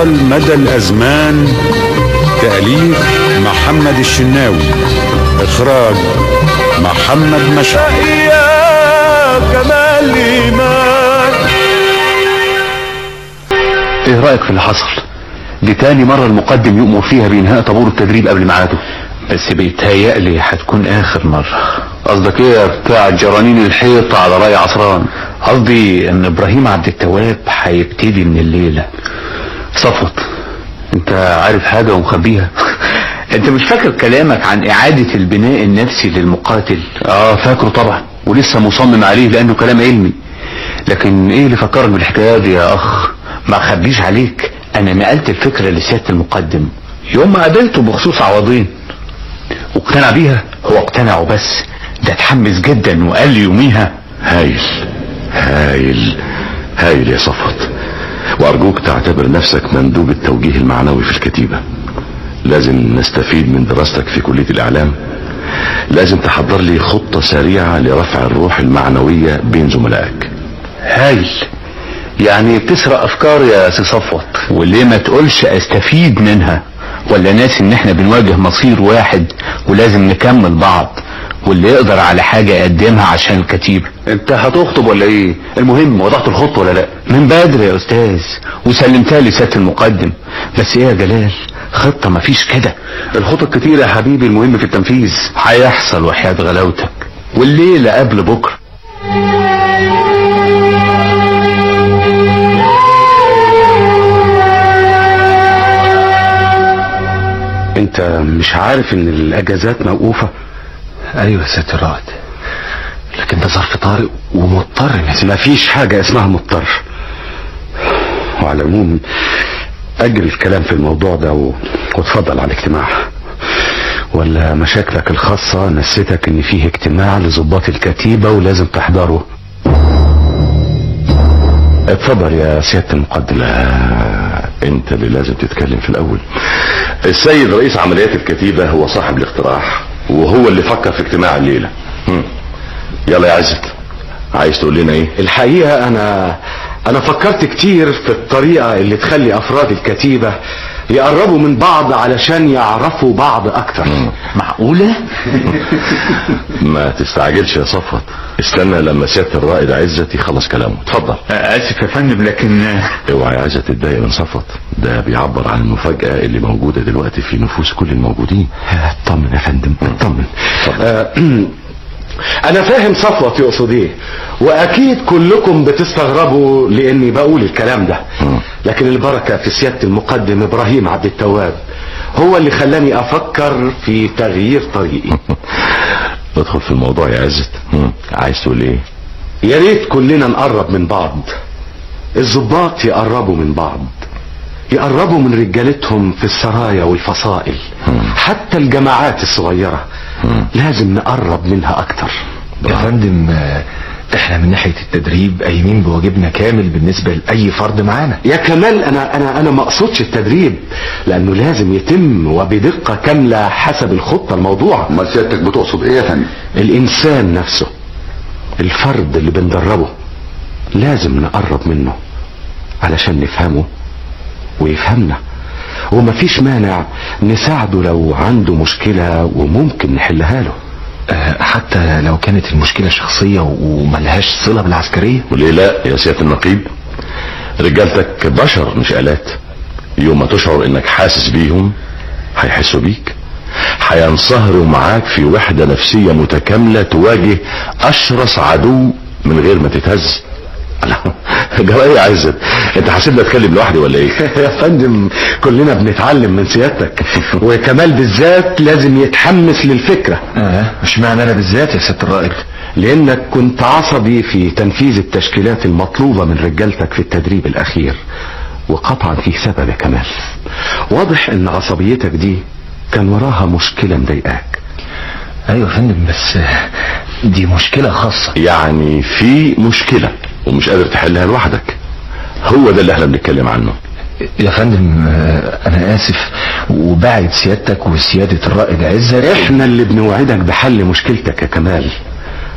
أبطال مدى الأزمان تأليف محمد الشناوي إخراج محمد مشعل يا كمال إيمان ايه رأيك في اللي حصل دي تاني مرة المقدم يؤمر فيها بإنهاء طابور التدريب قبل ميعاده بس بيتهيألي هتكون آخر مرة قصدك ايه يا بتاع جرانين الحيطة على رأي عصران قصدي ان ابراهيم عبد التواب هيبتدي من الليلة صفوت انت عارف حاجة ومخبيها انت مش فاكر كلامك عن اعادة البناء النفسي للمقاتل اه فاكره طبعا ولسه مصمم عليه لانه كلام علمي لكن ايه اللي فكرك بالحكاية دي يا اخ ما اخبيش عليك انا نقلت الفكرة لسيادة المقدم يوم ما قابلته بخصوص عوضين واقتنع بيها هو اقتنع وبس ده اتحمس جدا وقال لي يوميها هايل هايل هايل يا صفوت وارجوك تعتبر نفسك مندوب التوجيه المعنوي في الكتيبة لازم نستفيد من دراستك في كلية الاعلام لازم تحضر لي خطة سريعة لرفع الروح المعنوية بين زملائك هايل يعني بتسرق افكار يا سي صفوت وليه ما تقولش استفيد منها ولا ناس ان احنا بنواجه مصير واحد ولازم نكمل بعض واللي يقدر على حاجة يقدمها عشان الكتيبة انت هتخطب ولا ايه المهم وضعت الخط ولا لا من بدري يا استاذ وسلمتها لسيادة المقدم بس ايه يا جلال خطة مفيش كده الخطط كتير يا حبيبي المهم في التنفيذ هيحصل وحياة غلاوتك والليلة قبل بكرة انت مش عارف ان الاجازات موقوفة ايوه يا سيادة الرائد لكن ده ظرف طارئ ومضطر مفيش حاجة اسمها مضطر وعلى العموم اجل الكلام في الموضوع ده و... واتفضل على الاجتماع ولا مشاكلك الخاصة نسيتك ان فيه اجتماع لضباط الكتيبة ولازم تحضره اتفضل يا سيادة المقدم لا انت اللي لازم تتكلم في الاول السيد رئيس عمليات الكتيبة هو صاحب الاقتراح وهو اللي فكر في اجتماع الليلة هم. يلا يا عزت عايز تقول لنا ايه الحقيقة انا انا فكرت كتير في الطريقة اللي تخلي افراد الكتيبة يقربوا من بعض علشان يعرفوا بعض اكتر معقولة؟ ما تستعجلش يا صفوت استنى لما سيادة الرائد عزت يخلص كلامه اتفضل اسف يا فندم لكن اوعى يا عزت تتضايق من صفوت ده بيعبر عن المفاجأة اللي موجودة دلوقتي في نفوس كل الموجودين اطمن يا فندم اطمن آه، انا فاهم صفوت يقصد ايه واكيد كلكم بتستغربوا لاني بقول الكلام ده لكن البركة في سيادة المقدم ابراهيم عبد التواب هو اللي خلاني افكر في تغيير طريقي ادخل في الموضوع يا عزت هم. عايز تقول ايه يا ريت كلنا نقرب من بعض الضباط يقربوا من بعض يقربوا من رجالتهم في السرايا والفصائل حتى الجماعات الصغيرة لازم نقرب منها اكتر يا فندم آه، احنا من ناحية التدريب قايمين بواجبنا كامل بالنسبة لأي فرد معانا يا كمال انا انا انا ما اقصدش التدريب لانه لازم يتم وبدقة كاملة حسب الخطة الموضوعة امال سيادتك بتقصد ايه يا فندم الانسان نفسه الفرد اللي بندربه لازم نقرب منه علشان نفهمه ويفهمنا ومفيش مانع نساعده لو عنده مشكلة وممكن نحلها له آه، حتى لو كانت المشكلة شخصية وملهاش صلة بالعسكرية وليه لا يا سيادة النقيب رجالتك بشر مش آلات يوم ما تشعر انك حاسس بيهم هيحسوا بيك هينصهروا معاك في وحدة نفسية متكاملة تواجه اشرس عدو من غير ما تتهز جرى ايه يا عزت انت حاسبني اتكلم لوحدي ولا ايه يا فندم كلنا بنتعلم من سيادتك وكمال بالذات لازم يتحمس للفكرة اه مش معنى انا بالذات يا سيادة الرائد لانك كنت عصبي في تنفيذ التشكيلات المطلوبة من رجالتك في التدريب الاخير وقطعا فيه سبب يا كمال واضح ان عصبيتك دي كان وراها مشكلة مضايقاك ايوه يا فندم بس آه، دي مشكلة خاصة يعني في مشكلة ومش قادر تحلها لوحدك هو ده اللي احنا بنتكلم عنه يا فندم آه، انا اسف وبعد سيادتك وسيادة الرائد عزت احنا اللي بنوعدك بحل مشكلتك يا كمال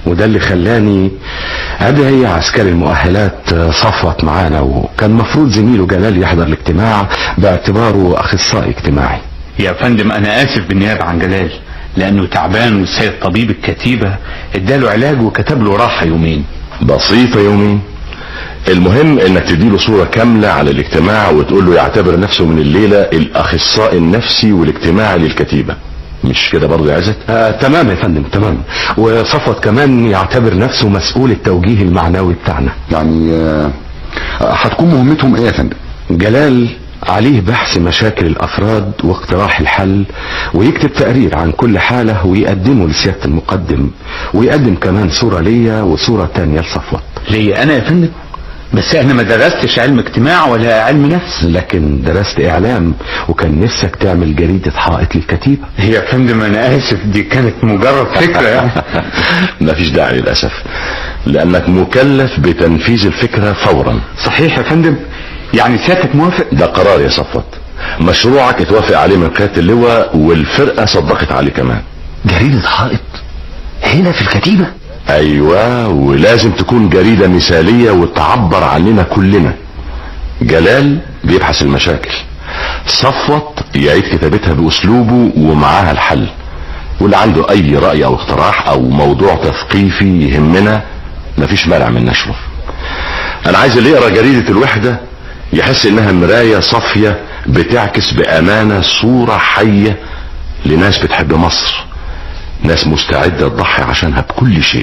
وده اللي خلاني ادعي عسكري المؤهلات صفوت معانا وكان مفروض زميله جلال يحضر الاجتماع باعتباره اخصائي اجتماعي يا فندم انا اسف بالنيابه عن جلال لانه تعبان والسيد طبيب الكتيبه اداله علاج وكتب له راحه يومين بسيطة يومين المهم انك تديله صورة كاملة على الاجتماع وتقول له يعتبر نفسه من الليلة الاخصائي النفسي والاجتماعي للكتيبة مش كده برضه يا عزت آه تمام يا فندم تمام وصفوت كمان يعتبر نفسه مسؤول التوجيه المعنوي بتاعنا يعني آه، هتكون مهمتهم ايه يا فندم جلال عليه بحث مشاكل الافراد واقتراح الحل ويكتب تقرير عن كل حالة ويقدمه لسيادة المقدم ويقدم كمان صورة ليا وصورة تانية لصفوت ليه انا يا فندم بس انا ما درستش علم اجتماع ولا علم نفس لكن درست اعلام وكان نفسك تعمل جريدة حائط للكتيبة يا فندم انا اسف دي كانت مجرد فكره يعني مفيش داعي للاسف لانك مكلف بتنفيذ الفكرة فورا صحيح يا فندم يعني سيادتك موافق ده قرار يا صفوت مشروعك اتوافق عليه من قيادة اللواء والفرقة صدقت عليه كمان جريدة حائط هنا في الكتيبة ايوه ولازم تكون جريدة مثالية وتعبر عننا كلنا جلال بيبحث المشاكل صفوت يعيد كتابتها باسلوبه ومعاها الحل واللي عنده اي رأي او اقتراح او موضوع تثقيفي يهمنا مفيش مانع من نشره انا عايز اللي يقرا جريدة الوحدة يحس انها مراية صافية بتعكس بامانة صورة حية لناس بتحب مصر ناس مستعدة تضحي عشانها بكل شيء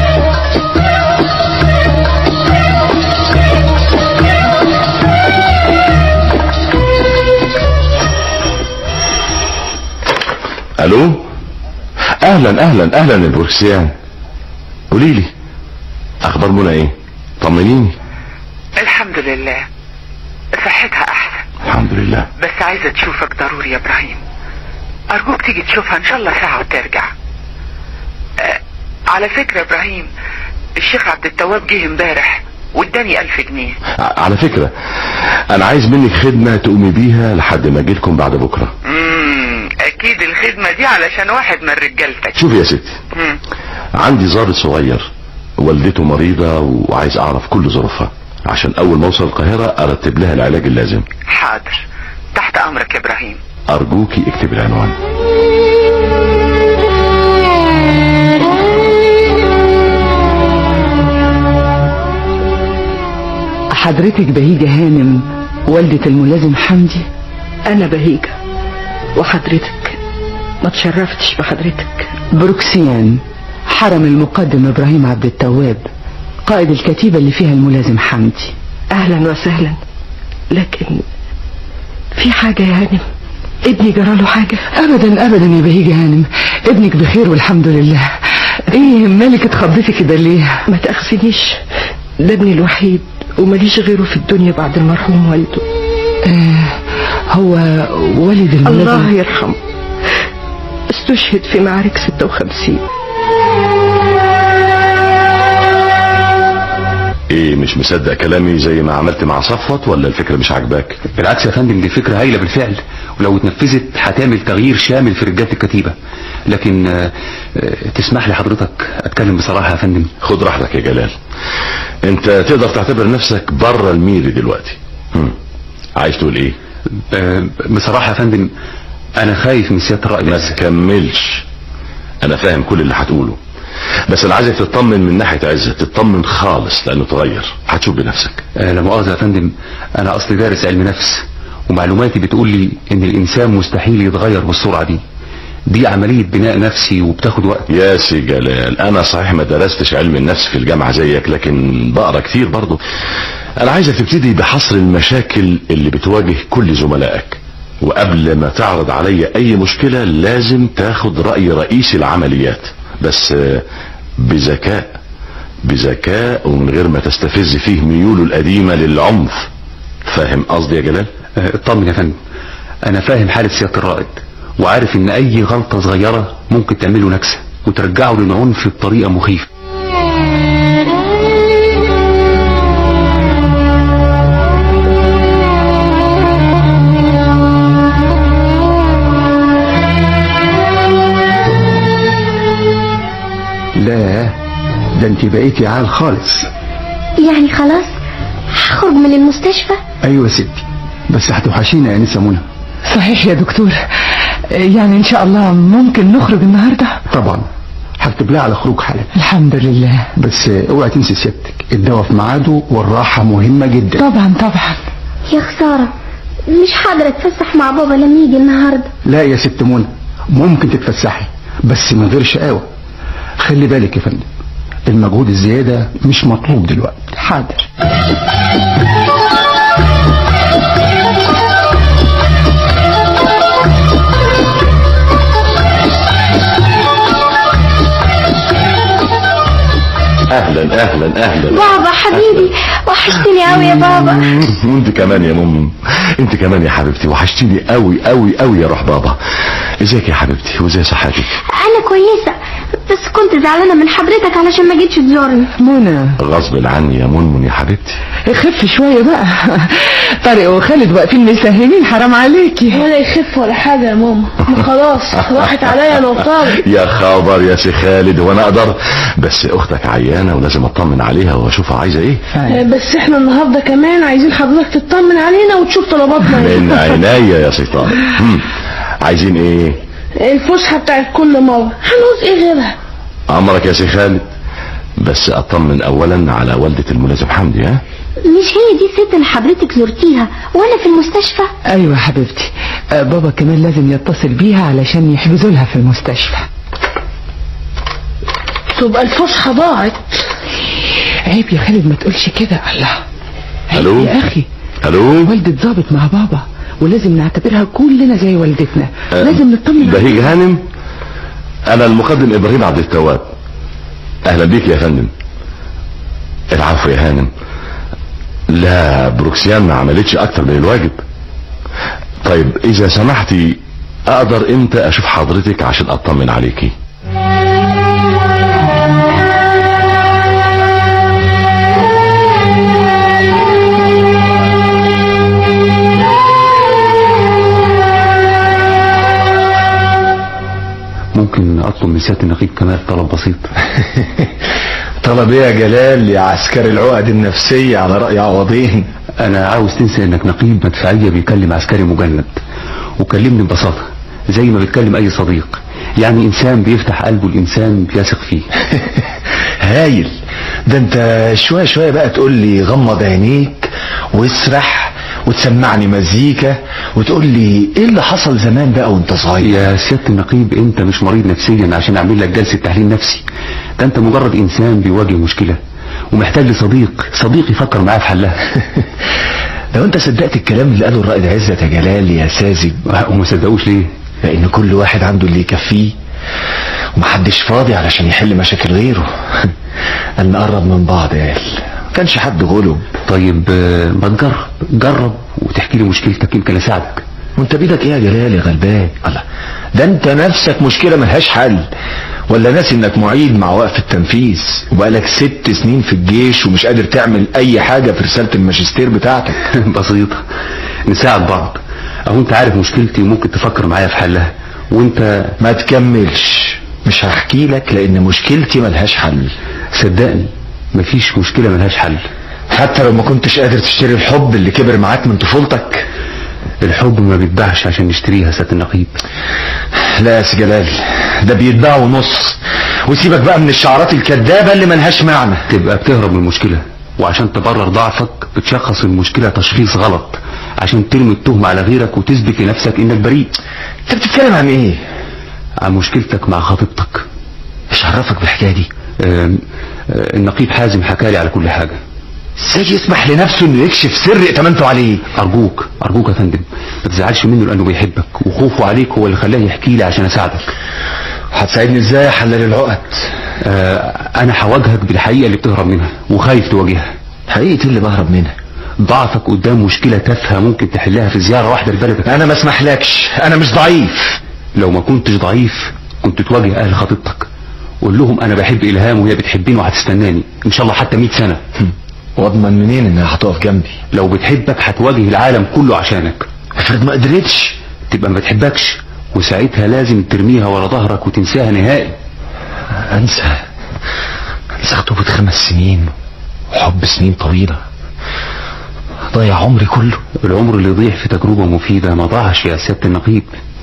الو اهلا اهلا اهلا يا بروكسيان قولي لي اخبار منى ايه طمنيني الحمد لله صحتها احسن الحمد لله بس عايزة تشوفك ضروري يا ابراهيم ارجوك تيجي تشوفها ان شاء الله ساعة وترجع أه على فكرة يا ابراهيم الشيخ عبد التواب جه امبارح واداني الف جنيه ع- على فكرة انا عايز منك خدمة تقومي بيها لحد ما اجيلكم بعد بكرة امم اكيد الخدمة دي علشان واحد من رجالتك شوفي يا ستي مم. عندي ظابط صغير والدته مريضة وعايز اعرف كل ظروفها عشان اول ما اوصل القاهرة ارتب لها العلاج اللازم حاضر تحت امرك يا ابراهيم ارجوكي اكتب العنوان حضرتك بهيجة هانم والدة الملازم حمدي أنا بهيجة وحضرتك ما تشرفتش بحضرتك بروكسيان حرم المقدم ابراهيم عبد التواب قائد الكتيبة اللي فيها الملازم حمدي أهلا وسهلا لكن في حاجة يا هانم ابني جراله حاجة ابدا ابدا يا بهيجة هانم ابنك بخير والحمد لله ايه مالك اتخضيتي كده ليه ما تأخذنيش ده ابني الوحيد ومليش غيره في الدنيا بعد المرحوم والده آه هو والد الملازم الله يرحمه استشهد في معارك 56 ايه مش مصدق كلامي زي ما عملت مع صفوت ولا الفكرة مش عاجباك بالعكس يا فندم دي فكرة هايلة بالفعل ولو اتنفذت هتعمل تغيير شامل في رجالة الكتيبة لكن آه، آه، تسمح لي حضرتك اتكلم بصراحة يا فندم خد راحتك يا جلال انت تقدر تعتبر نفسك بره الميري دلوقتي هم. عايز تقول ايه آه، بصراحة يا فندم انا خايف من سيادة الرأي ما بس تكملش انا فاهم كل اللي هتقوله بس انا عايزك تطمن من ناحية عزة تطمن خالص لانه اتغير هتشوف بنفسك آه، لا مؤاخذة يا فندم انا اصلي دارس علم نفس ومعلوماتي بتقول لي ان الانسان مستحيل يتغير بالسرعة دي دي عملية بناء نفسي وبتاخد وقت يا سي جلال انا صحيح ما درستش علم النفس في الجامعة زيك لكن بقرا كتير برضو انا عايزك تبتدي بحصر المشاكل اللي بتواجه كل زملائك وقبل ما تعرض علي اي مشكلة لازم تاخد رأي رئيس العمليات بس آه، بذكاء بذكاء ومن غير ما تستفز فيه ميوله القديمة للعنف فاهم قصدي يا جلال آه، اطمن يا فندم انا فاهم حالة سيادة الرائد وعارف ان اي غلطة صغيرة ممكن تعمله نكسة وترجعه للعنف بطريقة مخيفة لا انت بقيتي عال خالص يعني خلاص هخرج من المستشفى ايوه يا ستي بس هتوحشينا يا انسه منى صحيح يا دكتور يعني ان شاء الله ممكن نخرج النهاردة طبعا هكتب لها على خروج حالا الحمد لله بس اوعي تنسي سيادتك الدواء في ميعاده والراحه مهمه جدا طبعا طبعا يا خسارة مش هقدر اتفسح مع بابا لما يجي النهاردة لا يا ست منى ممكن تتفسحي بس من غير شقاوه خلي بالك يا فندم المجهود الزياده مش مطلوب دلوقتي حاضر اهلا اهلا اهلا بابا حبيبي وحشتني قوي يا بابا وانت كمان يا مم انت كمان يا حبيبتي وحشتيني قوي قوي قوي يا روح بابا ازيك يا حبيبتي وازي صحتك انا كويسة بس كنت زعلانة من حضرتك علشان ما جيتش تزورني منى غصب عني يا منمن يا حبيبتي خف شوية بقى طارق وخالد واقفين مسهلين حرام عليكي ولا يخف ولا حاجة يا ماما ما خلاص راحت عليا انا وطارق يا خبر يا سي خالد وانا اقدر بس اختك عيانه ولازم اطمن عليها واشوفها عايزه ايه آه، بس احنا النهارده كمان عايزين حضرتك تطمن علينا وتشوف طلباتنا من ايه عينيا يا سي طارق هم، عايزين ايه الفسحة بتاعت كل مرة هنعوز ايه غيرها امرك يا سي خالد بس اطمن اولا على والدة الملازم حمدي ها مش هي دي الست اللي حضرتك زرتيها وانا في المستشفى ايوه يا حبيبتي آه، بابا كمان لازم يتصل بيها علشان يحجزوا لها في المستشفى تبقى الفسحة ضاعت عيب يا خالد ما تقولش كده الله عيب الو يا اخي الو والدة ظابط مع بابا ولازم نعتبرها كلنا زي والدتنا آه، لازم نطمن عليها. بهيج هانم انا المقدم ابراهيم عبد التواب اهلا بيك يا فندم العفو يا هانم لا بروكسيان ما عملتش اكتر من الواجب طيب اذا سمحتي اقدر امتى اشوف حضرتك عشان اطمن عليكي ممكن اطلب من سياده النقيب كمال طلب بسيط طلب ايه يا جلال يا عسكري العقد النفسية على رأي عوضين انا عاوز تنسى انك نقيب مدفعيه بيكلم عسكري مجند وكلمني ببساطه زي ما بتكلم اي صديق يعني انسان بيفتح قلبه الانسان بيثق فيه هايل ده انت شوية شوية بقى تقول لي غمض عينيك واسرح وتسمعني مزيكا وتقول لي ايه اللي حصل زمان بقى وانت صغير يا سياده النقيب انت مش مريض نفسيا عشان اعمل لك جلسه تحليل نفسي ده انت مجرد انسان بيواجه مشكله ومحتاج لصديق صديق يفكر معاه في حلها لو انت صدقت الكلام اللي قاله الرائد عزت يا جلال يا ساذج وما صدقوش ليه لان كل واحد عنده اللي يكفيه ومحدش فاضي علشان يحل مشاكل غيره قال نقرب من بعض يا قال كانش حد غلب طيب آه، ما تجرب جرب وتحكي لي مشكلتك يمكن اساعدك وانت بيدك ايه يا جلال يا غلبان الله ده انت نفسك مشكلة ملهاش حل ولا ناسي انك معيد مع وقف التنفيذ وبقالك ست سنين في الجيش ومش قادر تعمل اي حاجة في رسالة الماجستير بتاعتك بسيطة نساعد بعض اهو انت عارف مشكلتي وممكن تفكر معايا في حلها وانت ما تكملش مش هحكي لك لان مشكلتي ملهاش حل صدقني مفيش مشكلة ملهاش حل حتى لو ما كنتش قادر تشتري الحب اللي كبر معاك من طفولتك الحب ما بيتباعش عشان نشتريها سيادة النقيب لا يا سي جلال ده بيتباع ونص وسيبك بقى من الشعارات الكدابة اللي ملهاش معنى تبقى بتهرب من المشكلة وعشان تبرر ضعفك بتشخص المشكلة تشخيص غلط عشان ترمي التهمة على غيرك وتثبت لنفسك انك بريء انت بتتكلم عن ايه عن مشكلتك مع خطيبتك ايش عرفك بالحكاية دي آم، آه، النقيب حازم حكالي على كل حاجة ازاي يسمح لنفسه انه يكشف سر ائتمنته عليه ارجوك ارجوك يا فندم ما تزعلش منه لانه بيحبك وخوفه عليك هو اللي خلاه يحكي لي عشان اساعدك هتساعدني ازاي احلل العقد آه انا هواجهك بالحقيقه اللي بتهرب منها وخايف تواجهها حقيقة اللي بهرب منها ضعفك قدام مشكله تافهه ممكن تحلها في زياره واحده لبلدك انا ما اسمحلكش انا مش ضعيف لو ما كنتش ضعيف كنت تواجه اهل خطيبتك قول لهم انا بحب الهام وهي بتحبني وهتستناني ان شاء الله حتى 100 سنه واضمن منين انها هتقف جنبي لو بتحبك هتواجه العالم كله عشانك افرض ما قدرتش تبقى ما بتحبكش وساعتها لازم ترميها ورا ظهرك وتنساها نهائي انسى لسه خطوبة خمس سنين وحب سنين طويلة ضيع عمري كله العمر اللي يضيع في تجربة مفيدة ما ضاعش يا سيادة النقيب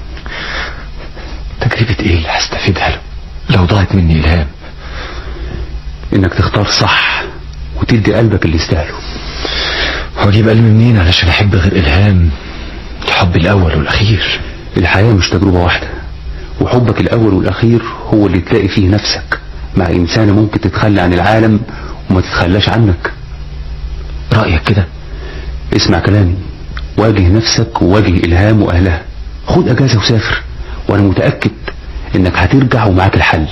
تجربة ايه اللي هستفيدها له لو ضاعت مني الهام انك تختار صح وتدي قلبك اللي يستاهله واجيب قلبي منين علشان احب غير الهام الحب الاول والاخير الحياة مش تجربة واحدة وحبك الأول والأخير هو اللي تلاقي فيه نفسك مع إنسانة ممكن تتخلى عن العالم وما تتخلاش عنك رأيك كده اسمع كلامي واجه نفسك وواجه إلهام وأهلها خد أجازة وسافر وأنا متأكد إنك هترجع ومعاك الحل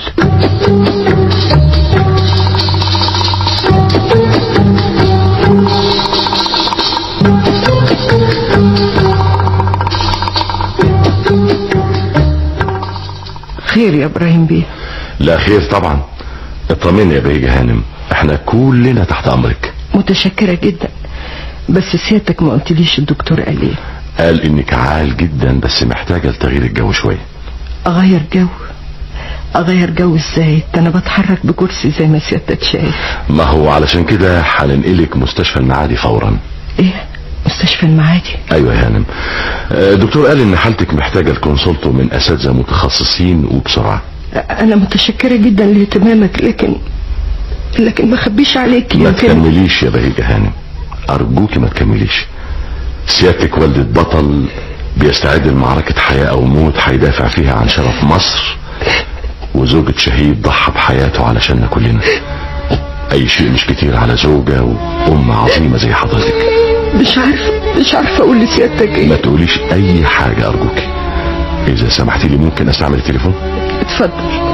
خير يا ابراهيم بيه لا خير طبعا اطمني يا بهيجة هانم احنا كلنا تحت امرك متشكرة جدا بس سيادتك ما قلتليش الدكتور قال ايه قال انك عال جدا بس محتاجة لتغيير الجو شوية اغير جو اغير جو ازاي ده انا بتحرك بكرسي زي ما سيادتك شايف ما هو علشان كده هننقلك مستشفى المعادي فورا ايه مستشفى المعادي ايوه يا هانم آه، الدكتور قال ان حالتك محتاجة الكونسلتو من اساتذة متخصصين وبسرعة انا متشكرة جدا لاهتمامك لكن لكن ما خبيش عليك ما يمكن تكمليش يا بهيجة هانم ارجوكي ما تكمليش سيادتك والدة بطل بيستعد لمعركة حياة او موت هيدافع فيها عن شرف مصر وزوجة شهيد ضحى بحياته علشاننا كلنا اي شيء مش كتير على زوجة وام عظيمة زي حضرتك مش عارفة مش عارفة اقول لسيادتك ما ايه تقوليش اي حاجة ارجوكي اذا سمحتي لي ممكن استعمل التليفون اتفضل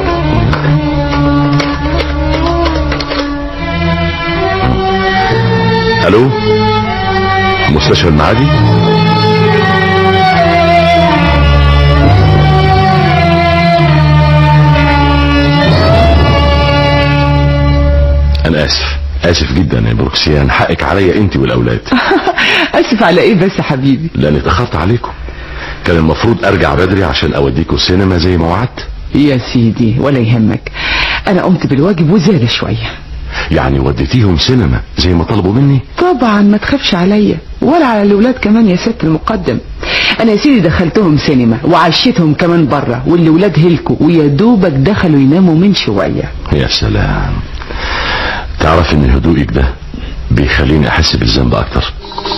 الو مستشفى المعادي انا اسف اسف جدا يا بروكسيان حقك عليا انت والاولاد اسف على ايه بس يا حبيبي لاني اتاخرت عليكم كان المفروض ارجع بدري عشان اوديكوا السينما زي ما وعدت يا سيدي ولا يهمك انا قمت بالواجب وزيادة شوية يعني وديتيهم سينما زي ما طلبوا مني طبعا ما تخافش عليا ولا على الاولاد كمان يا ست المقدم انا يا سيدي دخلتهم سينما وعشيتهم كمان بره والاولاد هلكوا ويا دوبك دخلوا يناموا من شويه يا سلام تعرف ان هدوئك ده بيخليني احس بالذنب اكتر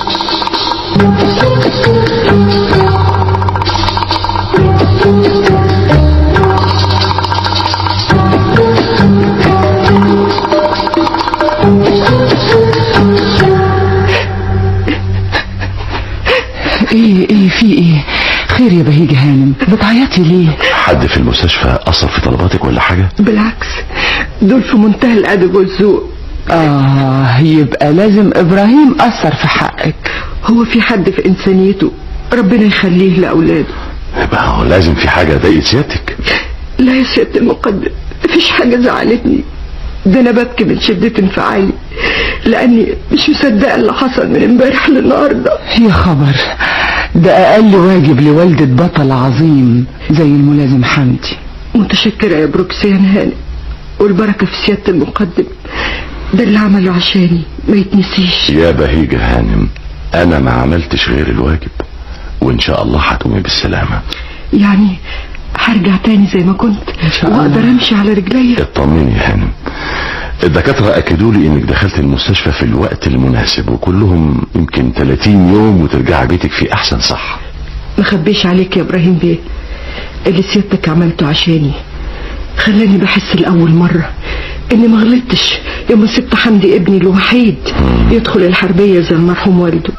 ايه ايه في ايه خير يا بهيجة هانم بتعيطي ليه حد في المستشفى اثر في طلباتك ولا حاجة بالعكس دول في منتهى الادب والذوق اه يبقى لازم ابراهيم اثر في حقك هو في حد في انسانيته ربنا يخليه لاولاده يبقى هو لازم في حاجة ضايقت سيادتك لا يا سيادة المقدم مفيش حاجة زعلتني ده انا ببكي من شدة انفعالي لاني مش مصدقة اللي حصل من امبارح للنهاردة يا خبر ده اقل واجب لوالدة بطل عظيم زي الملازم حمدي متشكرة يا بروكسيان هاني والبركة في سيادة المقدم ده اللي عمله عشاني ما يتنسيش يا بهيجة هانم انا ما عملتش غير الواجب وان شاء الله هتقومي بالسلامة يعني هرجع تاني زي ما كنت واقدر امشي على رجليا اطمني يا هانم الدكاترة اكدوا لي انك دخلت المستشفى في الوقت المناسب وكلهم يمكن 30 يوم وترجع بيتك في احسن صحة ما خبيش عليك يا ابراهيم بيه اللي سيادتك عملته عشاني خلاني بحس لاول مرة اني ما غلطتش يوم سبت حمدي ابني الوحيد يدخل الحربية زي المرحوم والده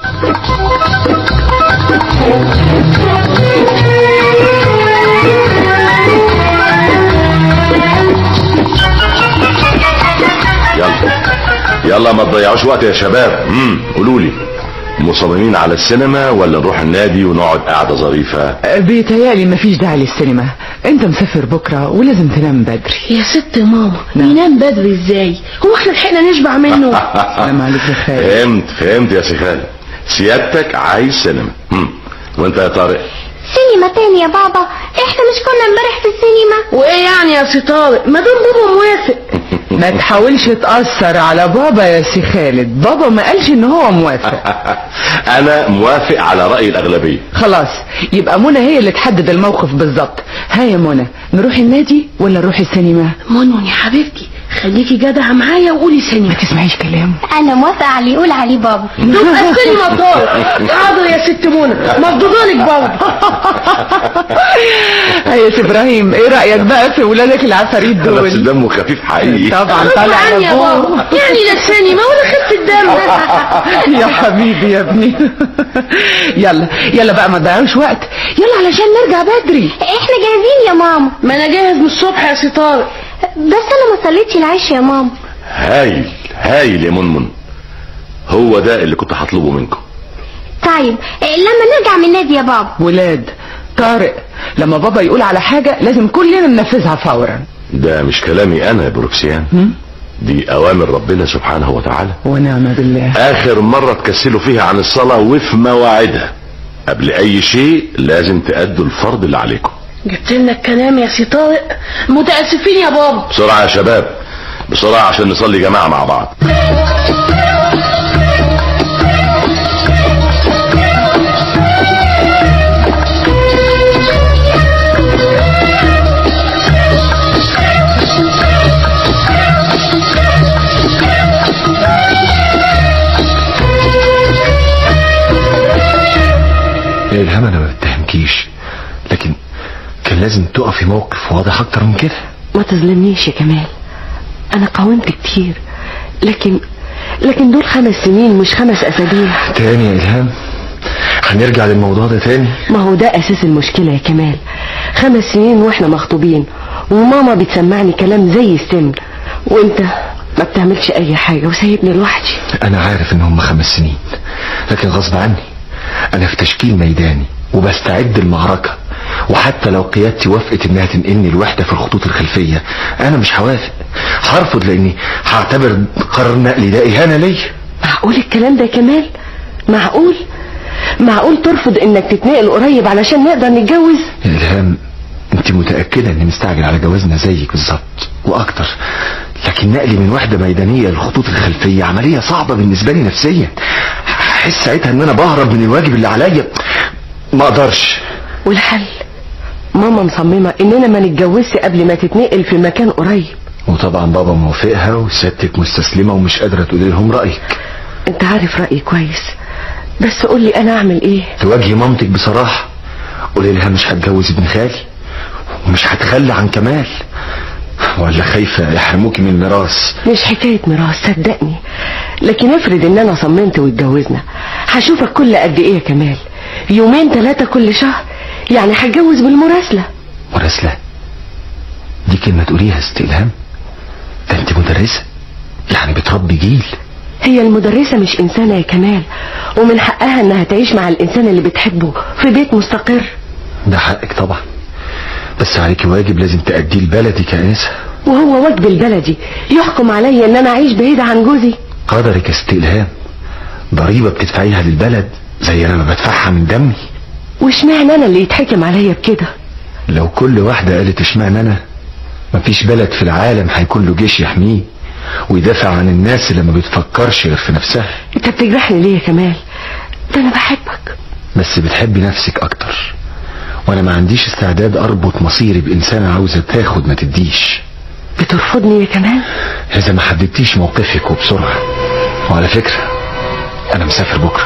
يلا يلا ما تضيعوش وقت يا شباب امم قولوا لي مصممين على السينما ولا نروح النادي ونقعد قعدة ظريفة بيتهيألي مفيش داعي للسينما انت مسافر بكرة ولازم تنام بدري يا ست ماما ينام بدري ازاي هو احنا لحقنا نشبع منه سلام عليك يا خالد فهمت فهمت يا سي خالد سيادتك عايز سينما امم وانت يا طارق سينما تاني يا بابا احنا مش كنا امبارح في السينما وايه يعني يا سي طارق ما دام بابا موافق ما تحاولش تأثر على بابا يا سي خالد بابا ما قالش ان هو موافق انا موافق على رأي الاغلبية خلاص يبقى منى هي اللي تحدد الموقف بالظبط ها يا منى نروح النادي ولا نروح السينما منون يا حبيبتي خليكي جدعة معايا وقولي سينما ما تسمعيش كلامه انا موافقة على اللي يقول عليه بابا تبقى السينما طار حاضر يا ست منى مردودالك برضه يا سي ابراهيم ايه رأيك بقى في ولادك العفاريت بس دول دمه خفيف حقيقي طبعا طالع عني يا لابوه بابا يعني لا السينما ولا خفة الدم يا حبيبي يا ابني يلا يلا بقى ما تضيعوش وقت يلا علشان نرجع بدري احنا جاهزين يا ماما ما انا جاهز من الصبح يا سي طارق بس انا ما صليتش العشاء يا ماما هايل هايل يا منمن هو ده اللي كنت هطلبه منكم طيب لما نرجع من النادي يا بابا ولاد طارق لما بابا يقول على حاجة لازم كلنا ننفذها فورا ده مش كلامي انا يا بروكسيان دي اوامر ربنا سبحانه وتعالى ونعم بالله اخر مرة تكسلوا فيها عن الصلاة وفي مواعيدها قبل اي شيء لازم تأدوا الفرض اللي عليكم جبت لنا الكلام يا سي طارق متأسفين يا بابا بسرعة يا شباب بسرعة عشان نصلي جماعة مع بعض يا الهام انا ما بتهمكيش لكن كان لازم تقفي موقف واضح اكتر من كده ما تظلمنيش يا كمال انا قاومت كتير لكن لكن دول خمس سنين مش خمس اسابيع تاني يا الهام هنرجع للموضوع ده تاني ما هو ده اساس المشكلة يا كمال خمس سنين واحنا مخطوبين وماما بتسمعني كلام زي السم وانت ما بتعملش اي حاجة وسايبني لوحدي انا عارف ان هم خمس سنين لكن غصب عني انا في تشكيل ميداني وبستعد المعركة وحتى لو قيادتي وافقت انها تنقلني الوحدة في الخطوط الخلفية انا مش هوافق هرفض لاني هعتبر قرار نقلي ده اهانة ليا معقول الكلام ده يا كمال معقول معقول ترفض انك تتنقل قريب علشان نقدر نتجوز يا الهام انت متأكدة اني مستعجل على جوازنا زيك بالظبط واكتر لكن نقلي من وحدة ميدانية للخطوط الخلفية عملية صعبة بالنسبة لي نفسيا هحس ساعتها ان انا بهرب من الواجب اللي عليا ما اقدرش والحل ماما مصممة اننا ما نتجوزش قبل ما تتنقل في مكان قريب وطبعا بابا موافقها وسيادتك مستسلمة ومش قادرة تقولي لهم رأيك انت عارف رأيي كويس بس قولي انا اعمل ايه تواجهي مامتك بصراحة قولي لها مش هتجوز ابن خالي ومش هتخلى عن كمال ولا خايفة يحرموكي من الميراث مش حكاية ميراث صدقني لكن افرض ان انا صممت واتجوزنا هشوفك كل قد ايه يا كمال يومين ثلاثة كل شهر يعني هتجوز بالمراسلة مراسلة دي كلمة تقوليها استلهام ده انت مدرسة يعني بتربي جيل هي المدرسة مش انسانة يا كمال ومن حقها انها تعيش مع الانسان اللي بتحبه في بيت مستقر ده حقك طبعا بس عليكي واجب لازم تأديه لبلدي كأنسة وهو واجب البلدي يحكم عليا ان انا اعيش بعيدة عن جوزي قدرك يا ست إلهام ضريبة بتدفعيها للبلد زي انا ما بدفعها من دمي واشمعنى انا اللي يتحكم عليا بكده لو كل واحدة قالت اشمعنى انا مفيش بلد في العالم هيكون له جيش يحميه ويدافع عن الناس اللي ما بتفكرش غير في نفسها انت بتجرحني ليه يا كمال ده انا بحبك بس بتحبي نفسك اكتر وانا ما عنديش استعداد اربط مصيري بانسانة عاوزة تاخد ما تديش بترفضني يا كمال اذا ما حددتيش موقفك وبسرعة وعلى فكرة انا مسافر بكرة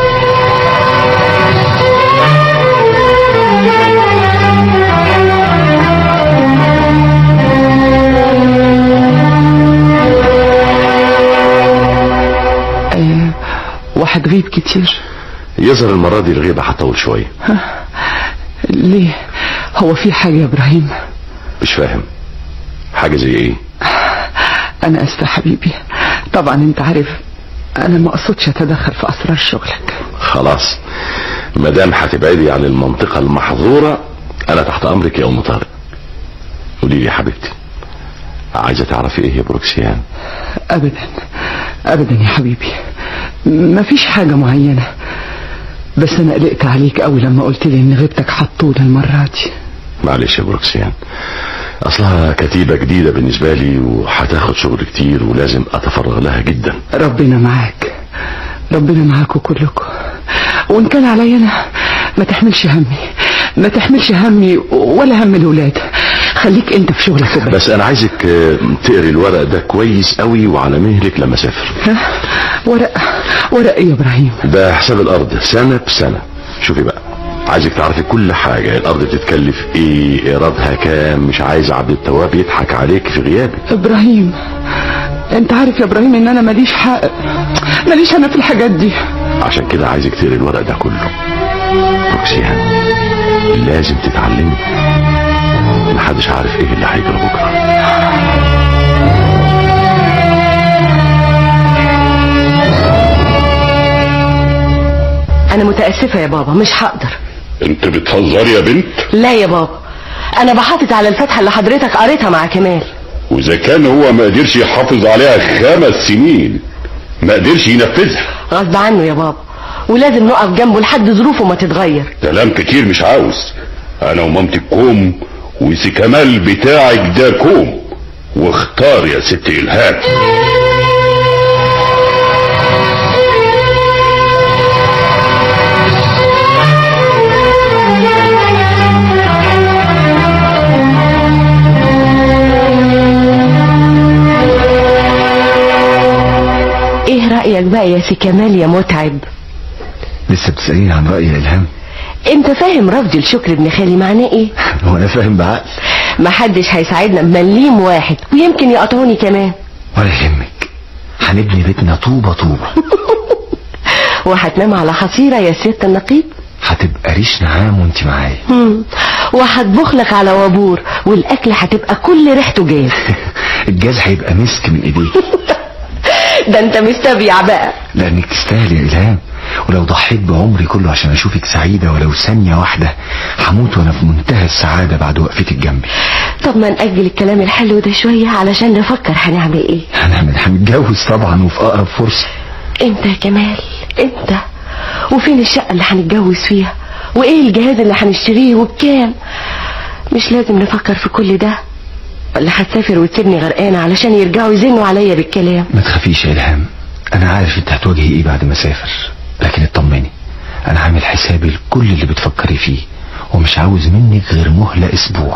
آه وهتغيب كتير يظهر المرة دي الغيبة هتطول شوية ليه هو في حاجة يا ابراهيم مش فاهم حاجة زي ايه انا اسفة حبيبي طبعا انت عارف انا ما اقصدش اتدخل في اسرار شغلك خلاص مدام هتبعدي عن المنطقة المحظورة انا تحت امرك يا ام طارق قولي لي يا حبيبتي عايزة تعرفي ايه يا بروكسيان ابدا ابدا يا حبيبي مفيش حاجة معينة بس انا قلقت عليك قوي لما قلت لي ان غيبتك هتطول المرة دي معلش يا بروكسيان اصلها كتيبة جديدة بالنسبة لي وهتاخد شغل كتير ولازم اتفرغ لها جدا ربنا معاك ربنا معاكم كلكم وان كان عليا انا ما تحملش همي ما تحملش همي ولا هم الولاد خليك انت في شغلك وبس بس انا عايزك آه، تقري الورق ده كويس قوي وعلى مهلك لما اسافر ها؟ ورق ورق إيه يا ابراهيم ده حساب الارض سنة بسنة شوفي بقى عايزك تعرفي كل حاجة الارض تتكلف ايه ايرادها كام مش عايز عبد التواب يضحك عليك في غيابي ابراهيم انت عارف يا ابراهيم ان انا ماليش حق ماليش انا في الحاجات دي عشان كده عايزك تقري الورق ده كله روكسيان لازم تتعلمي محدش عارف ايه اللي هيجرى بكره انا متاسفه يا بابا مش هقدر انت بتهزري يا بنت لا يا بابا انا بحافظ على الفتحه اللي حضرتك قريتها مع كمال واذا كان هو ما قدرش يحافظ عليها خمس سنين ما قدرش ينفذها غصب عنه يا بابا ولازم نقف جنبه لحد ظروفه ما تتغير كلام كتير مش عاوز انا ومامتك كوم وسي كمال بتاعك ده كوم واختار يا ست الهام ايه رايك بقى يا سي كمال يا متعب لسه بتسأليني عن رأيي يا إلهام انت فاهم رفض الشكر ابن خالي معناه ايه هو أنا فاهم بعقل محدش هيساعدنا بمليم واحد ويمكن يقطعوني كمان ولا يهمك هنبني بيتنا طوبة طوبة وهتنام على حصيره يا سياده النقيب هتبقى ريش نعام وانت معايا مم. وهطبخ لك على وابور والاكل هتبقى كل ريحته جاز الجاز هيبقى مسك من ايديك ده انت مستبيع بقى لانك تستاهل يا إلهام ولو ضحيت بعمري كله عشان اشوفك سعيدة ولو ثانية واحدة هموت وانا في منتهى السعادة بعد وقفتك جنبي طب ما نأجل الكلام الحلو ده شوية علشان نفكر هنعمل ايه هنعمل هنتجوز طبعا وفي اقرب فرصة انت يا كمال انت وفين الشقة اللي هنتجوز فيها وايه الجهاز اللي هنشتريه وبكام مش لازم نفكر في كل ده ولا هتسافر وتسيبني غرقانة علشان يرجعوا يزنوا عليا بالكلام ما تخافيش يا إلهام انا عارف انت هتواجهي ايه بعد ما اسافر لكن اطمني انا عامل حسابي لكل اللي بتفكري فيه ومش عاوز منك غير مهلة اسبوع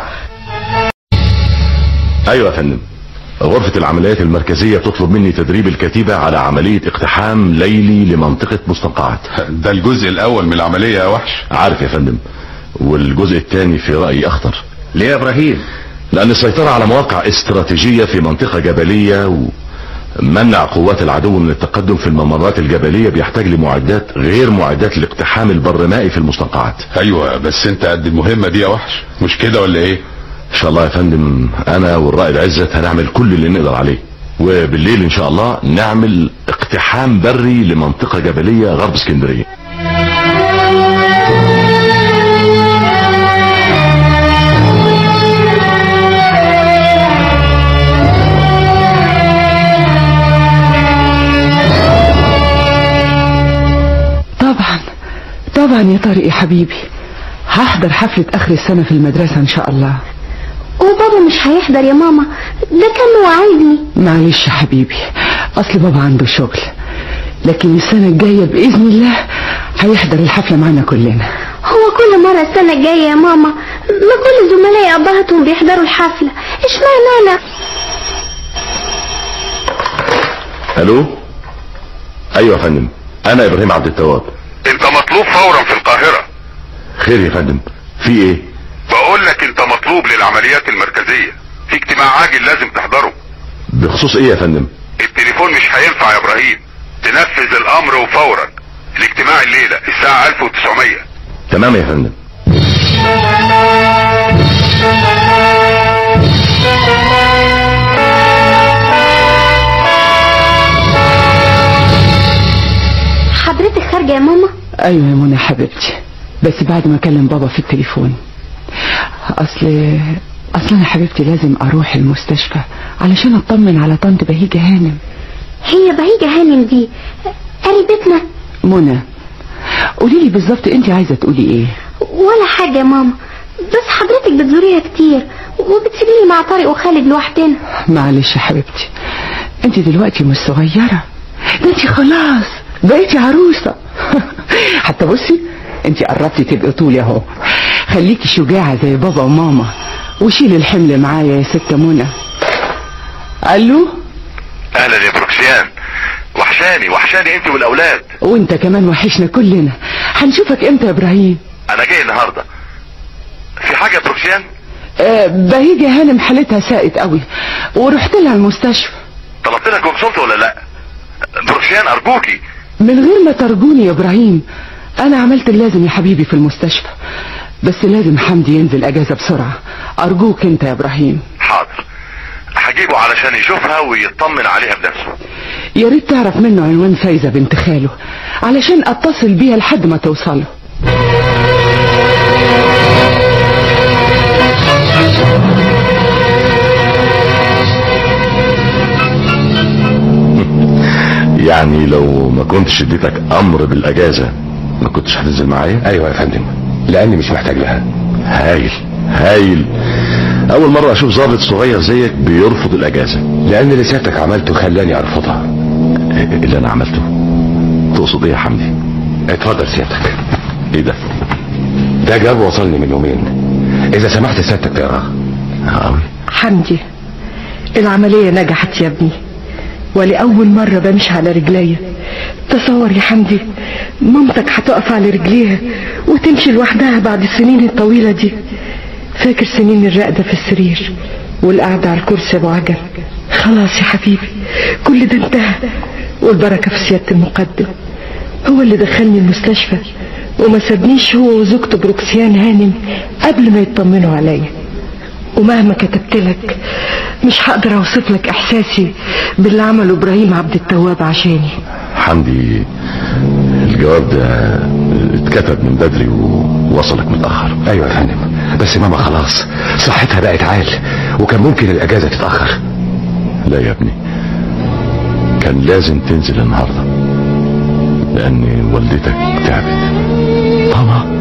ايوه يا فندم غرفة العمليات المركزية تطلب مني تدريب الكتيبة على عملية اقتحام ليلي لمنطقة مستنقعات ده الجزء الاول من العملية يا وحش عارف يا فندم والجزء الثاني في رأيي اخطر ليه يا ابراهيم لان السيطرة على مواقع استراتيجية في منطقة جبلية ومنع قوات العدو من التقدم في الممرات الجبلية بيحتاج لمعدات غير معدات الاقتحام البرمائي في المستنقعات ايوه بس انت قد المهمة دي يا وحش مش كده ولا ايه ان شاء الله يا فندم انا والرائد عزت هنعمل كل اللي نقدر عليه وبالليل ان شاء الله نعمل اقتحام بري لمنطقة جبلية غرب اسكندرية طبعا طبعا يا طارق يا حبيبي هحضر حفلة اخر السنة في المدرسة ان شاء الله وبابا مش هيحضر يا ماما ده كان وعدني معلش يا حبيبي اصل بابا عنده شغل لكن السنة الجاية بإذن الله هيحضر الحفلة معانا كلنا هو كل مرة السنة الجاية يا ماما ما كل زملائي أبهاتهم بيحضروا الحفلة اشمعنى أنا الو ايوه يا فندم انا ابراهيم عبد التواب انت مطلوب فورا في القاهرة خير يا فندم في ايه بقول لك انت مطلوب للعمليات المركزية في اجتماع عاجل لازم تحضره بخصوص ايه يا فندم التليفون مش هينفع يا ابراهيم تنفذ الامر وفورا الاجتماع الليلة الساعة 1900 تمام يا فندم حضرتك خارجة يا ماما ايوه يا منى حبيبتي بس بعد ما اكلم بابا في التليفون اصل اصل انا حبيبتي لازم اروح المستشفى علشان اطمن على طنط بهيجة هانم هي بهيجة هانم دي قريبتنا منى قولي لي بالظبط انت عايزه تقولي ايه ولا حاجة يا ماما بس حضرتك بتزوريها كتير وبتسيبيني مع طارق وخالد لوحدنا معلش يا حبيبتي انت دلوقتي مش صغيرة ده انت خلاص بقيتي عروسة حتى بصي انت قربتي تبقي طولي اهو خليكي شجاعة زي بابا وماما وشيلي الحمل معايا يا ست منى الو اهلا يا بروكسيان وحشاني وحشاني انت والاولاد وانت كمان وحشنا كلنا هنشوفك امتى يا ابراهيم انا جاي النهارده في حاجه يا بروكسيان آه بهيجة هانم حالتها ساءت قوي ورحت لها المستشفى طلبت لها كونسلت ولا لا بروكسيان ارجوكي من غير ما ترجوني يا ابراهيم انا عملت اللازم يا حبيبي في المستشفى بس لازم حمدي ينزل اجازة بسرعة ارجوك انت يا ابراهيم حاضر هجيبه علشان يشوفها ويطمن عليها بنفسه يا ريت تعرف منه عنوان فايزة بنت خاله علشان اتصل بيها لحد ما توصله يعني لو ما كنتش اديتك امر بالاجازة ما كنتش هتنزل معايا ايوه يا فندم لاني مش محتاج لها هايل هايل اول مرة اشوف ضابط صغير زيك بيرفض الاجازة لان اللي سيادتك عملته خلاني ارفضها اللي انا عملته تقصد ايه يا حمدي اتفضل سيادتك ايه ده ده جاب وصلني من يومين اذا سمحت سيادتك تقراه قوي حمدي العملية نجحت يا ابني ولأول مرة بمشي على رجليا تصور يا حمدي مامتك هتقف على رجليها وتمشي لوحدها بعد السنين الطويلة دي فاكر سنين الرقدة في السرير والقعدة على الكرسي ابو عجل خلاص يا حبيبي كل ده انتهى والبركة في سيادة المقدم هو اللي دخلني المستشفى وما سابنيش هو وزوجته بروكسيان هانم قبل ما يطمنوا عليا ومهما كتبت لك مش هقدر اوصف لك احساسي باللي عمله ابراهيم عبد التواب عشاني حمدي الجواب ده اتكتب من بدري ووصلك متأخر ايوه يا فندم بس ماما خلاص صحتها بقت عال وكان ممكن الاجازة تتأخر لا يا ابني كان لازم تنزل النهاردة لان والدتك تعبت ماما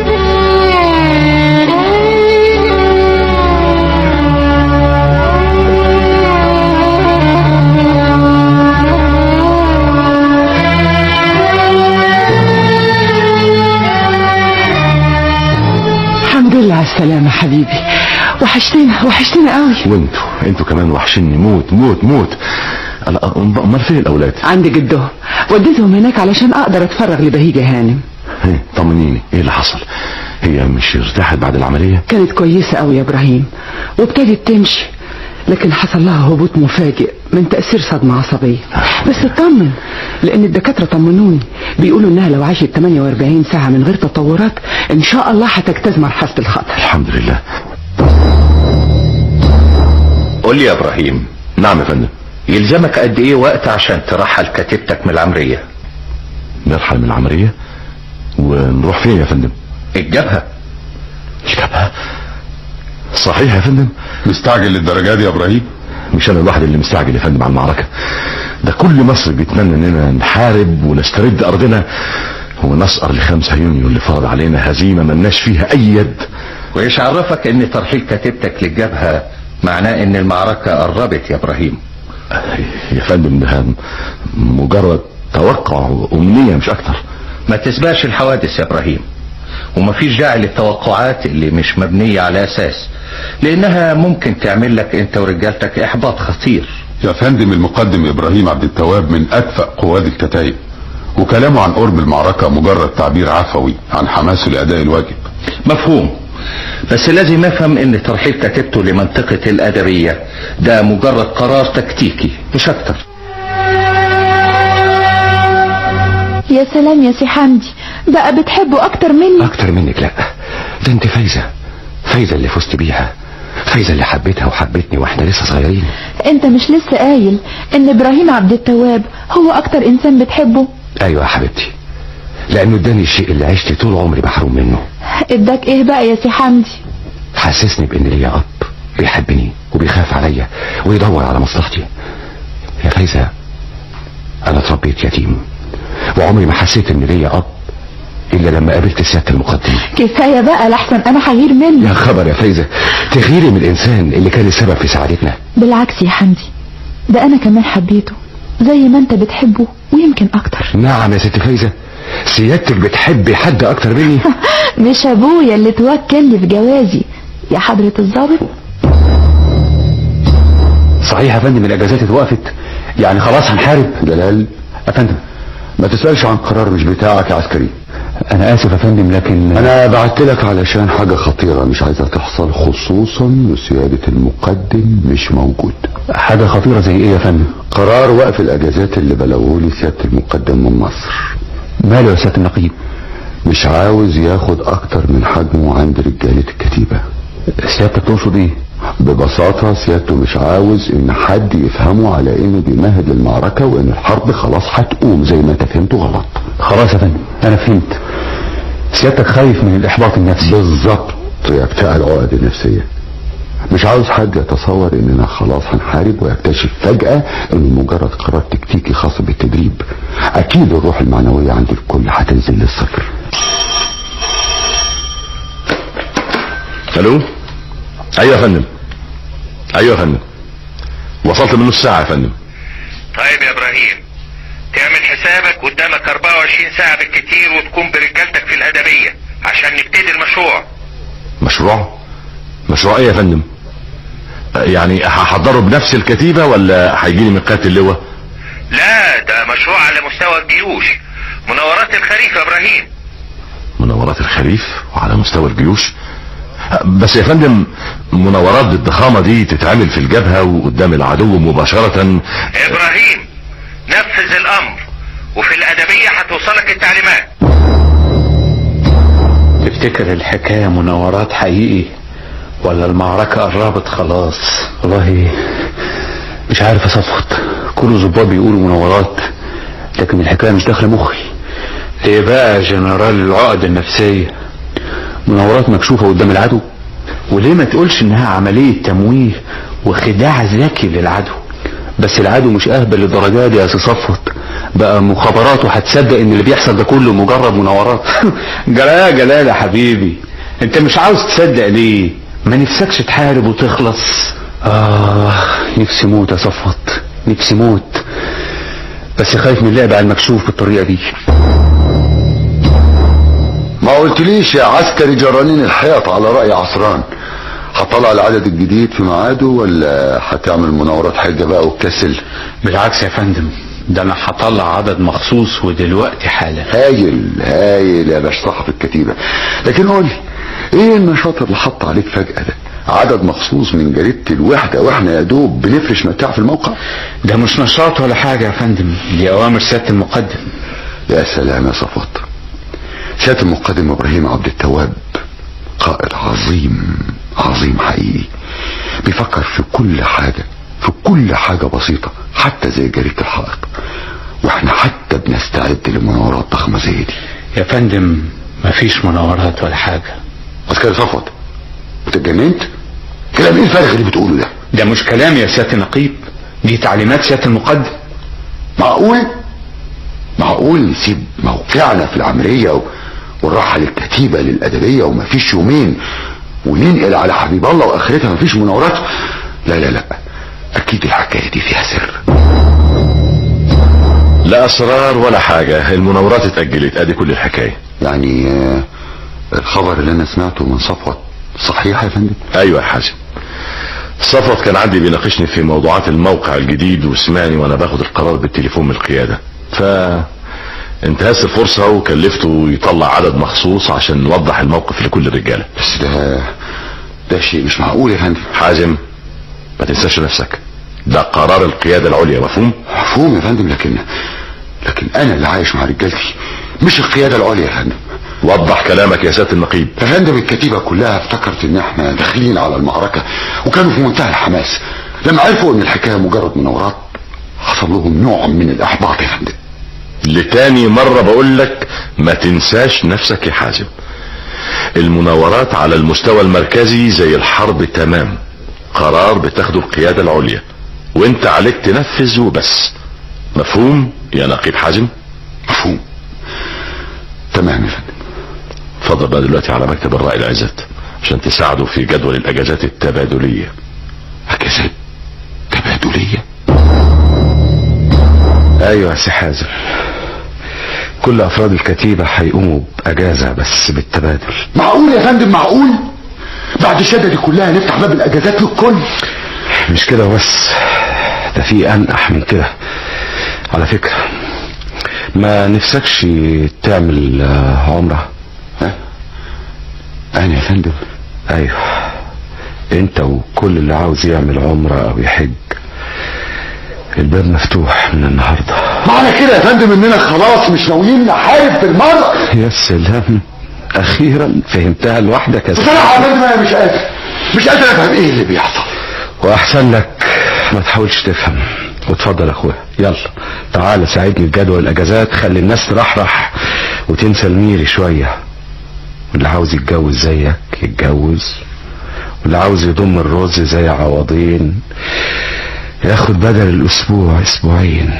الحمد لله على السلامة حبيبي وحشتنا وحشتنا قوي وانتوا انتوا كمان وحشني موت موت موت أنا- امال فين الاولاد عند جدهم وديتهم هناك علشان اقدر اتفرغ لبهيجة هانم هي، طمنيني ايه اللي حصل هي مش ارتاحت بعد العملية كانت كويسة قوي يا ابراهيم وابتدت تمشي لكن حصل لها هبوط مفاجئ من تأثير صدمة عصبية بس اطمن لان الدكاترة طمنوني بيقولوا انها لو عاشت 48 ساعة من غير تطورات ان شاء الله هتجتاز مرحلة الخطر الحمد لله قول لي يا ابراهيم نعم يا فندم يلزمك قد ايه وقت عشان ترحل كتيبتك من العمرية نرحل من العملية ونروح فين يا فندم الجبهة الجبهة صحيح يا فندم مستعجل للدرجة دي يا ابراهيم مش انا الواحد اللي مستعجل يا فندم على المعركة ده كل مصر بيتمنى اننا نحارب ونسترد ارضنا ونسقر لخمسة يونيو اللي فرض علينا هزيمة ملناش فيها اي يد وايش عرفك ان ترحيل كتيبتك للجبهة معناه ان المعركة قربت يا ابراهيم يا فندم ده مجرد توقع وامنية مش اكتر ما تسبقش الحوادث يا ابراهيم ومفيش داعي للتوقعات اللي مش مبنية على اساس لانها ممكن تعمل لك انت ورجالتك احباط خطير يا فندم المقدم ابراهيم عبد التواب من اكفأ قواد الكتائب وكلامه عن قرب المعركة مجرد تعبير عفوي عن حماسه لأداء الواجب مفهوم بس لازم افهم ان ترحيل كتيبته لمنطقة الادبية ده مجرد قرار تكتيكي مش اكتر يا سلام يا سي حمدي بقى بتحبه اكتر مني اكتر منك لا ده انت فايزة فايزة اللي فزت بيها فايزة اللي حبيتها وحبتني واحنا لسه صغيرين انت مش لسه قايل ان ابراهيم عبد التواب هو اكتر انسان بتحبه ايوه يا حبيبتي لانه اداني الشيء اللي عشت طول عمري محروم منه اداك ايه بقى يا سي حمدي حسسني بان ليا اب بيحبني وبيخاف عليا ويدور على مصلحتي يا فايزة انا اتربيت يتيم وعمري ما حسيت ان ليا اب الا لما قابلت سياده المقدم كفاية بقى لحسن انا هغير منه يا خبر يا فايزه تغيري من الانسان اللي كان السبب في سعادتنا بالعكس يا حمدي ده انا كمان حبيته زي ما انت بتحبه ويمكن اكتر نعم يا ست فايزه سيادتك بتحبي حد اكتر مني مش ابويا اللي توكل لي في جوازي يا حضرة الضابط صحيح يا فندم الاجازات اتوقفت يعني خلاص هنحارب جلال يا فندم ما تسألش عن قرار مش بتاعك يا عسكري انا اسف يا فندم لكن انا بعت لك علشان حاجة خطيرة مش عايزة تحصل خصوصا وسيادة المقدم مش موجود حاجة خطيرة زي ايه يا فندم قرار وقف الاجازات اللي بلغولي سيادة المقدم من مصر ماله يا سيادة النقيب مش عاوز ياخد اكتر من حجمه عند رجالة الكتيبة سيادتك تقصد ايه ببساطة سيادته مش عاوز ان حد يفهمه على انه بيمهد للمعركة وان الحرب خلاص هتقوم زي ما انت فهمته غلط خلاص يا فندم انا فهمت سيادتك خايف من الاحباط النفسي بالظبط يا بتاع العقد النفسية مش عاوز حد يتصور اننا خلاص هنحارب ويكتشف فجأة انه مجرد قرار تكتيكي خاص بالتدريب اكيد الروح المعنوية عند الكل هتنزل للصفر الو ايوه يا فندم ايوه يا فندم وصلت من نص ساعه يا فندم طيب يا ابراهيم تعمل حسابك قدامك 24 ساعة بالكتير وتكون برجالتك في الأدبية عشان نبتدي المشروع مشروع مشروع ايه يا فندم آه، يعني هحضره بنفس الكتيبه ولا هيجي لي من قياده اللواء لا ده مشروع على مستوى الجيوش مناورات الخريف يا ابراهيم مناورات الخريف وعلى مستوى الجيوش آه، بس يا فندم مناورات بالضخامه دي تتعمل في الجبهه وقدام العدو مباشره ابراهيم نفذ الامر وفي الادبية هتوصلك التعليمات تفتكر الحكاية مناورات حقيقي ولا المعركة قربت خلاص والله مش عارف اصفت كل الظباط بيقولوا مناورات لكن الحكايه مش داخله مخي ايه بقى يا جنرال العقد النفسية مناورات مكشوفه قدام العدو وليه ما تقولش انها عملية تمويه وخداع ذكي للعدو بس العدو مش اهبل للدرجه دي يا سي صفوت بقى مخابراته هتصدق ان اللي بيحصل ده كله مجرد مناورات جلال جلال يا حبيبي انت مش عاوز تصدق ليه ما نفسكش تحارب وتخلص اه نفسي موت يا صفوت نفسي موت بس خايف من اللعب على المكشوف بالطريقه دي ما قلتليش يا عسكري جرانين الحيط على رأي عصران هطلع العدد الجديد في ميعاده ولا هتعمل مناورات حجة بقى وتكسل بالعكس يا فندم ده انا هطلع عدد مخصوص ودلوقتي حالا هايل هايل يا باش صاحب الكتيبة لكن قول لي ايه النشاط اللي حط عليك فجأة ده عدد مخصوص من جريدة الوحدة واحنا يا دوب بنفرش متاع في الموقع ده مش نشاط ولا حاجة يا فندم دي اوامر سيادة المقدم يا سلام يا صفوت سيادة المقدم ابراهيم عبد التواب قائد عظيم عظيم حقيقي بيفكر في كل حاجة في كل حاجة بسيطة حتى زي جريدة الحائط واحنا حتى بنستعد لمناورات ضخمة زي دي يا فندم مفيش مناورات ولا حاجة عسكري صفوت انت اتجننت كلام ايه الفارغ اللي بتقوله ده ده مش كلام يا سيادة النقيب دي تعليمات سيادة المقدم معقول معقول نسيب موقعنا في العملية و... ونرحل للكتيبة للأدبية ومفيش يومين وننقل على حبيب الله وآخرتها مفيش مناورات لا لا لا أكيد الحكاية دي فيها سر لا اسرار ولا حاجة المناورات اتأجلت ادي كل الحكاية يعني آه، الخبر اللي أنا سمعته من صفوت صحيح يا فندم ايوه يا حازم صفوت كان عندي بيناقشني في موضوعات الموقع الجديد وسمعني وانا باخد القرار بالتليفون من القيادة ف انتهزت الفرصة وكلفته يطلع عدد مخصوص عشان نوضح الموقف لكل الرجالة بس ده ده شيء مش معقول يا فندم حازم ما تنساش نفسك ده قرار القيادة العليا مفهوم مفهوم يا فندم لكن لكن أنا اللي عايش مع رجالتي مش القيادة العليا يا فندم وضح كلامك يا سيادة النقيب يا فندم الكتيبة كلها افتكرت ان احنا داخلين على المعركة وكانوا في منتهى الحماس لما عرفوا ان الحكاية مجرد مناورات حصل لهم نوع من الاحباط يا فندم لتاني مرة بقول لك ما تنساش نفسك يا حازم المناورات على المستوى المركزي زي الحرب تمام قرار بتاخده القيادة العليا وانت عليك تنفذ وبس مفهوم يا نقيب حازم مفهوم تمام يا فندم اتفضل بقى دلوقتي على مكتب الرائد عزت عشان تساعده في جدول الاجازات التبادليه اجازات تبادليه ايوه يا سي حازم كل افراد الكتيبة هيقوموا باجازة بس بالتبادل معقول يا فندم معقول بعد الشدة دي كلها نفتح باب الاجازات للكل مش كده وبس ده في انقح من كده على فكرة ما نفسكش تعمل آه، عمرة ها انا يا فندم ايوه انت وكل اللي عاوز يعمل عمرة او يحج الباب مفتوح من النهاردة معنى كده يا فندم اننا خلاص مش ناويين نحارب في المرة يا سلام اخيرا فهمتها لوحدك يا بصراحة يا فندم انا مش قادر مش قادر افهم ايه اللي بيحصل واحسن لك ما تحاولش تفهم واتفضل يا اخويا يلا تعال ساعدني في جدول الاجازات خلي الناس ترحرح وتنسى الميري شوية واللي عاوز يتجوز زيك يتجوز واللي عاوز يضم الرز زي عوضين ياخد بدل الاسبوع اسبوعين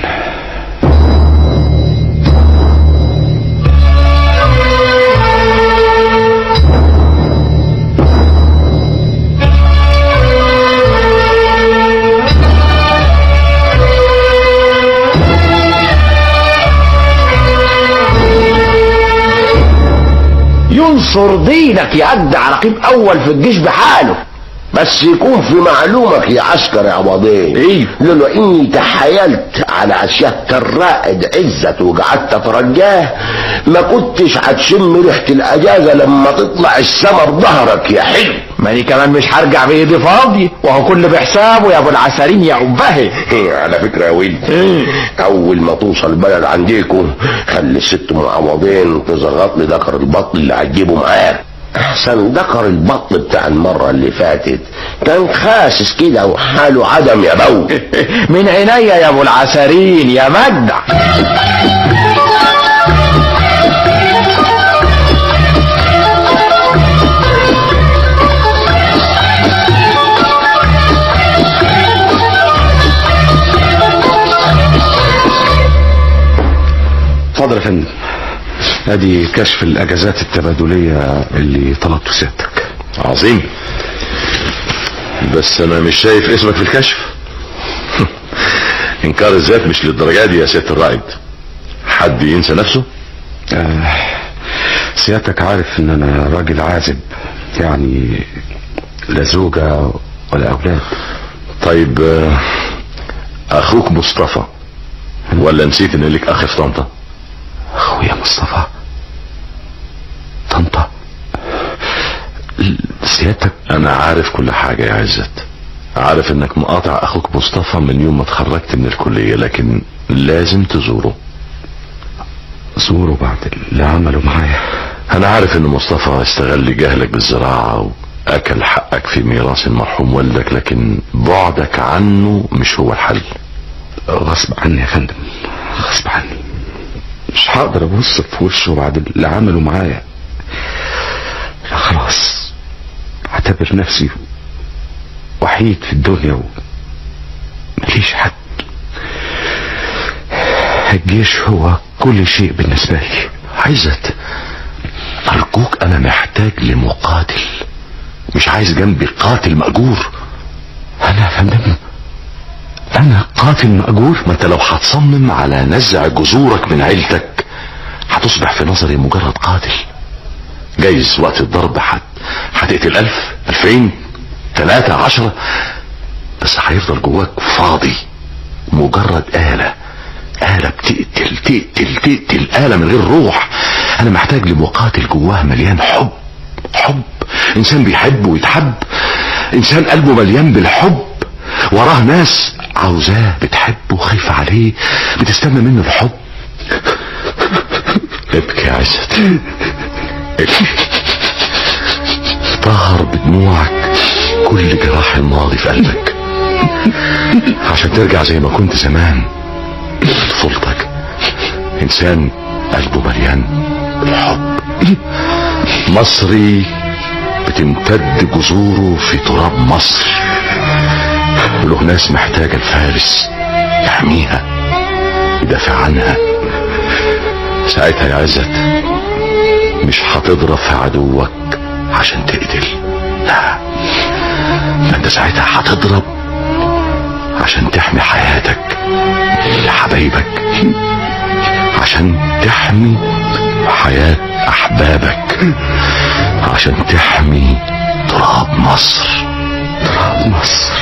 ينصر دينك يعدي على رقيب اول في الجيش بحاله بس يكون في معلومك يا عسكر يا عوضين ايه لولا اني تحايلت على سيادة الرائد عزت وقعدت اترجاه ما كنتش هتشم ريحة الاجازة لما تطلع السما بظهرك يا حلو ماني كمان مش هرجع بايدي فاضي وهو كل بحسابه يا ابو العسارين يا عبهي على فكرة يا ولد اول ما توصل البلد عنديكم خلي الست ام عوضين تزغط لي ذكر البطن اللي هتجيبه معاك احسن ذكر البطن بتاع المرة اللي فاتت كان خاسس كده وحاله عدم يا بو من عينيا يا ابو العسارين يا مجدع اتفضل يا فندم ادي كشف الاجازات التبادلية اللي طلبته سيادتك عظيم بس انا مش شايف اسمك في الكشف انكار الذات مش للدرجة دي يا سيادة الرائد حد ينسى نفسه آه سيادتك عارف ان انا راجل عازب يعني لا زوجة ولا اولاد طيب آه، اخوك مصطفى ولا نسيت ان لك اخ في طنطا اخويا مصطفى طنطا سيادتك انا عارف كل حاجة يا عزت عارف انك مقاطع اخوك مصطفى من يوم ما اتخرجت من الكلية لكن لازم تزوره زوره بعد اللي عمله معايا انا عارف ان مصطفى استغل جهلك بالزراعة واكل حقك في ميراث المرحوم والدك لكن بعدك عنه مش هو الحل غصب عني يا فندم غصب عني مش هقدر ابص في وشه بعد اللي عمله معايا لا خلاص اعتبر نفسي وحيد في الدنيا و... مفيش حد الجيش هو كل شيء بالنسبة لي عزت ارجوك انا محتاج لمقاتل مش عايز جنبي قاتل مأجور انا يا فندم انا قاتل مأجور ما انت لو هتصمم على نزع جذورك من عيلتك هتصبح في نظري مجرد قاتل جايز وقت الضرب حت هتقتل الف الفين تلاتة عشرة بس هيفضل جواك فاضي مجرد آلة آلة بتقتل تقتل تقتل آلة من غير روح أنا محتاج لمقاتل جواه مليان حب حب إنسان بيحب ويتحب إنسان قلبه مليان بالحب وراه ناس عاوزاه بتحبه وخايفة عليه بتستنى منه الحب ابكي يا عزت ابكي طهر بدموعك كل جراح الماضي في قلبك عشان ترجع زي ما كنت زمان طفولتك انسان قلبه مليان بالحب مصري بتمتد جذوره في تراب مصر وله ناس محتاجة الفارس يحميها يدافع عنها ساعتها يا عزت مش هتضرب في عدوك عشان تقتل لا ده انت ساعتها هتضرب عشان تحمي حياتك لحبايبك عشان تحمي حياة احبابك عشان تحمي تراب مصر تراب مصر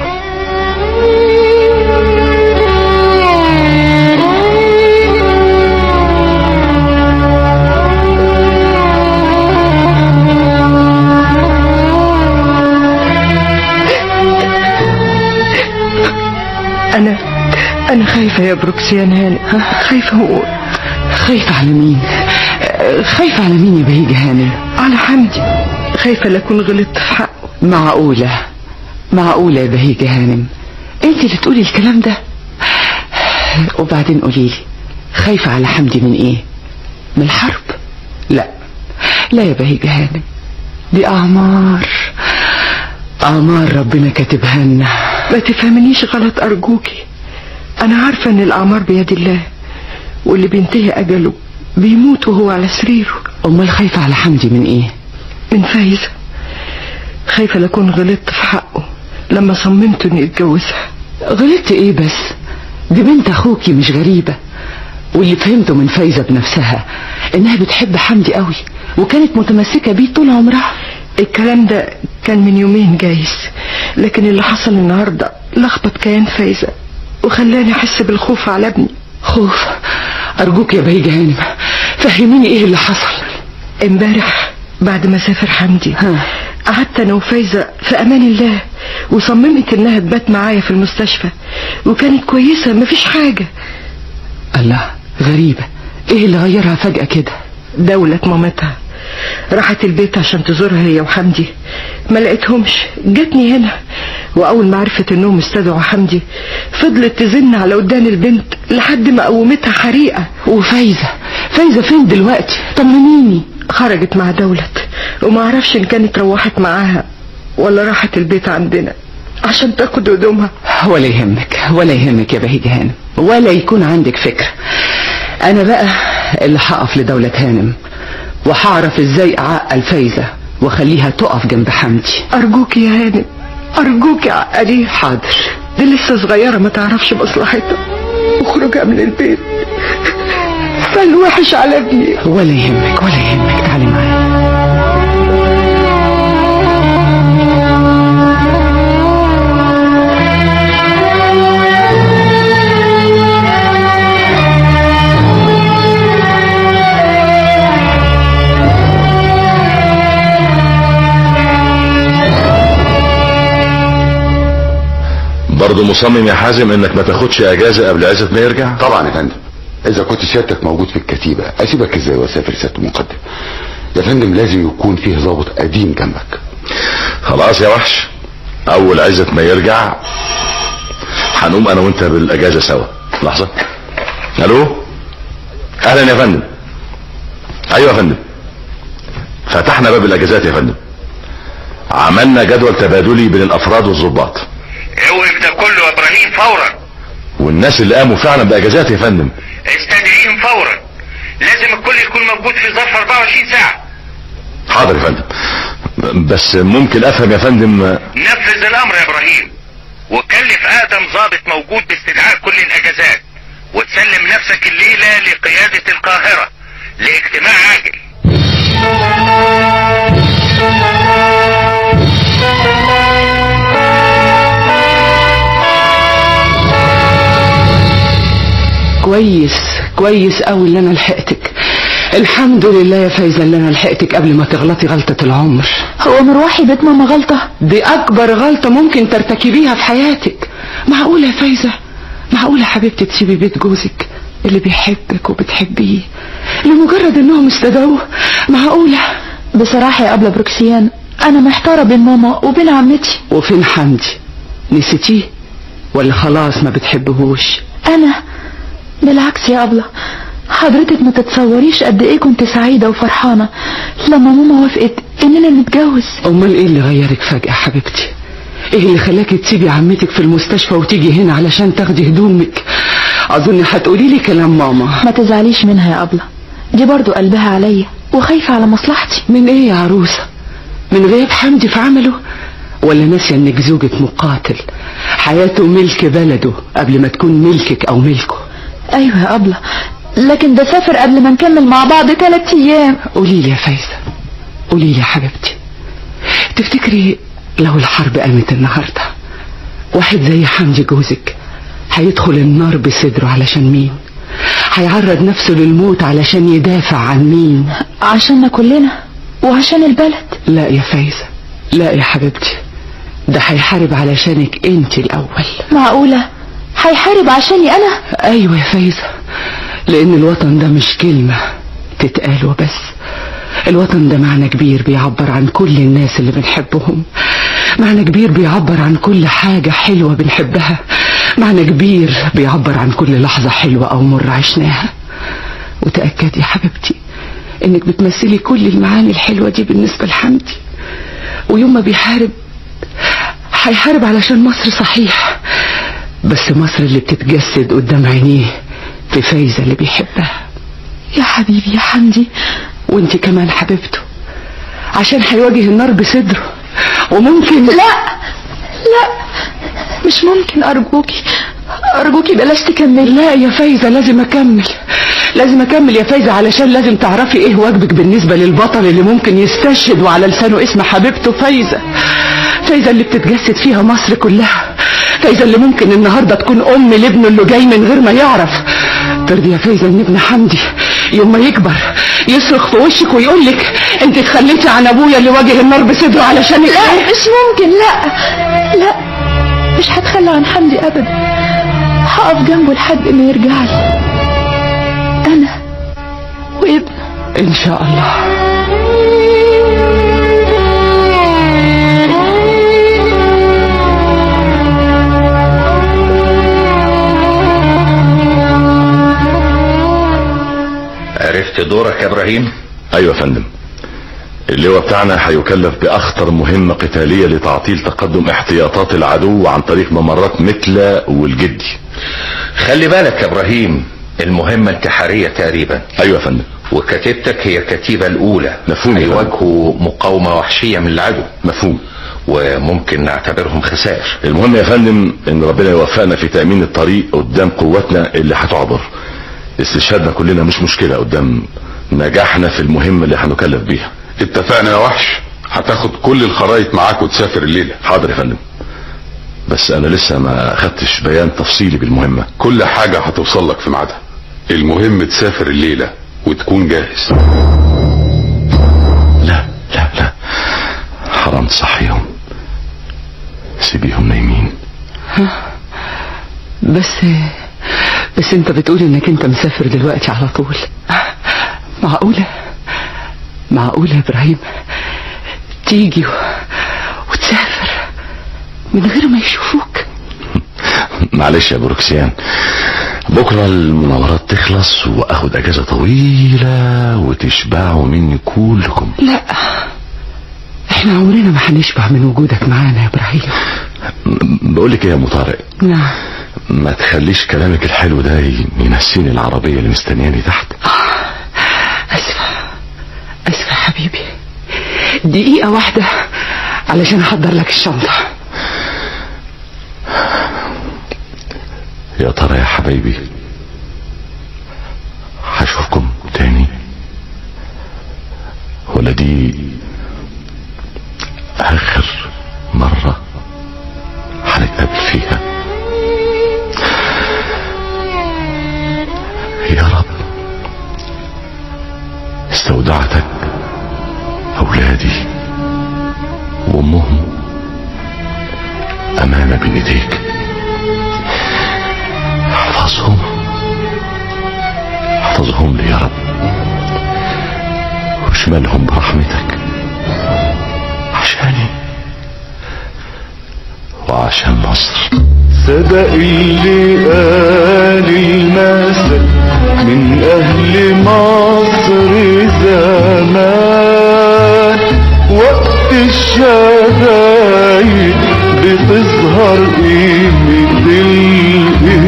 انا انا خايفه يا بروكسيان هاني خايفه هو خايفة على مين خايفة على مين يا بهيج هانم على حمدي خايفه لاكون غلطت في حقه معقولة معقولة يا بهيج هانم انت اللي تقولي الكلام ده وبعدين قوليلي خايفة على حمدي من ايه من الحرب لا لا يا بهيج هانم دي اعمار اعمار ربنا كاتبها لنا ما تفهمنيش غلط ارجوكي انا عارفه ان الاعمار بيد الله واللي بينتهي اجله بيموت وهو على سريره امال خايفة على حمدي من ايه من فايزه خايفه لاكون غلطت في حقه لما صممت اني اتجوزها غلطت ايه بس دي بنت اخوكي مش غريبة واللي فهمته من فايزة بنفسها انها بتحب حمدي قوي وكانت متمسكة بيه طول عمرها الكلام ده كان من يومين جايز لكن اللي حصل النهارده لخبط كيان فايزه وخلاني احس بالخوف على ابني خوف ارجوك يا بهيج هانم فهميني ايه اللي حصل امبارح بعد ما سافر حمدي قعدت انا وفايزه في امان الله وصممت انها تبات معايا في المستشفى وكانت كويسه مفيش حاجه الله غريبة ايه اللي غيرها فجأة كده دولة مامتها راحت البيت عشان تزورها هي وحمدي ما لقيتهمش جاتني هنا واول ما عرفت انهم استدعوا حمدي فضلت تزن على ودان البنت لحد ما قومتها حريقه وفايزه فايزه فين دلوقتي طمنيني خرجت مع دولت وما اعرفش ان كانت روحت معاها ولا راحت البيت عندنا عشان تاخد هدومها ولا يهمك ولا يهمك يا بهيج هانم ولا يكون عندك فكرة انا بقى اللي هقف لدولة هانم وهعرف ازاي اعقل فايزة واخليها تقف جنب حمدي ارجوك يا هانم ارجوك يا عقلي حاضر دي لسه صغيرة ما تعرفش مصلحتها اخرجها من البيت فالوحش على ابني ولا يهمك ولا يهمك تعالي معايا برضه مصمم يا حازم انك ما تاخدش اجازة قبل عزت ما يرجع طبعا يا فندم اذا كنت سيادتك موجود في الكتيبة اسيبك ازاي واسافر سيادة المقدم يا فندم لازم يكون فيه ضابط قديم جنبك خلاص يا وحش اول عزت ما يرجع هنقوم انا وانت بالاجازة سوا لحظة الو اهلا يا فندم ايوه يا فندم فتحنا باب الاجازات يا فندم عملنا جدول تبادلي بين الافراد والضباط اوقف ده كله يا ابراهيم فورا والناس اللي قاموا فعلا باجازات يا فندم استدعيهم فورا لازم الكل يكون موجود في ظرف 24 ساعة حاضر يا فندم بس ممكن افهم يا فندم نفذ الامر يا ابراهيم وكلف اقدم ضابط موجود باستدعاء كل الاجازات وتسلم نفسك الليلة لقيادة القاهرة لاجتماع عاجل كويس كويس قوي اللي انا لحقتك الحمد لله يا فايزة اللي انا لحقتك قبل ما تغلطي غلطة العمر هو مروحي بيت ماما غلطة دي اكبر غلطة ممكن ترتكبيها في حياتك معقولة يا فايزة معقولة حبيبتي تسيبي بيت جوزك اللي بيحبك وبتحبيه لمجرد انهم استدعوه معقولة بصراحة يا أبلة بروكسيان أنا محتارة بين ماما وبين عمتي وفين حمدي نسيتيه ولا خلاص ما بتحبهوش أنا بالعكس يا أبلة حضرتك ما تتصوريش قد ايه كنت سعيدة وفرحانة لما ماما وافقت اننا نتجوز امال ايه اللي غيرك فجأة حبيبتي ايه اللي خلاكي تسيبي عمتك في المستشفى وتيجي هنا علشان تاخدي هدومك اظن هتقولي لي كلام ماما ما تزعليش منها يا أبلة دي برضو قلبها عليا وخايفة على مصلحتي من ايه يا عروسة من غياب حمدي في عمله ولا ناسية انك زوجة مقاتل حياته ملك بلده قبل ما تكون ملكك او ملكه ايوه يا ابلة لكن ده سافر قبل ما نكمل مع بعض ثلاث ايام قولي لي يا فايزة قولي لي يا حبيبتي تفتكري لو الحرب قامت النهاردة واحد زي حمدي جوزك هيدخل النار بصدره علشان مين هيعرض نفسه للموت علشان يدافع عن مين عشاننا كلنا وعشان البلد لا يا فايزة لا يا حبيبتي ده هيحارب علشانك انت الاول معقولة هيحارب عشاني انا ايوه يا فايزة لان الوطن ده مش كلمة تتقال وبس الوطن ده معنى كبير بيعبر عن كل الناس اللي بنحبهم معنى كبير بيعبر عن كل حاجة حلوة بنحبها معنى كبير بيعبر عن كل لحظة حلوة أو مرة عشناها وتأكدي يا حبيبتي إنك بتمثلي كل المعاني الحلوة دي بالنسبة لحمدي ويوم ما بيحارب هيحارب علشان مصر صحيح بس مصر اللي بتتجسد قدام عينيه في فايزة اللي بيحبها يا حبيبي يا حمدي وانت كمان حبيبته عشان هيواجه النار بصدره وممكن لا لا مش ممكن ارجوكي ارجوكي بلاش تكملي لا يا فايزة لازم اكمل لازم اكمل يا فايزة علشان لازم تعرفي ايه واجبك بالنسبة للبطل اللي ممكن يستشهد وعلى لسانه اسم حبيبته فايزة فايزة اللي بتتجسد فيها مصر كلها فايزة اللي ممكن النهاردة تكون ام لابنه اللي جاي من غير ما يعرف ترضي يا فايزة ان ابن حمدي يوم ما يكبر يصرخ في وشك ويقول لك انت اتخليتي عن ابويا اللي واجه النار بصدره علشان لا مش ممكن لا لا مش هتخلى عن حمدي ابدا هقف جنبه لحد ما يرجع لي انا وابنه ان شاء الله عرفت دورك يا ابراهيم ايوه يا فندم اللواء بتاعنا هيكلف باخطر مهمة قتالية لتعطيل تقدم احتياطات العدو عن طريق ممرات متلة والجدي خلي بالك يا ابراهيم المهمة انتحارية تقريبا ايوه يا فندم وكتيبتك هي الكتيبة الاولى مفهوم يا فندم. هيواجهوا مقاومة وحشية من العدو مفهوم وممكن نعتبرهم خسائر المهم يا فندم ان ربنا يوفقنا في تأمين الطريق قدام قواتنا اللي هتعبر استشهادنا كلنا مش مشكلة قدام نجاحنا في المهمة اللي هنكلف بيها اتفقنا يا وحش هتاخد كل الخرايط معاك وتسافر الليلة حاضر يا فندم بس انا لسه ما خدتش بيان تفصيلي بالمهمة كل حاجة هتوصل لك في ميعادها المهم تسافر الليلة وتكون جاهز لا لا لا حرام تصحيهم سيبيهم نايمين بس بس انت بتقول انك انت مسافر دلوقتي على طول معقولة معقولة يا ابراهيم تيجي و... وتسافر من غير ما يشوفوك معلش يا بروكسيان بكرة المناورات تخلص واخد اجازة طويلة وتشبعوا مني كلكم لا احنا عمرنا ما هنشبع من وجودك معانا يا ابراهيم بقولك ايه يا مطارق نعم ما تخليش كلامك الحلو ده ينسيني العربية اللي مستنياني تحت اسفة اسفة يا حبيبي دقيقة واحدة علشان احضر لك الشنطة يا ترى يا حبايبي هشوفكم تاني ولا دي اخر مرة هنتقابل فيها يا رب استودعتك اولادي وامهم امانة بين ايديك احفظهم احفظهم لي يا رب واشملهم برحمتك عشاني وعشان مصر صدق اللي قال المثل من اهل مصر زمان وقت الشدايد بتظهر قيمة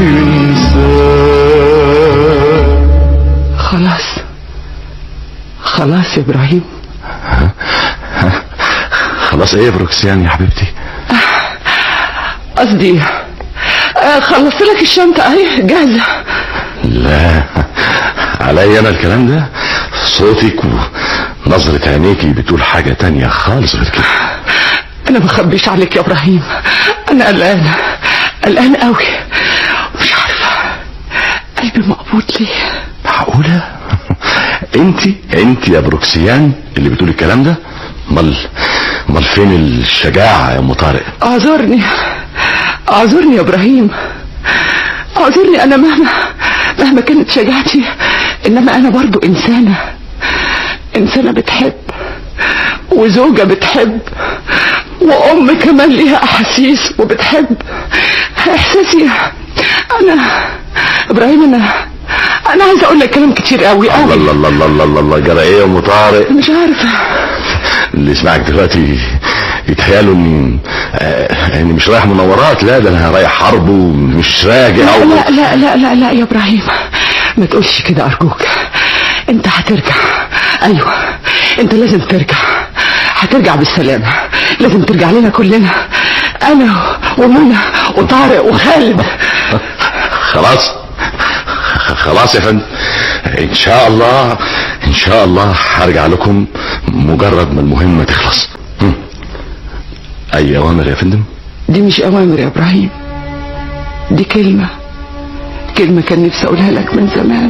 الإنسان خلاص خلاص يا ابراهيم خلاص ايه يا بروكسيان يا حبيبتي قصدي آه، خلصت لك الشنطة اهي جاهزة لا عليا انا الكلام ده صوتك ونظرة عينيكي بتقول حاجة تانية خالص غير كده انا ما بخبيش عليك يا ابراهيم انا قلقان قلقان قوي مش عارفة قلبي مقبوض ليه معقولة انت انت يا بروكسيان اللي بتقول الكلام ده امال امال فين الشجاعة يا ام طارق اعذرني اعذرني يا ابراهيم اعذرني انا مهما مهما كانت شجاعتي انما انا برضو انسانة انسانة بتحب وزوجة بتحب وام كمان ليها احاسيس وبتحب احساسي انا ابراهيم انا انا عايزه اقول لك كلام كتير قوي قوي الله الله الله الله الله الله جرى ايه يا ام طارق مش عارفه اللي يسمعك دلوقتي يتخيلوا اني آه، اني مش رايح منورات لا ده انا رايح حرب ومش راجع لا و... لا لا لا لا, لا يا ابراهيم ما تقولش كده ارجوك انت هترجع ايوه انت لازم ترجع هترجع بالسلامة لازم ترجع لنا كلنا انا ومنى وطارق وخالد خلاص خلاص يا فندم ان شاء الله ان شاء الله هرجع لكم مجرد ما المهمة تخلص هم. اي اوامر يا فندم دي مش اوامر يا ابراهيم دي كلمة كلمة كان نفسي اقولها لك من زمان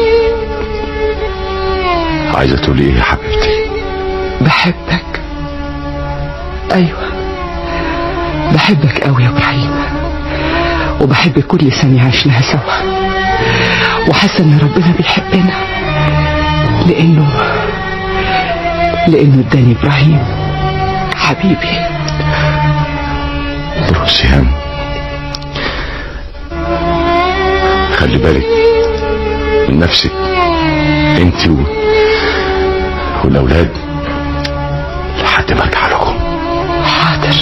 عايزة تقولي ايه يا حبيبتي بحبك ايوه بحبك قوي يا ابراهيم وبحب كل ثانية عشناها سوا وحاسة ان ربنا بيحبنا لانه لانه اداني ابراهيم حبيبي بروسيان خلي بالك من نفسك انت و... والاولاد لحد ما ارجع لكم حاضر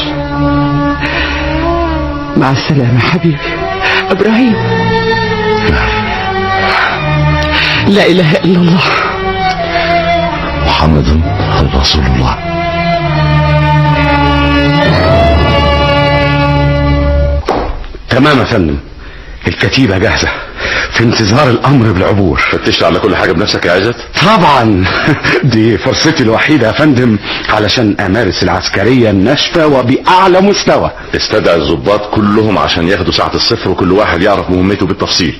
مع السلامة حبيبي ابراهيم لا اله الا الله محمد رسول الله تمام يا فندم الكتيبة جاهزة في انتظار الامر بالعبور فتشت على كل حاجة بنفسك يا عزت طبعا دي فرصتي الوحيدة يا فندم علشان امارس العسكرية الناشفة وباعلى مستوى استدعي الضباط كلهم عشان ياخدوا ساعة الصفر وكل واحد يعرف مهمته بالتفصيل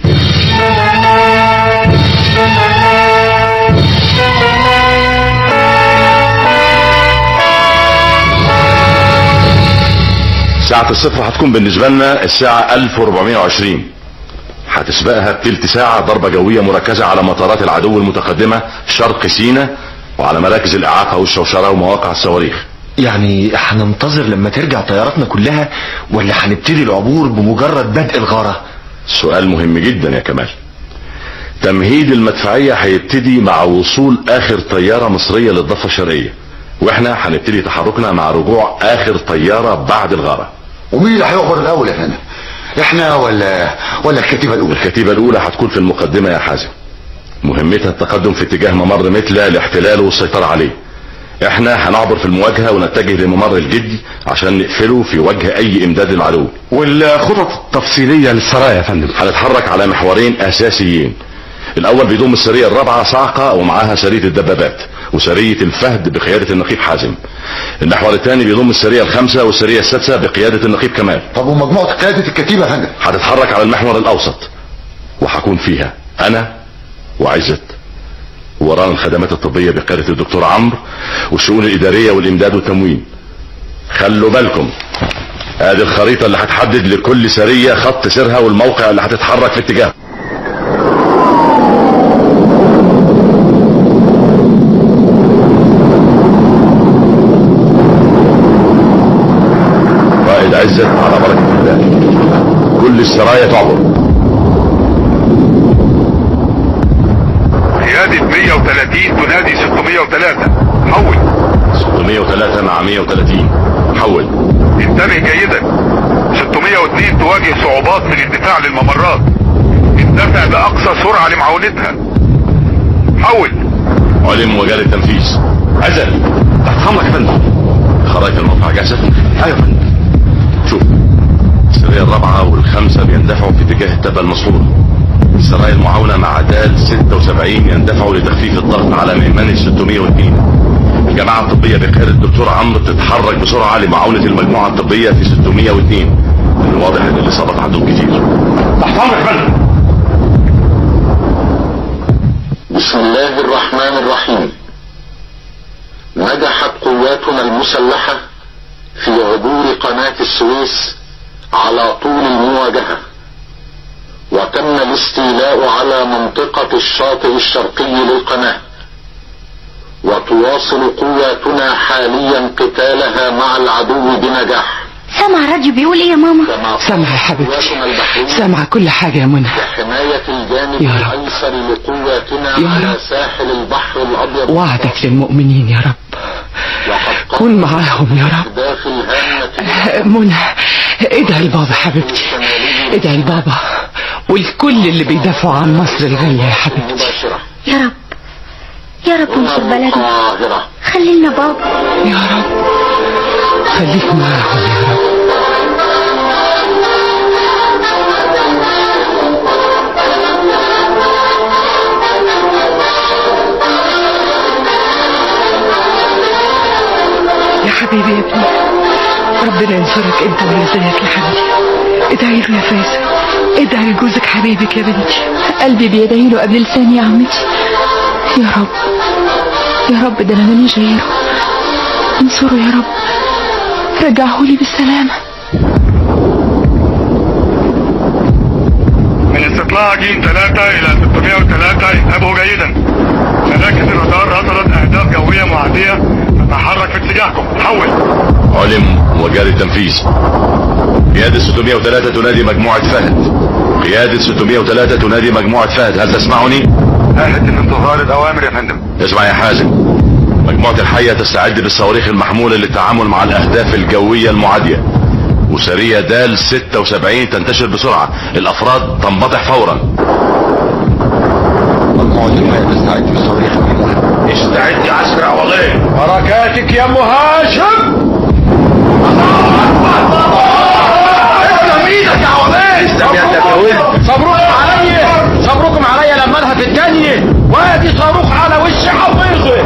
ساعة الصفر هتكون بالنسبة لنا الساعة 1420 هتسبقها بتلت ساعة ضربة جوية مركزة على مطارات العدو المتقدمة شرق سيناء وعلى مراكز الإعاقة والشوشرة ومواقع الصواريخ يعني هننتظر لما ترجع طياراتنا كلها ولا هنبتدي العبور بمجرد بدء الغارة سؤال مهم جدا يا كمال تمهيد المدفعية هيبتدي مع وصول آخر طيارة مصرية للضفة الشرقية واحنا هنبتدي تحركنا مع رجوع آخر طيارة بعد الغارة ومين اللي هيخبر الاول يا فندم احنا ولا ولا الكتيبه الاولى الكتيبة الأولى هتكون في المقدمة يا حازم مهمتها التقدم في اتجاه ممر متلة لاحتلاله والسيطرة عليه احنا هنعبر في المواجهة ونتجه لممر الجدي عشان نقفله في وجه اي امداد العدو والخطط التفصيلية للسرايا يا فندم هنتحرك على محورين اساسيين الاول بيضم السرية الرابعة صاعقة ومعاها سرية الدبابات وسرية الفهد بقيادة النقيب حازم المحور الثاني بيضم السرية الخامسة والسرية السادسة بقيادة النقيب كمال طب ومجموعه قياده الكتيبه يا فندم هتتحرك على المحور الاوسط وهكون فيها انا وعزت ورانا الخدمات الطبية بقيادة الدكتور عمرو والشؤون الادارية والامداد والتموين خلوا بالكم ادي الخريطة اللي هتحدد لكل سرية خط سيرها والموقع اللي هتتحرك في اتجاهه قائد عزت على بركة الله كل السرايا تعبر قيادة 130 تنادي 603 حول 603 مع 130 حول انتبه جيدا 602 تواجه صعوبات في الاندفاع للممرات اندفع بأقصى سرعة لمعاونتها حول علم وجال التنفيذ عزل تحت امرك يا فندم خرائط الموقع جاهزة ايوه يا فندم شوف السرية الرابعة والخامسة بيندفعوا في اتجاه التبة المسطورة السرايا المعاونة مع دال 76 يندفعوا لتخفيف الضغط على ميمنة 602 الجماعة الطبية بقيادة الدكتور عمرو تتحرك بسرعة لمعاونة المجموعة الطبية في 602 من الواضح ان الإصابات عندهم كتير تحت امرك يا فندم بسم الله الرحمن الرحيم نجحت قواتنا المسلحة في عبور قناة السويس على طول المواجهة وتم الاستيلاء على منطقة الشاطئ الشرقي للقناة وتواصل قواتنا حاليا قتالها مع العدو بنجاح سامع الراديو بيقول ايه يا ماما سامعة يا حبيبتي سامعة كل حاجة يا منى حماية الجانب يا رب. الأيسر لقواتنا يا على رب. ساحل البحر الأبيض وعدك للمؤمنين يا رب كن معاهم يا رب داخل هامة منى ادعي لبابا حبيبتي ادعي لبابا والكل اللي بيدافعوا عن مصر الغالية يا حبيبتي يا رب يا رب انصر بلدنا القاهرة خلينا بابا يا رب خليك معاهم يا رب يا حبيبي يا ابني ربنا ينصرك انت واللي زيك يا حبيبي ادعي له يا فايزة ادعي لجوزك حبيبك يا بنتي قلبي بيدعي له قبل لساني يا عمتي يا رب يا رب ده انا ماليش غيره انصره يا رب رجعهولي بالسلامة من استطلاع جيم 3 إلى 603 انتبهوا جيدا مراكز الرادار رصدت أهداف جوية معادية تتحرك في اتجاهكم حول علم وجال التنفيذ قيادة 603 تنادي مجموعة فهد قيادة 603 تنادي مجموعة فهد هل تسمعني؟ أهد الانتظار الأوامر يا فندم اسمع يا حازم مجموعة الحية تستعد بالصواريخ المحمولة للتعامل مع الأهداف الجوية المعادية وسرية دال 76 تنتشر بسرعة الأفراد تنبطح فورا مجموعة الحياة تستعد بالصواريخ المحمولة استعد يا عسكر عوضين بركاتك يا ام هاشم اسلم ايدك يا عوضين اسلم يدك يا ولد صبركم عليا صبركم عليا لما انها في التانية وادي صاروخ على وش حفيظه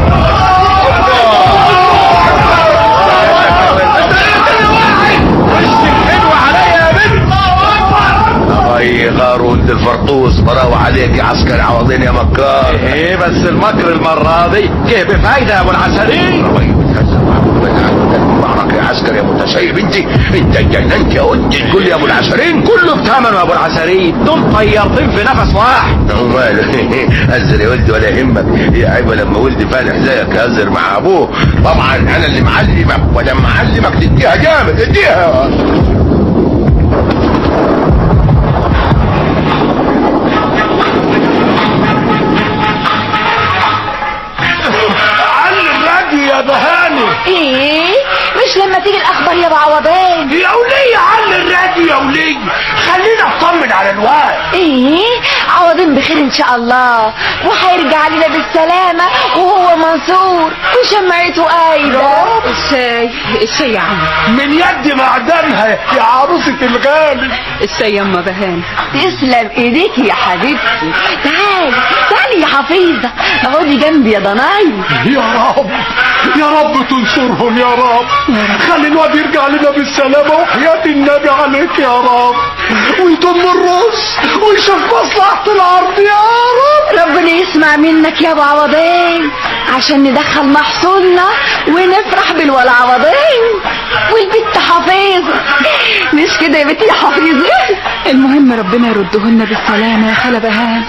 حلوة عليا يا بنت اي غار ولد الفرطوس براوة عليك يا عسكر عوضين يا مكار ايه بس المكر المرة دي جه بفايدة يا ابو العسلين معركة يا عسكر يا متسيب انت انت اتجننت يا ولد تقول لي يا ابو العسكرين كله بثمنه يا ابو العسلين دول طيارتين في نفس واحد وماله هزر يا ولد ولا يهمك يا عيبة لما ولد فالح زيك هزر مع ابوه طبعا انا اللي معلمك ولما اعلمك تديها جامد اديها علي الراديو يا بهاني ايه مش لما تيجي الاخبار يا ابو عوضان يا ولية علي الراديو يا ولية خلينا اطمن على الواد ايه عوضين بخير ان شاء الله وهيرجع لنا بالسلامة وهو منصور وشمعته قايدة ازاي ازاي يا عم من يد معدنها يا عروسة الغالي ازاي يا اما بهان تسلم ايديك يا حبيبتي تعالي تعالي يا حفيظة اقعدي جنبي يا ضناي يا رب يا رب تنصرهم يا رب خلي الواد يرجع لنا بالسلامة وحياة النبي عليك يا رب ويضم الراس ويشوف مصلحة العرض يا رب ربنا يسمع منك يا ابو عوضين عشان ندخل محصولنا ونفرح بالولا عوضين والبت حفيظة مش كده يا بنتي يا حفيظة المهم ربنا يردهن بالسلامة يا خالة بهان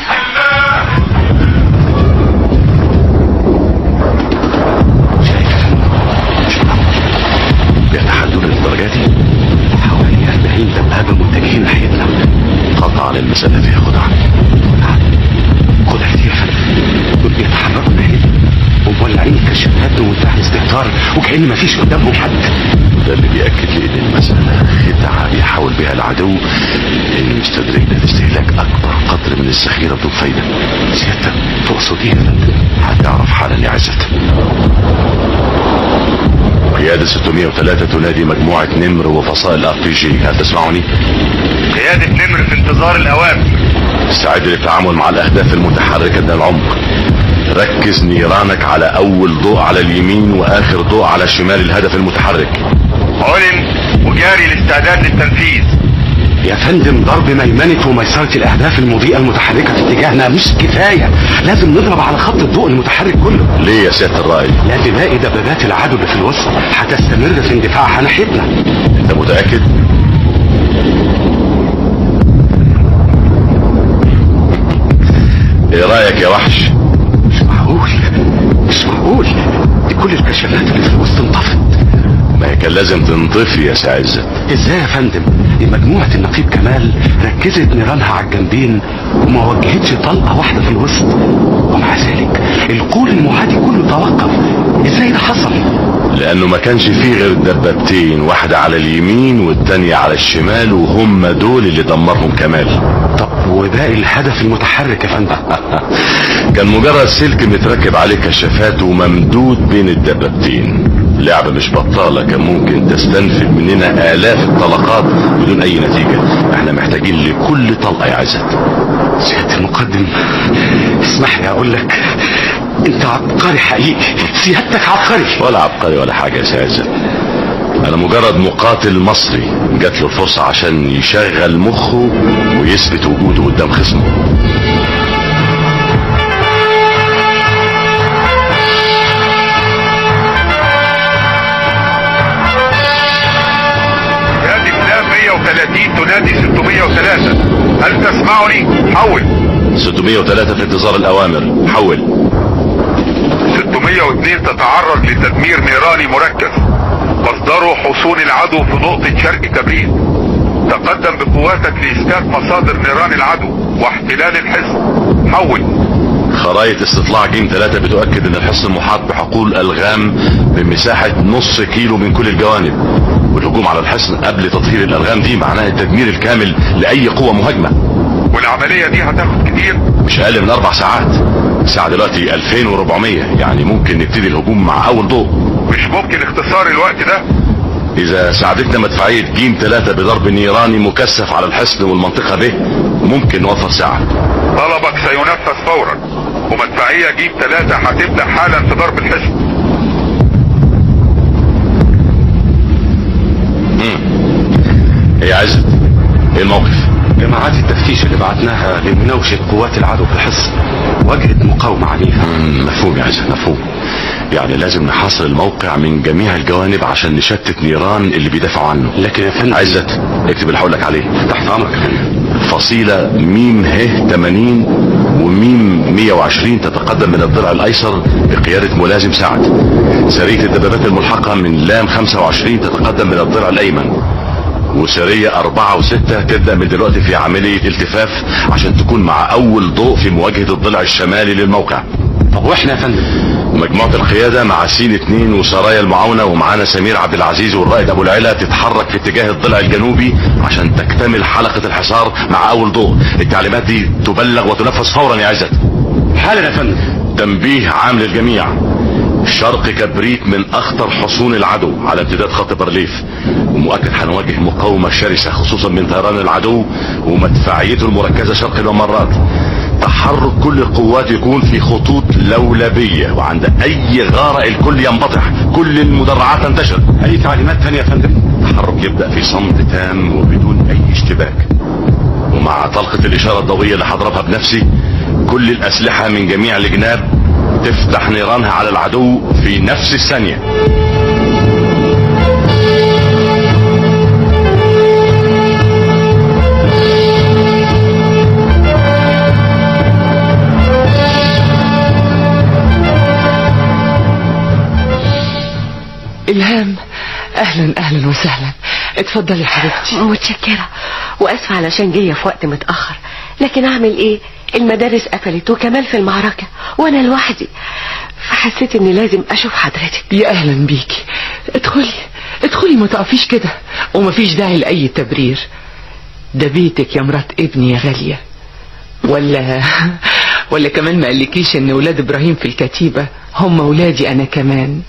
بيتحدون للدرجة دي حوالي 40 دبابة متجهين ناحيتنا قطع عن المسافة فيها خدعة خدها كتير يا فندم دول بيتحركوا ناحيتنا ومولعين الكشافات ومفتاح الاستهداف بهزار وكأن مفيش قدامهم حد ده اللي بيأكد لي ان المسألة خدعة بيحاول بها العدو ان يستدرجنا لاستهلاك اكبر قدر من الذخيرة بدون فايدة سيادتك تقصد ايه يا فندم؟ هتعرف حالا يا عزت قيادة 603 تنادي مجموعة نمر وفصائل ار بي جي هل تسمعني؟ قيادة نمر في انتظار الاوامر استعد للتعامل مع الاهداف المتحركة من العمق ركز نيرانك على اول ضوء على اليمين واخر ضوء على شمال الهدف المتحرك علم وجاري الاستعداد للتنفيذ يا فندم ضرب ميمنة وميسرة الأهداف المضيئة المتحركة في اتجاهنا مش كفاية لازم نضرب على خط الضوء المتحرك كله ليه يا سيادة الرائد؟ لأن باقي دبابات العدو اللي في الوسط هتستمر في اندفاعها ناحيتنا انت متأكد؟ ايه رأيك يا وحش؟ مش معقول مش معقول دي كل الكشافات اللي في الوسط انطفت ما هي كان لازم تنطفي يا سي عزت ازاي يا فندم دي مجموعة النقيب كمال ركزت نيرانها على الجنبين وما وجهتش طلقة واحدة في الوسط ومع ذلك القول المعادي كله توقف ازاي ده حصل لانه ما كانش فيه غير دبابتين واحدة على اليمين والتانية على الشمال وهم دول اللي دمرهم كمال طب وباقي الهدف المتحرك يا فندم كان مجرد سلك متركب عليه كشافات وممدود بين الدبابتين لعبة مش بطالة كان ممكن تستنفذ مننا آلاف الطلقات بدون أي نتيجة احنا محتاجين لكل طلقة يا عزت سيادة المقدم اسمح لي أقول لك أنت عبقري حقيقي سيادتك عبقري ولا عبقري ولا حاجة يا سي عزت أنا مجرد مقاتل مصري جات له الفرصة عشان يشغل مخه ويثبت وجوده قدام خصمه قيادة لام 130 تنادي 603 هل تسمعني؟ حول 603 في انتظار الأوامر حول 602 تتعرض لتدمير نيراني مركز مصدره حصون العدو في نقطة شرق تبريد تقدم بقواتك لإسكات مصادر نيران العدو واحتلال الحصن حول خرائط استطلاع جيم 3 بتؤكد ان الحصن محاط بحقول الغام بمساحة نص كيلو من كل الجوانب والهجوم على الحصن قبل تطهير الالغام دي معناه التدمير الكامل لاي قوة مهاجمة والعملية دي هتاخد كتير مش اقل من اربع ساعات الساعة دلوقتي 2400 يعني ممكن نبتدي الهجوم مع اول ضوء مش ممكن اختصار الوقت ده اذا ساعدتنا مدفعية جيم 3 بضرب نيراني مكثف على الحصن والمنطقة به ممكن نوفر ساعة طلبك سينفذ فورا ومدفعية جيم 3 هتبدأ حالا في ضرب الحصن ايه يا عزت ايه الموقف جماعات التفتيش اللي بعتناها لمناوشة قوات العدو في الحصن واجهت مقاومة عنيفة مفهوم يا عزت مفهوم يعني لازم نحاصر الموقع من جميع الجوانب عشان نشتت نيران اللي بيدافعوا عنه لكن يا فندم عزت اكتب اللي هقول لك عليه تحت امرك يا فندم فصيلة ميم ه 80 وميم 120 تتقدم من الضلع الايسر بقيادة ملازم سعد سرية الدبابات الملحقة من لام 25 تتقدم من الضلع الايمن وسرية أربعة وستة تبدأ من دلوقتي في عملية التفاف عشان تكون مع أول ضوء في مواجهة الضلع الشمالي للموقع طب واحنا يا فندم مجموعة القيادة مع سين اتنين وسرايا المعاونة ومعانا سمير عبد العزيز والرائد أبو العلا تتحرك في اتجاه الضلع الجنوبي عشان تكتمل حلقة الحصار مع أول ضوء التعليمات دي تبلغ وتنفذ فورا يا عزت حالا يا فندم تنبيه عام للجميع شرق كبريت من اخطر حصون العدو على امتداد خط بارليف ومؤكد هنواجه مقاومة شرسة خصوصا من طيران العدو ومدفعيته المركزة شرق الممرات تحرك كل القوات يكون في خطوط لولبية وعند اي غارة الكل ينبطح كل المدرعات تنتشر اي تعليمات تانية يا فندم التحرك يبدأ في صمت تام وبدون اي اشتباك ومع طلقة الاشارة الضوئية اللي هضربها بنفسي كل الاسلحة من جميع الجناب تفتح نيرانها على العدو في نفس الثانية إلهام أهلا أهلا وسهلا اتفضلي يا حبيبتي متشكرة وأسفة علشان جاية في وقت متأخر لكن أعمل إيه المدارس قفلت وكمال في المعركة وأنا لوحدي في حسيت اني لازم اشوف حضرتك يا اهلا بيكي ادخلي ادخلي ما تقفيش كده ومفيش داعي لاي تبرير ده بيتك يا مرات ابني يا غالية ولا ولا كمان ما قالكيش ان ولاد ابراهيم في الكتيبة هم ولادي انا كمان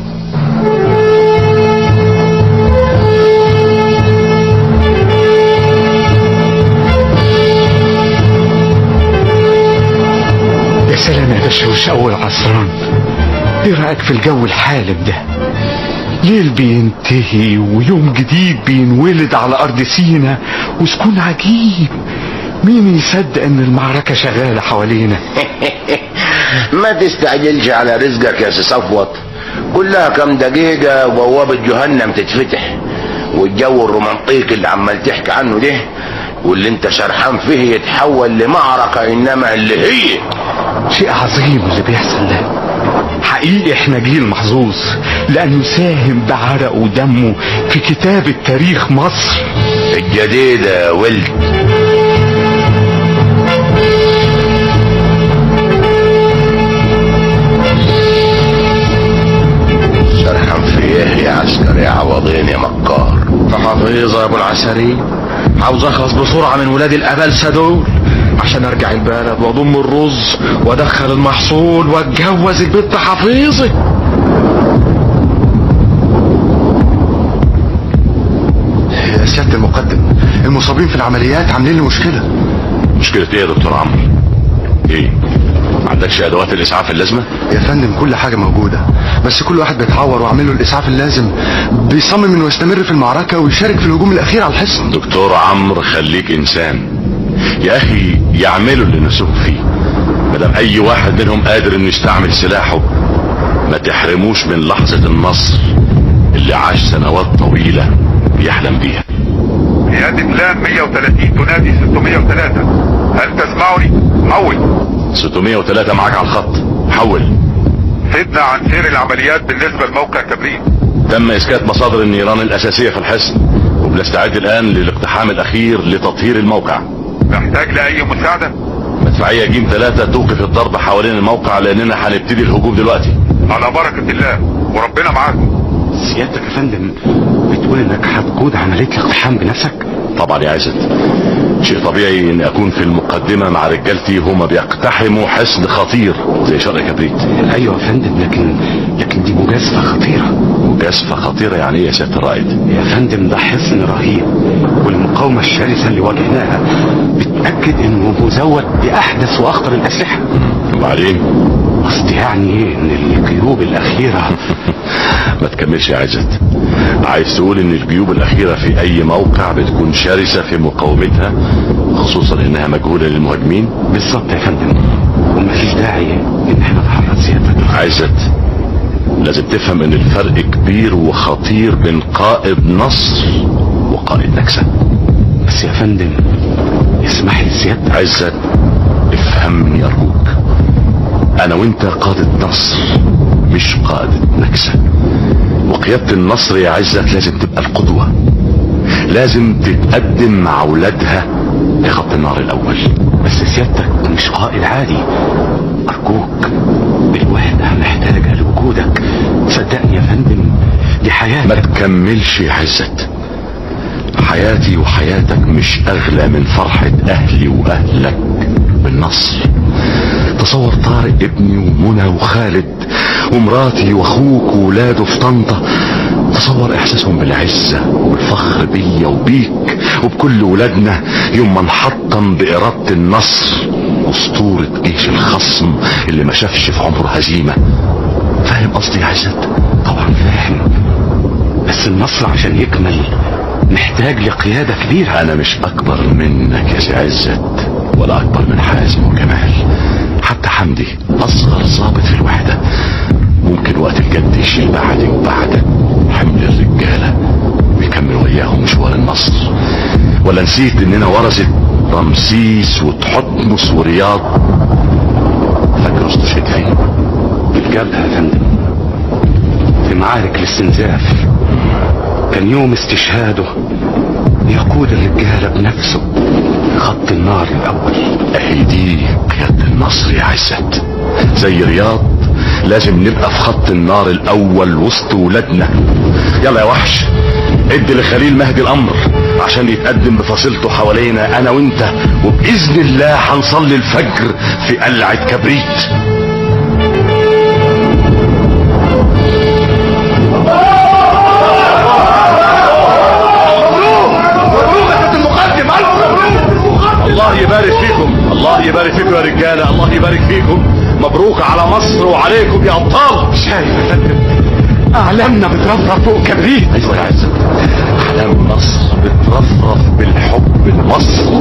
يا سلام يا باشا اول عصران ايه رايك في الجو الحالم ده ليل بينتهي ويوم جديد بينولد على ارض سينا وسكون عجيب مين يصدق ان المعركة شغالة حوالينا ما تستعجلش على رزقك يا سي صفوت كلها كم دقيقة وبوابة جهنم تتفتح والجو الرومانطيك اللي عمال تحكي عنه ده واللي انت سرحان فيه يتحول لمعركة انما اللي هي شيء عظيم اللي بيحصل ده حقيقي احنا جيل محظوظ لانه ساهم بعرقه ودمه في كتابة تاريخ مصر الجديدة يا ولد سرحان في ايه يا عسكري عوضين يا مكار حفيظة يا ابو العسري عاوز اخلص بسرعة من ولاد الابلسة دول عشان ارجع البلد واضم الرز وادخل المحصول واتجوز البنت حفيظة يا سيادة المقدم المصابين في العمليات عاملين لي مشكلة مشكلة ايه يا دكتور عمرو ايه ما عندكش ادوات الاسعاف اللازمة يا فندم كل حاجة موجودة بس كل واحد بيتعور وعامل له الاسعاف اللازم بيصمم انه يستمر في المعركة ويشارك في الهجوم الاخير على الحصن دكتور عمرو خليك انسان يا اخي يعملوا اللي نفسهم فيه مادام اي واحد منهم قادر انه يستعمل سلاحه ما تحرموش من لحظة النصر اللي عاش سنوات طويلة بيحلم بيها قيادة لام 130 تنادي 603 هل تسمعني؟ حول 603 معاك على الخط حول فدنا عن سير العمليات بالنسبة لموقع تبريد تم اسكات مصادر النيران الاساسية في الحصن وبنستعد الان للاقتحام الاخير لتطهير الموقع محتاج لأي مساعدة؟ مدفعية جيم ثلاثة توقف الضرب حوالين الموقع لاننا هنبتدي الهجوم دلوقتي على بركة الله وربنا معاكم سيادتك يا فندم بتقول انك هتقود عملية الاقتحام بنفسك طبعا يا عزت شيء طبيعي ان اكون في المقدمة مع رجالتي هما بيقتحموا حصن خطير زي شرق كبريت ايوه يا فندم لكن لكن دي مجازفة خطيرة مجازفة خطيرة يعني ايه يا سيادة الرائد يا فندم ده حصن رهيب والمقاومة الشرسة اللي واجهناها بتأكد انه مزود بأحدث وأخطر الأسلحة وبعدين قصدي يعني ايه ان الجيوب الأخيرة ما تكملش يا عزت عايز تقول ان الجيوب الاخيرة في اي موقع بتكون شرسة في مقاومتها خصوصا انها مجهولة للمهاجمين بالظبط يا فندم ومفيش داعي ان احنا نتحرك سيادتك عزت لازم تفهم ان الفرق كبير وخطير بين قائد نصر وقائد نكسة بس يا فندم اسمح لي سيادتك عزت افهمني ارجوك انا وانت قادة نصر مش قادة نكسة وقيادة النصر يا عزت لازم تبقى القدوة لازم تتقدم مع ولادها لخط النار الاول بس سيادتك مش قائد عادي ارجوك الوحدة محتاجة لوجودك صدقني يا فندم دي حياتك ما تكملش يا عزت حياتي وحياتك مش اغلى من فرحة اهلي واهلك بالنصر تصور طارق ابني ومنى وخالد ومراتي واخوك وولاده في طنطا تصور احساسهم بالعزة والفخر بيا وبيك وبكل ولادنا يوم ما نحطم بإرادة النصر اسطورة جيش الخصم اللي ما شافش في عمره هزيمة فاهم قصدي يا عزت طبعا فاهم بس النصر عشان يكمل محتاج لقيادة كبيرة انا مش اكبر منك يا سي عزت ولا اكبر من حازم وجمال حتى حمدي اصغر ضابط في الوحدة ممكن وقت الجد يشيل بعدي وبعدك حمل الرجالة ويكمل وياهم مشوار النصر ولا نسيت اننا ورثة رمسيس وتحتمس ورياض فاكر استشهد فين في الجبهة يا فندم في معارك الاستنزاف كان يوم استشهاده يقود الرجالة بنفسه خط النار الأول اهي دي قيادة النصر يا عزت زي رياض لازم نبقى في خط النار الاول وسط ولادنا يلا يا وحش ادي لخليل مهدي الامر عشان يتقدم بفصيلته حوالينا انا وانت وباذن الله هنصلي الفجر في قلعه كبريت الله يبارك فيكم الله يبارك فيكم يا رجاله الله يبارك فيكم مبروك على مصر وعليكم يا ابطال شايف يا فندم اعلامنا بترفرف فوق كبريت ايوه يا عزت احلام مصر بترفرف بالحب لمصر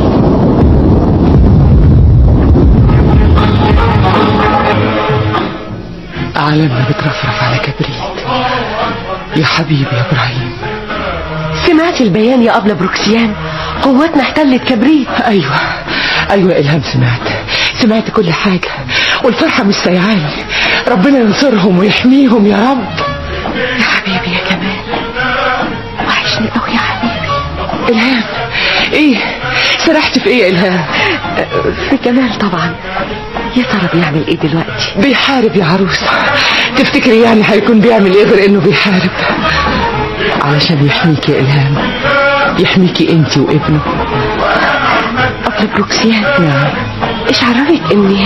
أعلامنا بترفرف على كبريت يا حبيبي يا إبراهيم سمعت البيان يا أبلة بروكسيان قواتنا احتلت كبريت أيوة أيوة إلهام سمعت سمعت كل حاجة والفرحة مش سيعاني ربنا ينصرهم ويحميهم يا رب يا حبيبي يا كمال وحشني قوي يا حبيبي إلهام إيه سرحت في إيه يا إلهام في كمال طبعا يا ترى بيعمل ايه دلوقتي بيحارب يا عروسة تفتكري يعني هيكون بيعمل ايه غير انه بيحارب علشان يحميك يا إلهام يحميكي انت وابنه أبلة بروكسيان نعم ايش عرفك اني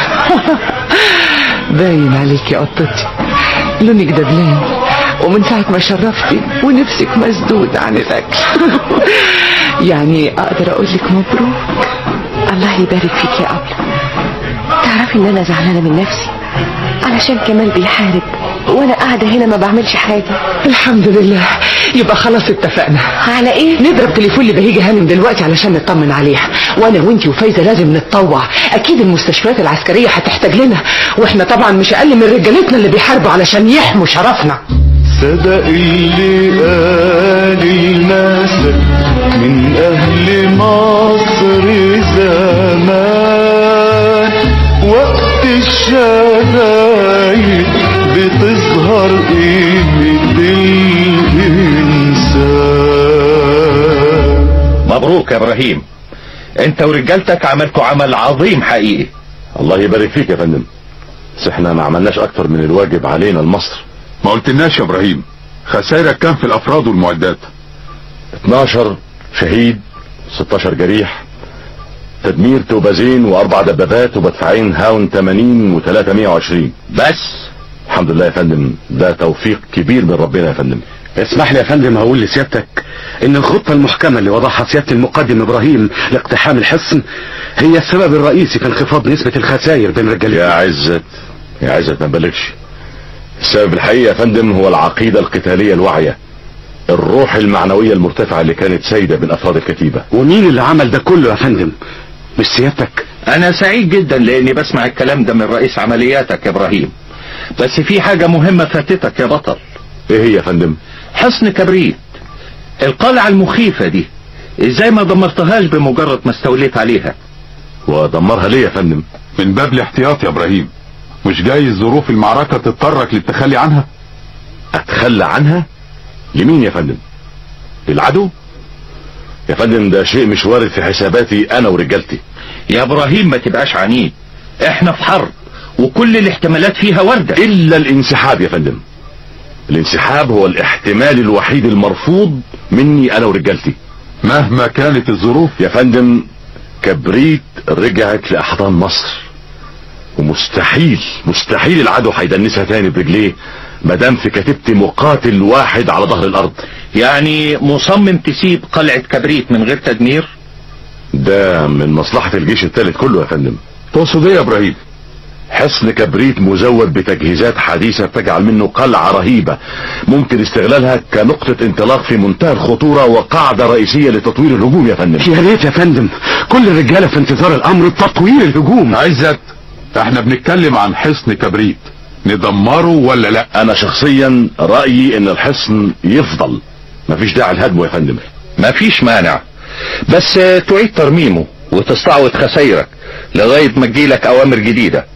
باين عليك يا قطتي لونك دبلان ومن ساعة ما شرفتي ونفسك مسدود عن الأكل يعني أقدر أقول لك مبروك الله يبارك فيك يا أبلة تعرفي ان انا زعلانة من نفسي علشان كمال بيحارب وانا قاعدة هنا ما بعملش حاجة الحمد لله يبقى خلاص اتفقنا على ايه نضرب تليفون لبهيجة هانم دلوقتي علشان نطمن عليها وانا وانتي وفايزة لازم نتطوع اكيد المستشفيات العسكرية هتحتاج لنا واحنا طبعا مش اقل من رجالتنا اللي بيحاربوا علشان يحموا شرفنا صدق اللي قال المثل من اهل مصر زمان وقت الشدايد بتظهر قيمة الإنسان مبروك يا ابراهيم انت ورجالتك عملتوا عمل عظيم حقيقي الله يبارك فيك يا فندم بس احنا ما عملناش اكتر من الواجب علينا لمصر ما قلتلناش يا ابراهيم خسائرك كام في الافراد والمعدات 12 شهيد 16 جريح تدمير توبازين واربع دبابات ومدفعين هاون 80 و3 120 بس الحمد لله يا فندم ده توفيق كبير من ربنا يا فندم اسمح لي يا فندم هقول لسيادتك ان الخطة المحكمة اللي وضعها سيادة المقدم ابراهيم لاقتحام الحصن هي السبب الرئيسي في انخفاض نسبة الخسائر بين رجالتنا يا عزت يا عزت ما بلغش السبب الحقيقي يا فندم هو العقيدة القتالية الواعية الروح المعنوية المرتفعة اللي كانت سيدة بين افراد الكتيبة ومين اللي عمل ده كله يا فندم مش سيادتك انا سعيد جدا لاني بسمع الكلام ده من رئيس عملياتك يا ابراهيم بس في حاجة مهمة فاتتك يا بطل ايه هي يا فندم حصن كبريت القلعة المخيفة دي ازاي ما دمرتهاش بمجرد ما استوليت عليها ودمرها ليه يا فندم من باب الاحتياط يا ابراهيم مش جايز ظروف المعركة تضطرك للتخلي عنها اتخلى عنها لمين يا فندم للعدو يا فندم ده شيء مش وارد في حساباتي انا ورجالتي يا ابراهيم ما تبقاش عنيد احنا في حرب وكل الاحتمالات فيها واردة الا الانسحاب يا فندم الانسحاب هو الاحتمال الوحيد المرفوض مني انا ورجالتي مهما كانت الظروف يا فندم كبريت رجعت لاحضان مصر ومستحيل مستحيل العدو هيدنسها تاني برجليه مادام في كتيبتي مقاتل واحد على ظهر الارض يعني مصمم تسيب قلعة كبريت من غير تدمير ده من مصلحة الجيش الثالث كله يا فندم تقصد ايه يا ابراهيم حصن كبريت مزود بتجهيزات حديثة تجعل منه قلعة رهيبة ممكن استغلالها كنقطة انطلاق في منتهى الخطورة وقاعدة رئيسية لتطوير الهجوم يا فندم يا ريت يا فندم كل الرجالة في انتظار الامر تطوير الهجوم عزت احنا بنتكلم عن حصن كبريت ندمره ولا لا انا شخصيا رأيي ان الحصن يفضل مفيش داعي لهدمه يا فندم مفيش مانع بس تعيد ترميمه وتستعوض خسائرك لغاية ما تجيلك اوامر جديدة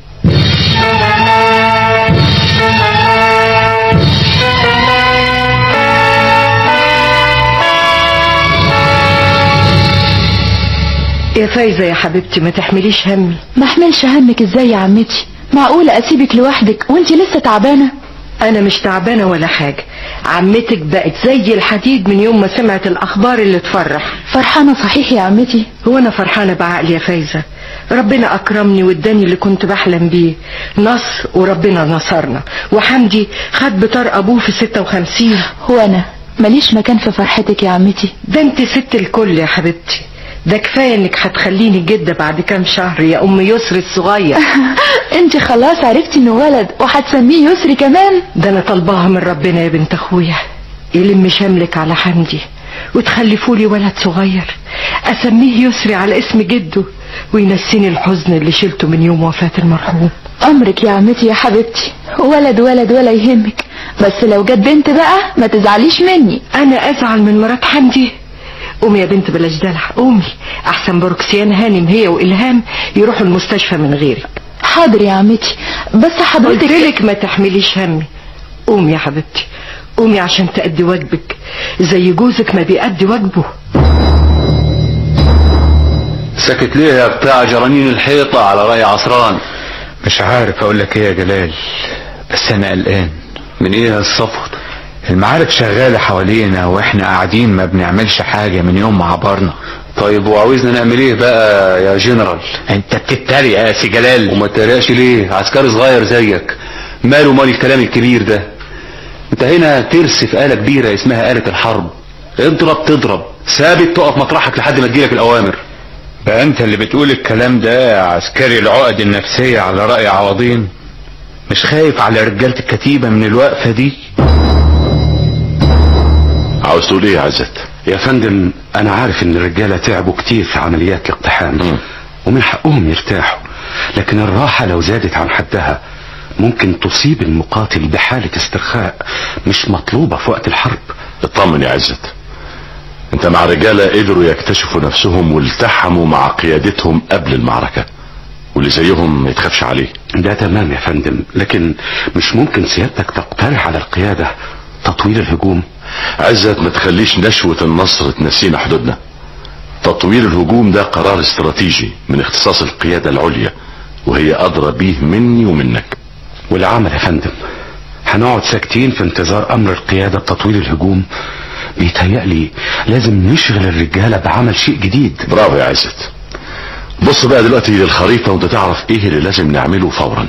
يا فايزة يا حبيبتي ما تحمليش همي ما احملش همك ازاي يا عمتي معقولة اسيبك لوحدك وانت لسه تعبانة انا مش تعبانه ولا حاجه عمتك بقت زي الحديد من يوم ما سمعت الاخبار اللي تفرح فرحانة صحيح يا عمتي هو انا فرحانه بعقلي يا فايزه ربنا اكرمني واداني اللي كنت بحلم بيه نصر وربنا نصرنا وحمدي خد بطار ابوه في 56 وانا ماليش مكان في فرحتك يا عمتي ده انت ست الكل يا حبيبتي ده كفايه انك هتخليني جده بعد كام شهر يا ام يسري الصغير انت خلاص عرفتي انه ولد وهتسميه يسري كمان ده انا طالباها من ربنا يا بنت اخويا يلم شملك على حمدي وتخلفوا لي ولد صغير اسميه يسري على اسم جده وينسيني الحزن اللي شلته من يوم وفاة المرحوم امرك يا عمتي يا حبيبتي ولد ولد ولا يهمك بس لو جت بنت بقى ما تزعليش مني انا ازعل من مرات حمدي قومي يا بنت بلاش دلع قومي احسن بروكسيان هانم هي والهام يروحوا المستشفى من غيرك حاضر يا عمتي بس حضرتك قلتلك ما تحمليش همي قومي يا حبيبتي قومي عشان تأدي واجبك زي جوزك ما بيأدي واجبه سكت ليه يا بتاع جرانين الحيطة على رأي عصران مش عارف اقول لك ايه يا جلال بس انا قلقان من ايه يا الصفوت المعارك شغالة حوالينا واحنا قاعدين ما بنعملش حاجة من يوم ما عبرنا طيب وعاوزنا نعمل ايه بقى يا جنرال انت بتتريق يا سي جلال وما تتريقش ليه عسكري صغير زيك ماله مال الكلام الكبير ده انت هنا ترس في آلة كبيرة اسمها آلة الحرب اضرب تضرب ثابت تقف مطرحك لحد ما تجيلك الأوامر بقى انت اللي بتقول الكلام ده يا عسكري العقد النفسية على رأي عوضين مش خايف على رجالة الكتيبة من الوقفة دي عاوز تقول ايه يا عزت يا فندم انا عارف ان الرجاله تعبوا كتير في عمليات الاقتحام ومن حقهم يرتاحوا لكن الراحه لو زادت عن حدها ممكن تصيب المقاتل بحاله استرخاء مش مطلوبه في وقت الحرب اطمن يا عزت انت مع رجالة قدروا يكتشفوا نفسهم والتحموا مع قيادتهم قبل المعركة واللي زيهم ما يتخافش عليه ده تمام يا فندم لكن مش ممكن سيادتك تقترح على القياده تطويل الهجوم عزت ما تخليش نشوة النصر تنسينا حدودنا تطوير الهجوم ده قرار استراتيجي من اختصاص القيادة العليا وهي أدرى بيه مني ومنك والعمل يا فندم هنقعد ساكتين في انتظار امر القيادة بتطويل الهجوم بيتهيألي لازم نشغل الرجالة بعمل شيء جديد برافو يا عزت بص بقى دلوقتي للخريطة وانت تعرف ايه اللي لازم نعمله فورا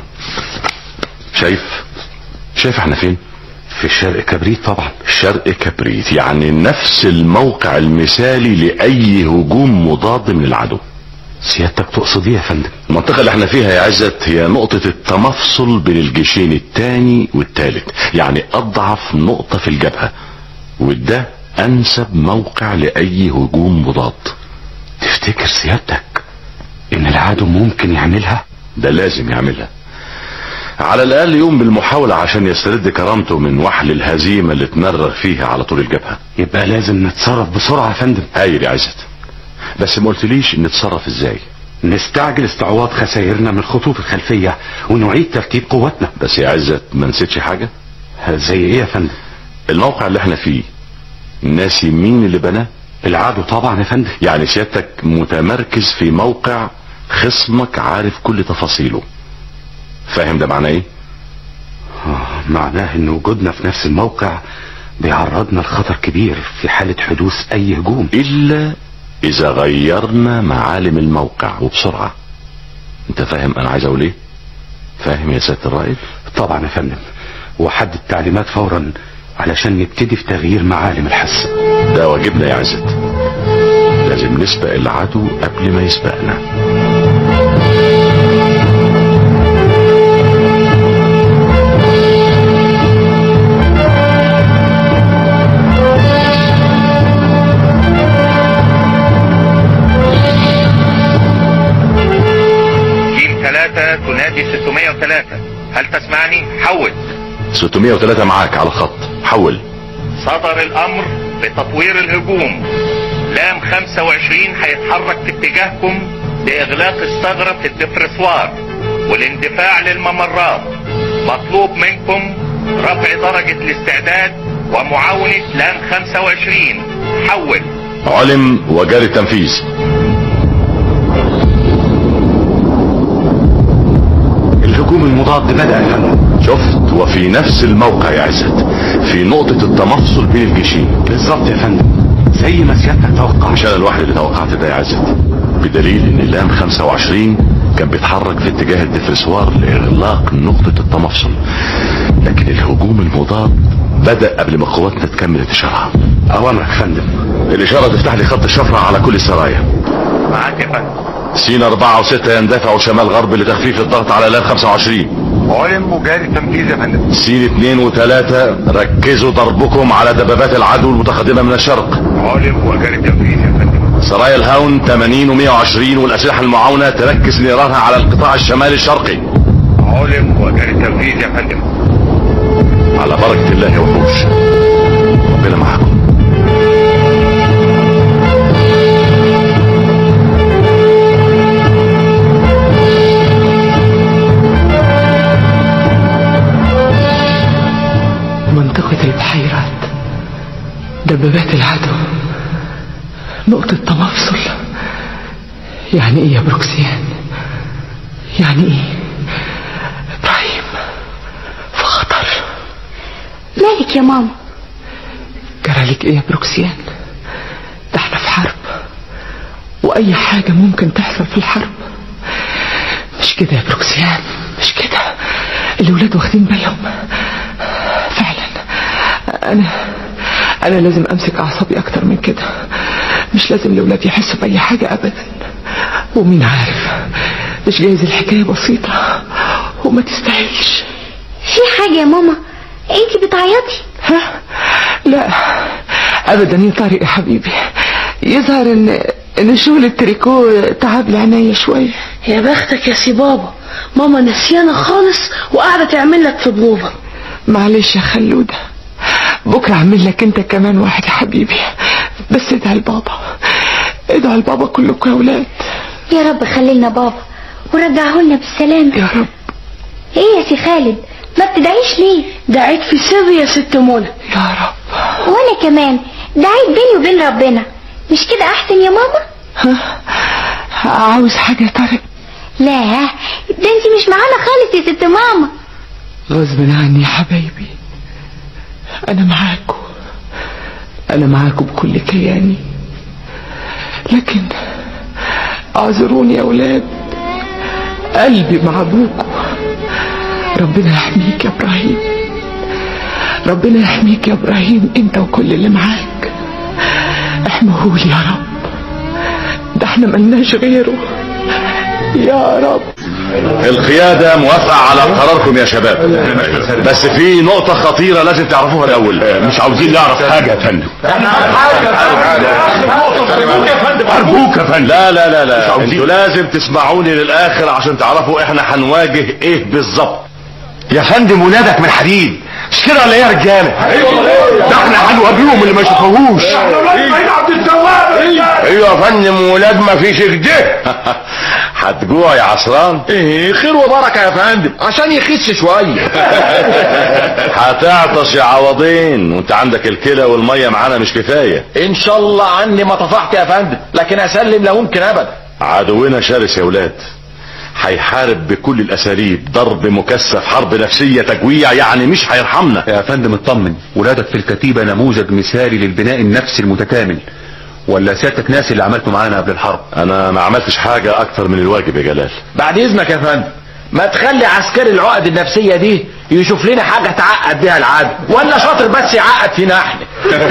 شايف شايف احنا فين في شرق كبريت طبعا شرق كبريت يعني نفس الموقع المثالي لأي هجوم مضاد من العدو سيادتك تقصد ايه يا فندم المنطقة اللي احنا فيها يا عزت هي نقطة التمفصل بين الجيشين التاني والتالت يعني أضعف نقطة في الجبهة وده أنسب موقع لأي هجوم مضاد تفتكر سيادتك ان العدو ممكن يعملها ده لازم يعملها على الأقل يوم بالمحاولة عشان يسترد كرامته من وحل الهزيمة اللي اتمرغ فيها على طول الجبهة يبقى لازم نتصرف بسرعة يا فندم هايل يا عزت بس ما قلتليش نتصرف ازاي نستعجل استعواض خسائرنا من الخطوط الخلفية ونعيد ترتيب قوتنا بس يا عزت ما نسيتش حاجة زي ايه يا فندم الموقع اللي احنا فيه ناسي مين اللي بناه العدو طبعا يا فندم يعني سيادتك متمركز في موقع خصمك عارف كل تفاصيله فاهم ده معناه ايه آه، معناه ان وجودنا في نفس الموقع بيعرضنا لخطر كبير في حالة حدوث اي هجوم الا اذا غيرنا معالم الموقع وبسرعة انت فاهم انا عايز اقول ايه فاهم يا سيادة الرائد طبعا يا فندم وحد التعليمات فورا علشان نبتدي في تغيير معالم الحس ده واجبنا يا عزت لازم نسبق العدو قبل ما يسبقنا جيم ثلاثة تنادي 603 هل تسمعني؟ حول 603 معاك على الخط حول صدر الامر بتطوير الهجوم لام 25 هيتحرك في اتجاهكم لاغلاق الثغرة في الدفرسوار والاندفاع للممرات مطلوب منكم رفع درجة الاستعداد ومعاونة لام 25 حول علم وجاري التنفيذ الهجوم المضاد بدأ يا فندم شفت وفي نفس الموقع يا عزت في نقطة التمفصل بين الجيشين بالظبط يا فندم زي ما سيادتك توقع مش انا الواحد اللي توقعت ده يا عزت بدليل ان اللام 25 كان بيتحرك في اتجاه الدفرسوار لاغلاق نقطة التمفصل لكن الهجوم المضاد بدأ قبل ما قواتنا تكمل انتشارها اوامرك يا فندم الاشارة تفتح لي خط الشفرة على كل السرايا معاك يا فندم سين أربعة وستة يندفعوا شمال غرب لتخفيف الضغط على لام 25 علم وجاري التنفيذ يا فندم سين اتنين وتلاتة ركزوا ضربكم على دبابات العدو المتقدمة من الشرق علم وجاري التنفيذ يا فندم سرايا الهاون 80 و120 والأسلحة المعاونة تركز نيرانها على القطاع الشمالي الشرقي علم وجاري التنفيذ يا فندم على بركة الله يا وحوش ربنا معاكم منطقة البحيرات دبابات العدو نقطة تمفصل يعني ايه يا بروكسيان يعني ايه ابراهيم في خطر مالك يا ماما جرالك ايه يا بروكسيان ده احنا في حرب واي حاجة ممكن تحصل في الحرب مش كده يا بروكسيان مش كده الولاد واخدين بالهم فعلا انا انا لازم امسك اعصابي اكتر من كده مش لازم الاولاد يحسوا باي حاجة ابدا ومين عارف مش جايز الحكاية بسيطة وما تستاهلش في حاجة يا ماما انتي بتعيطي ها لا ابدا يا طارق يا حبيبي يظهر ان ان شغل التريكو تعب لي عينيا شويه يا بختك يا سي بابا ماما نسيانة خالص وقاعدة تعمل لك في بروفة معلش يا خلودة بكرة اعمل لك انت كمان واحد يا حبيبي بس ادعي لبابا ادعي لبابا كلكم يا ولاد يا رب خلينا بابا ورجعه لنا بالسلامة يا رب ايه يا سي خالد ما بتدعيش ليه دعيت في سر يا ست منى يا رب وانا كمان دعيت بيني وبين ربنا مش كده احسن يا ماما ها عاوز حاجة يا طارق لا ده انتي مش معانا خالص يا ست ماما غصب عني يا حبايبي انا معاكم انا معاكم بكل كياني لكن اعذروني يا اولاد قلبي مع ابوكم ربنا يحميك يا ابراهيم ربنا يحميك يا ابراهيم انت وكل اللي معاك احمهولي يا رب ده احنا ملناش غيره يا رب القيادة موافقة على قراركم يا شباب بس في نقطة خطيرة لازم تعرفوها الأول مش عاوزين نعرف حاجة يا فندم أرجوك يا فندم لا لا لا لا انتوا لازم تسمعوني للآخر عشان تعرفوا احنا هنواجه ايه بالظبط يا فندم ولادك من حديد مش كده ولا ايه يا رجاله ده احنا هنواجههم اللي ما يشوفوهوش ايوه يا فندم ولاد ما فيش كده هتجوع يا عصران ايه خير وبركه يا فندم عشان يخس شويه هتعطش يا عوضين وانت عندك الكلى والمية معانا مش كفاية ان شاء الله عني ما طفحت يا فندم لكن اسلم لا ممكن ابدا عدونا شرس يا ولاد هيحارب بكل الاساليب ضرب مكثف حرب نفسية تجويع يعني مش هيرحمنا يا فندم اطمن ولادك في الكتيبة نموذج مثالي للبناء النفسي المتكامل ولا سيادتك ناسي اللي عملته معانا قبل الحرب انا ما عملتش حاجة اكتر من الواجب يا جلال بعد اذنك يا فندم ما تخلي عسكري العقد النفسية دي يشوف لنا حاجة تعقد بيها العدو ولا شاطر بس يعقد فينا احنا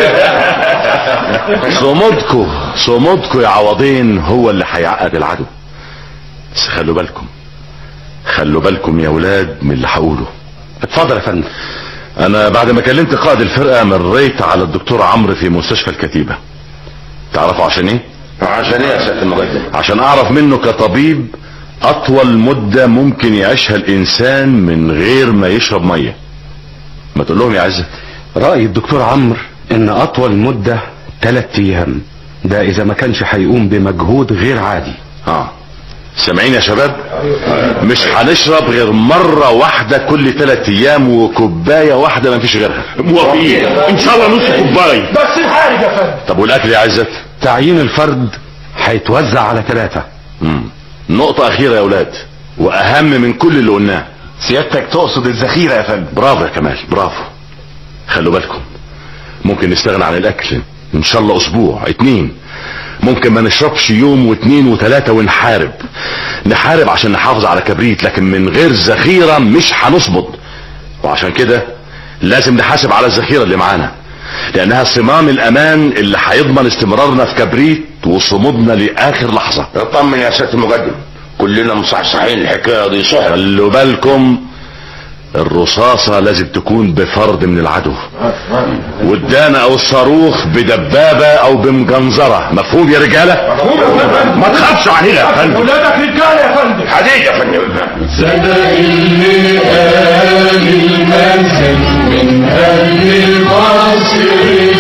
صمودكو صمودكو يا عوضين هو اللي هيعقد العدو بس خلوا بالكم خلوا بالكم يا ولاد من اللي هقوله اتفضل يا فندم انا بعد ما كلمت قائد الفرقة مريت على الدكتور عمرو في مستشفى الكتيبة تعرفوا عشان ايه عشان ايه يا سيادة المقدم عشان اعرف منه كطبيب اطول مدة ممكن يعيشها الانسان من غير ما يشرب مية ما تقول لهم يا عزت رأي الدكتور عمرو ان اطول مدة ثلاث ايام ده اذا ما كانش هيقوم بمجهود غير عادي اه سامعين يا شباب مش هنشرب غير مرة واحدة كل ثلاث ايام وكوباية واحدة ما فيش غيرها موافقين ان شاء الله نص كوبايه بس الحارج يا فندم طب والاكل يا عزت تعيين الفرد هيتوزع على ثلاثة مم. نقطة اخيرة يا اولاد واهم من كل اللي قلناه سيادتك تقصد الذخيرة يا فندم برافو يا كمال برافو خلوا بالكم ممكن نستغنى عن الاكل ان شاء الله اسبوع اتنين ممكن ما نشربش يوم واتنين وتلاتة ونحارب نحارب عشان نحافظ على كبريت لكن من غير ذخيرة مش هنصمد وعشان كده لازم نحاسب على الذخيرة اللي معانا لانها صمام الامان اللي هيضمن استمرارنا في كبريت وصمودنا لاخر لحظة اطمن يا سيادة المقدم كلنا مصحصحين الحكاية دي صح خلوا بالكم الرصاصة لازم تكون بفرد من العدو والدانة او الصاروخ بدبابة او بمجنزرة مفهوم يا رجالة ما تخافش علينا يا فندم ولادك رجاله يا فندم حديد يا فندم صدق اللي قال المنزل من اهل مصر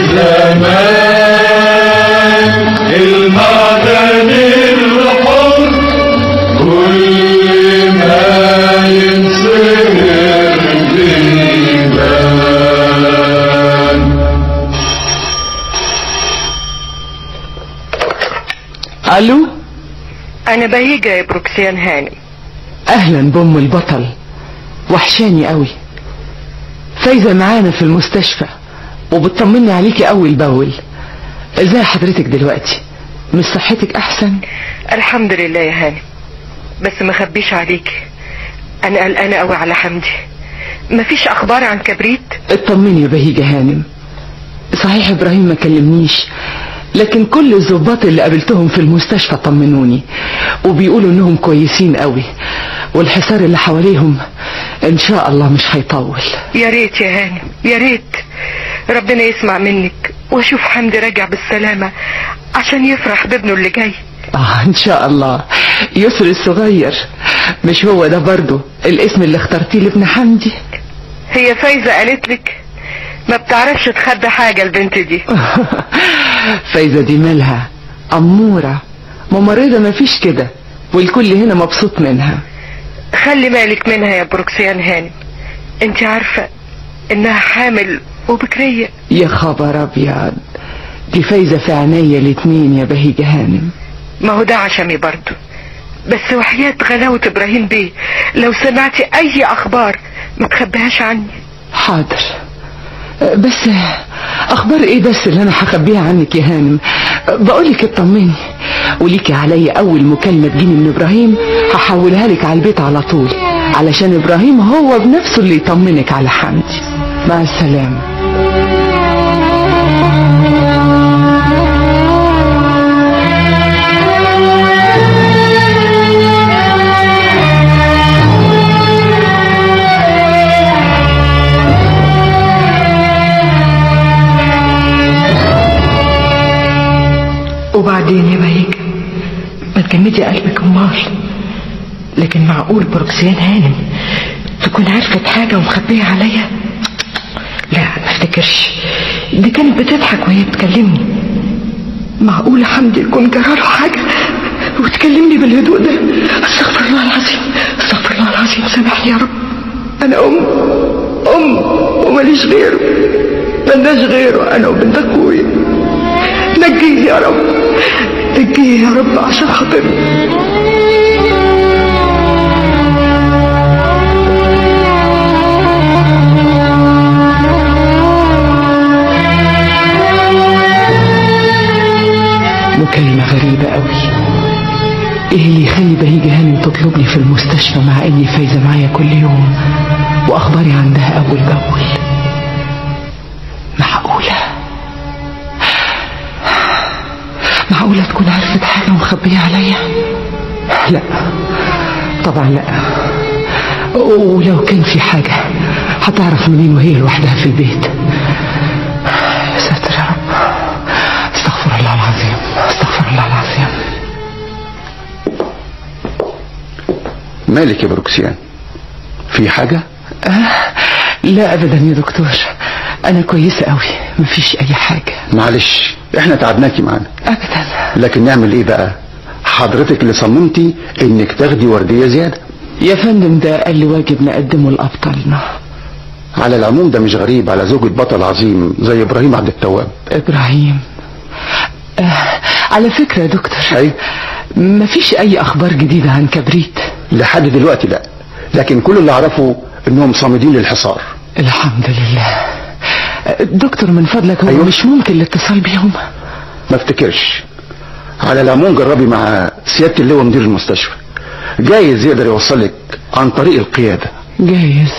زمان المعدن الحر كل ما ينصهر بيبان الو انا بهيجة يا بروكسيان هانم اهلا بام البطل وحشاني قوي فايزة معانا في المستشفى وبتطمني عليكي اول باول ازاي حضرتك دلوقتي مش صحتك احسن الحمد لله يا هانم بس ما خبيش عليكي انا قلقانة قوي على حمدي مفيش اخبار عن كبريت اطمني يا بهيجة هانم صحيح ابراهيم ما كلمنيش لكن كل الضباط اللي قابلتهم في المستشفى طمنوني وبيقولوا انهم كويسين قوي والحصار اللي حواليهم ان شاء الله مش هيطول يا ريت يا هانم يا ريت ربنا يسمع منك واشوف حمدي راجع بالسلامة عشان يفرح بابنه اللي جاي اه ان شاء الله يسر الصغير مش هو ده برضه الاسم اللي اخترتيه لابن حمدي هي فايزة قالت لك ما بتعرفش تخبي حاجة البنت دي فايزة دي مالها أمورة ممرضة مفيش كده والكل هنا مبسوط منها خلي بالك منها يا بروكسيان هانم انت عارفة انها حامل وبكرية يا خبر أبيض دي فايزة في عينيا الاتنين يا بهيجة هانم ما هو ده عشمي برضه بس وحياة غلاوة ابراهيم بيه لو سمعتي اي اخبار ما تخبيهاش عني حاضر بس اخبار ايه بس اللي انا هخبيها عنك يا هانم بقولك اطمني وليكي عليا اول مكالمة تجيني من ابراهيم هحولها لك على البيت على طول علشان ابراهيم هو بنفسه اللي يطمنك على حمدي مع السلامة وبعدين يا بهيج ما تجمدي قلبك امال لكن معقول بروكسيان هانم تكون عرفت حاجة ومخبيها عليا لا ما افتكرش دي كانت بتضحك وهي بتكلمني معقول حمدي يكون جراله حاجة وتكلمني بالهدوء ده استغفر الله العظيم استغفر الله العظيم سامحني يا رب انا ام ام وماليش غيره ملناش غيره انا وبنت اخويا نجيه يا رب نجيه يا رب عشان خاطري مكالمة غريبة قوي ايه اللي يخلي بهيجة هانم تطلبني في المستشفى مع اني فايزة معايا كل يوم واخباري عندها اول باول معقولة معقولة تكون عرفت حاجة ومخبية عليا لا طبعا لا ولو كان في حاجة هتعرف منين وهي لوحدها في البيت يا ساتر يا رب استغفر الله العظيم استغفر الله العظيم مالك يا بروكسيان في حاجة آه لا ابدا يا دكتور انا كويسة قوي مفيش اي حاجة معلش احنا تعبناكي معانا ابدا لكن نعمل ايه بقى حضرتك اللي صممتي انك تاخدي وردية زيادة يا فندم ده قال لي واجب نقدمه لابطالنا على العموم ده مش غريب على زوجة بطل عظيم زي ابراهيم عبد التواب ابراهيم آه على فكرة يا دكتور اي مفيش اي اخبار جديدة عن كبريت لحد دلوقتي لا لكن كل اللي اعرفه انهم صامدين للحصار الحمد لله دكتور من فضلك هو أيوه؟ مش ممكن الاتصال بيهم ما افتكرش على العموم جربي مع سيادة اللواء مدير المستشفى جايز يقدر يوصلك عن طريق القيادة جايز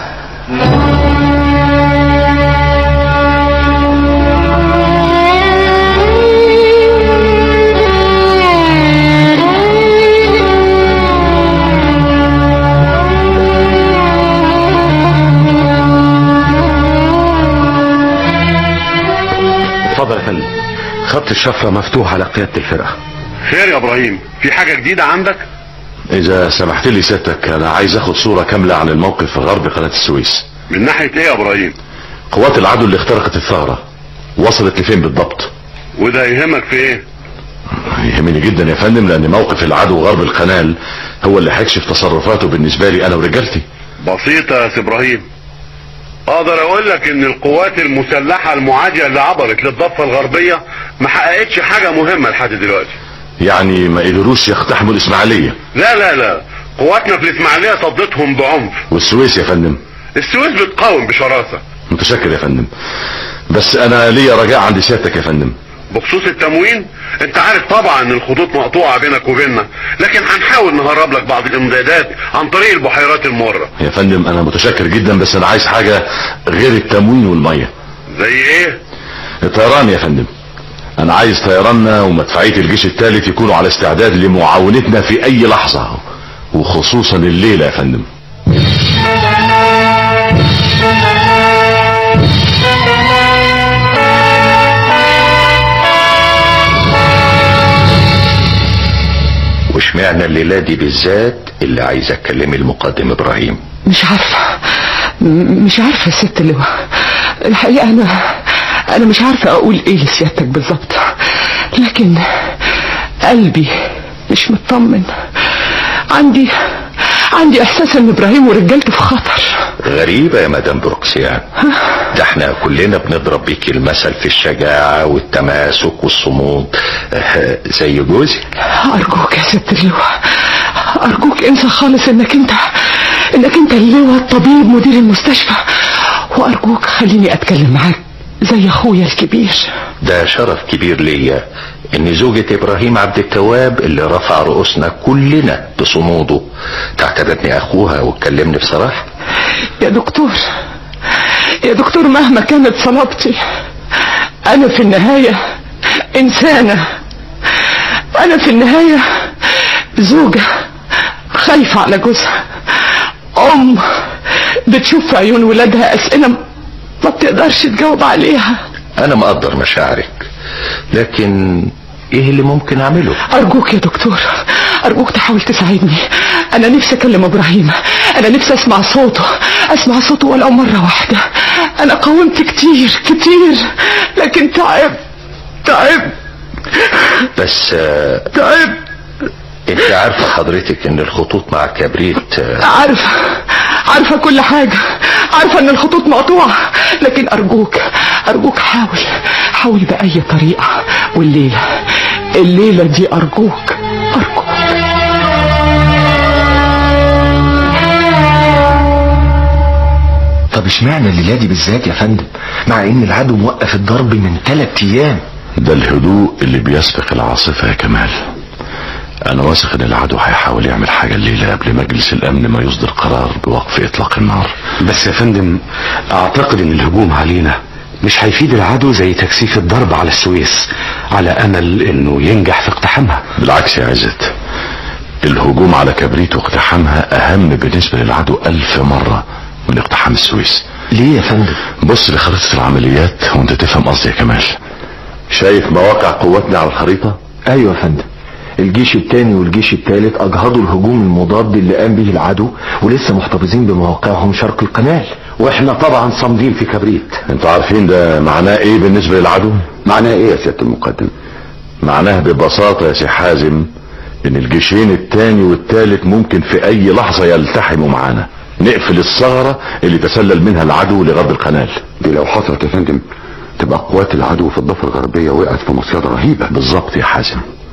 اتفضل يا فندم خط الشفرة مفتوح على قيادة الفرقة خير يا ابراهيم في حاجة جديدة عندك اذا سمحت لي سيادتك انا عايز اخد صورة كاملة عن الموقف في غرب قناة السويس من ناحية ايه يا ابراهيم قوات العدو اللي اخترقت الثغرة وصلت لفين بالضبط وده يهمك في ايه يهمني جدا يا فندم لان موقف العدو غرب القنال هو اللي هيكشف تصرفاته بالنسبة لي انا ورجالتي بسيطة يا سي ابراهيم اقدر اقول لك ان القوات المسلحة المعادية اللي عبرت للضفة الغربية ما حققتش حاجة مهمة لحد دلوقتي يعني ما قدروش يقتحموا الاسماعيلية لا لا لا قواتنا في الاسماعيلية صدتهم بعنف والسويس يا فندم السويس بتقاوم بشراسة متشكر يا فندم بس انا ليا رجاء عند سيادتك يا فندم بخصوص التموين انت عارف طبعا ان الخطوط مقطوعة بينك وبيننا لكن هنحاول نهرب لك بعض الامدادات عن طريق البحيرات المرة يا فندم انا متشكر جدا بس انا عايز حاجة غير التموين والمية زي ايه الطيران يا فندم انا عايز طيراننا ومدفعية الجيش الثالث يكونوا على استعداد لمعاونتنا في اي لحظة وخصوصا الليلة يا فندم واشمعنى الليلة دي بالذات اللي عايز اتكلمي المقدم ابراهيم مش عارفة م- مش عارفة يا ست اللواء الحقيقة أنا أنا مش عارفة أقول إيه لسيادتك بالظبط لكن قلبي مش مطمن عندي عندي إحساس إن إبراهيم ورجالته في خطر غريبة يا مدام بروكسيان ده احنا كلنا بنضرب بيك المثل في الشجاعة والتماسك والصمود اه، زي جوزي أرجوك يا ست اللواء أرجوك انسى خالص إنك أنت إنك أنت اللواء الطبيب مدير المستشفى وأرجوك خليني أتكلم معاك زي أخويا الكبير ده شرف كبير ليا ان زوجة ابراهيم عبد التواب اللي رفع رؤوسنا كلنا بصموده تعتبرني اخوها وتكلمني بصراحة يا دكتور يا دكتور مهما كانت صلابتي أنا في النهاية إنسانة أنا في النهاية زوجة خايفة على جوزها أم بتشوف في عيون ولادها أسئلة ما بتقدرش تجاوب عليها انا مقدر مشاعرك لكن ايه اللي ممكن اعمله أرجوك يا دكتور أرجوك تحاول تساعدني أنا نفسي أكلم إبراهيم أنا نفسي أسمع صوته أسمع صوته ولو مرة واحدة أنا قاومت كتير كتير لكن تعب تعب بس آه، تعب انت عارفة حضرتك ان الخطوط مع كبريت آه، عارفة عارفة كل حاجة عارفة ان الخطوط مقطوعة لكن ارجوك ارجوك حاول حاول بأي طريقة والليلة الليلة دي ارجوك ارجوك طب اشمعنى الليلة دي بالذات يا فندم مع ان العدو موقف الضرب من ثلاث ايام ده الهدوء اللي بيسبق العاصفة يا كمال انا واثق ان العدو هيحاول يعمل حاجة الليلة قبل مجلس الامن ما يصدر قرار بوقف اطلاق النار بس يا فندم اعتقد ان الهجوم علينا مش هيفيد العدو زي تكثيف الضرب على السويس على امل انه ينجح في اقتحامها بالعكس يا عزت الهجوم على كبريت واقتحامها اهم بالنسبة للعدو الف مرة من اقتحام السويس ليه يا فندم بص لخريطة العمليات وانت تفهم قصدي يا كمال شايف مواقع قواتنا على الخريطة ايوه يا فندم الجيش الثاني والجيش الثالث اجهضوا الهجوم المضاد اللي قام به العدو ولسه محتفظين بمواقعهم شرق القناه واحنا طبعا صامدين في كبريت انتوا عارفين ده معناه ايه بالنسبة للعدو معناه ايه يا سيادة المقدم معناه ببساطة يا سي حازم ان الجيشين التاني والتالت ممكن في اي لحظة يلتحموا معانا نقفل الثغرة اللي تسلل منها العدو لغرب القنال دي لو حصلت يا فندم تبقى قوات العدو في الضفة الغربية وقعت في مصيدة رهيبة بالظبط يا حازم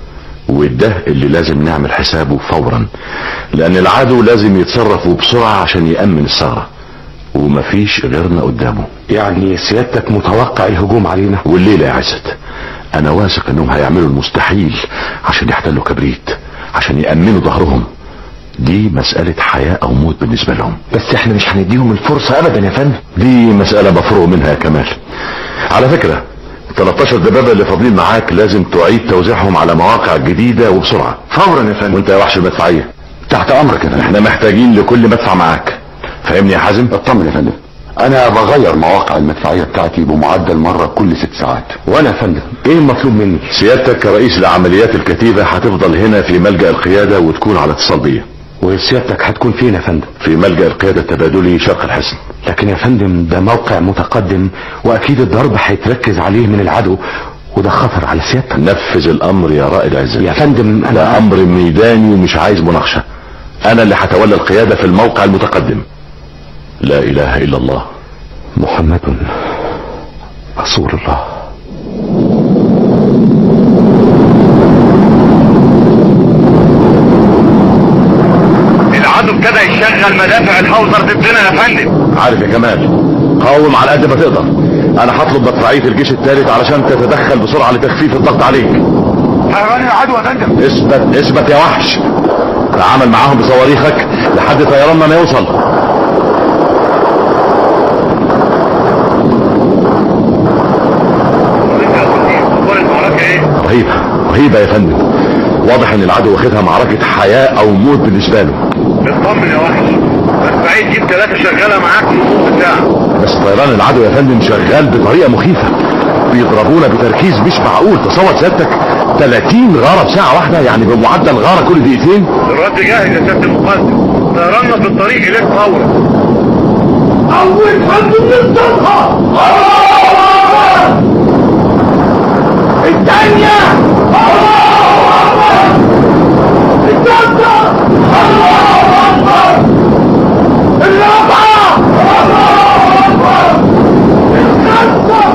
وده اللي لازم نعمل حسابه فورا لان العدو لازم يتصرف بسرعة عشان يأمن الثغرة ومفيش غيرنا قدامه يعني سيادتك متوقع الهجوم علينا والليلة يا عزت انا واثق انهم هيعملوا المستحيل عشان يحتلوا كبريت عشان يأمنوا ظهرهم دي مسألة حياة او موت بالنسبة لهم بس احنا مش هنديهم الفرصة ابدا يا فندم دي مسألة مفروغ منها يا كمال على فكرة 13 دبابة اللي فاضلين معاك لازم تعيد توزيعهم على مواقع جديدة وبسرعة فورا يا فندم وانت يا وحش المدفعية تحت امرك يا فندم احنا محتاجين لكل مدفع معاك فاهمني يا حازم اطمن يا فندم انا بغير مواقع المدفعية بتاعتي بمعدل مرة كل ست ساعات وانا يا فندم ايه المطلوب مني سيادتك كرئيس لعمليات الكتيبة هتفضل هنا في ملجأ القيادة وتكون على اتصال بيا وسيادتك هتكون فين يا فندم في ملجأ القيادة التبادلي شرق الحصن لكن يا فندم ده موقع متقدم واكيد الضرب هيتركز عليه من العدو وده خطر على سيادتك نفذ الامر يا رائد عزت يا فندم ده انا امر ميداني ومش عايز مناقشة انا اللي هتولى القيادة في الموقع المتقدم لا اله الا الله محمد رسول الله العدو ابتدى يشغل مدافع الهاوزر ضدنا يا فندم عارف يا كمال قاوم على قد ما تقدر انا هطلب مدفعية الجيش الثالث علشان تتدخل بسرعة لتخفيف الضغط عليك حيوان العدو يا فندم اثبت اثبت يا وحش تعامل معاهم بصواريخك لحد طيراننا ما يوصل رهيبة رهيبة يا فندم واضح ان العدو واخدها معركة حياة او موت بالنسبة له اطمن يا وحش مدفعية جيب ثلاثة شغالة معاك في نص ساعة بس طيران العدو يا فندم شغال بطريقة مخيفة بيضربونا بتركيز مش معقول تصور سيادتك 30 غارة في ساعة واحدة يعني بمعدل غارة كل دقيقتين الرد جاهز يا سيادة المقدم طيراننا في الطريق اليك فورا أول حد نصطادها الثانية الثالثة الرابعة الخامسة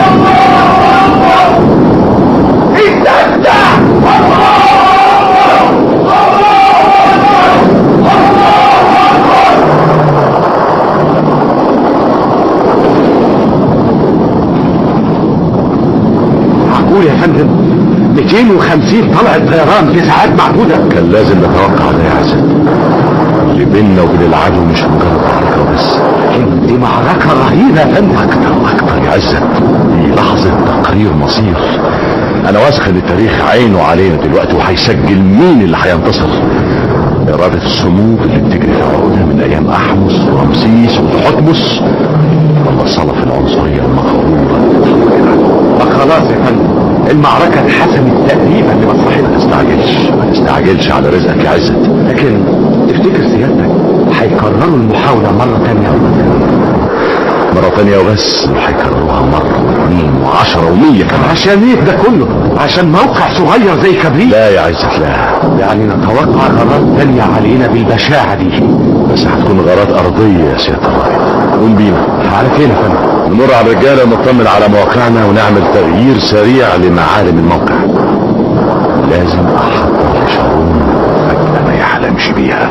السادسة معقول يا فندم 250 طلعت طيران في ساعات معدودة كان لازم نتوقع ده يا عزت اللي بيننا وبين العدو مش مجرد معركة وبس لكن دي معركة رهيبة يا فندم اكتر واكتر يا عزت دي لحظة تقرير مصير انا واثق ان التاريخ عينه علينا دلوقتي وهيسجل مين اللي هينتصر إرادة الصمود اللي بتجري في عقودها من أيام أحمس ورمسيس وتحتمس ولا صلف العنصرية المغرورة خلاص يا فندم المعركة اتحسمت تقريبا لمصلحتنا ما تستعجلش ما تستعجلش على رزقك يا عزت لكن تفتكر سيادتك هيكرروا المحاولة مرة تانية مرة تانية وبس هيكرروها مرة واثنين وعشرة ومية كمان عشان ايه ده كله عشان موقع صغير زي كبريت لا يا عزت لا يعني نتوقع غارات تانية علينا بالبشاعة دي بس هتكون غارات أرضية يا سيادة الرائد قوم بينا على فين يا فندم نمر على الرجالة ونطمن على مواقعنا ونعمل تغيير سريع لمعالم الموقع لازم أحضر لشارون فجأة ما يحلمش بيها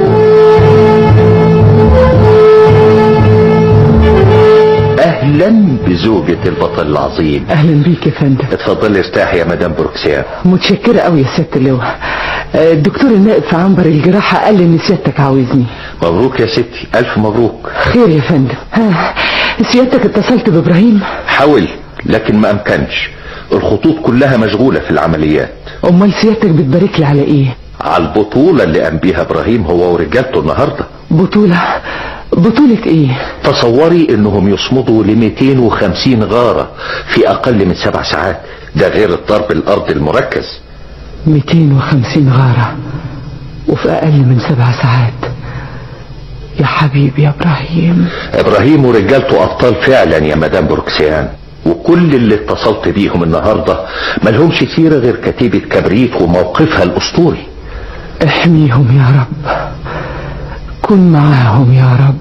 اهلا بزوجة البطل العظيم اهلا بيك يا فندم اتفضلي ارتاحي يا مدام بروكسيان متشكرة قوي يا سيادة اللواء آه، الدكتور النائب في عنبر الجراحة قال لي ان سيادتك عاوزني مبروك يا ستي الف مبروك خير يا فندم ها سيادتك اتصلت بابراهيم حاول لكن ما امكنش الخطوط كلها مشغولة في العمليات امال سيادتك بتبارك لي على ايه على البطولة اللي قام بيها ابراهيم هو ورجالته النهاردة بطولة بطولة ايه تصوري انهم يصمدوا ل 250 غارة في اقل من سبع ساعات ده غير الضرب الارض المركز 250 غارة وفي اقل من سبع ساعات يا حبيبي يا ابراهيم ابراهيم ورجالته ابطال فعلا يا مدام بروكسيان وكل اللي اتصلت بيهم النهاردة ملهمش سيرة غير كتيبة كبريت وموقفها الاسطوري احميهم يا رب كن معاهم يا رب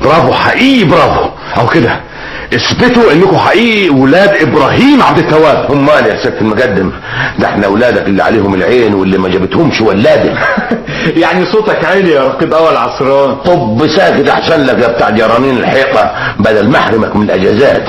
برافو حقيقي برافو او كده اثبتوا انكم حقيقي ولاد ابراهيم عبد التواب امال يا سيادة المقدم ده احنا اولادك اللي عليهم العين واللي ما جابتهمش ولاده يعني صوتك عالي يا رقيب اول عصران طب ساكت احسن لك يا بتاع جرانين الحيطه بدل ما احرمك من الاجازات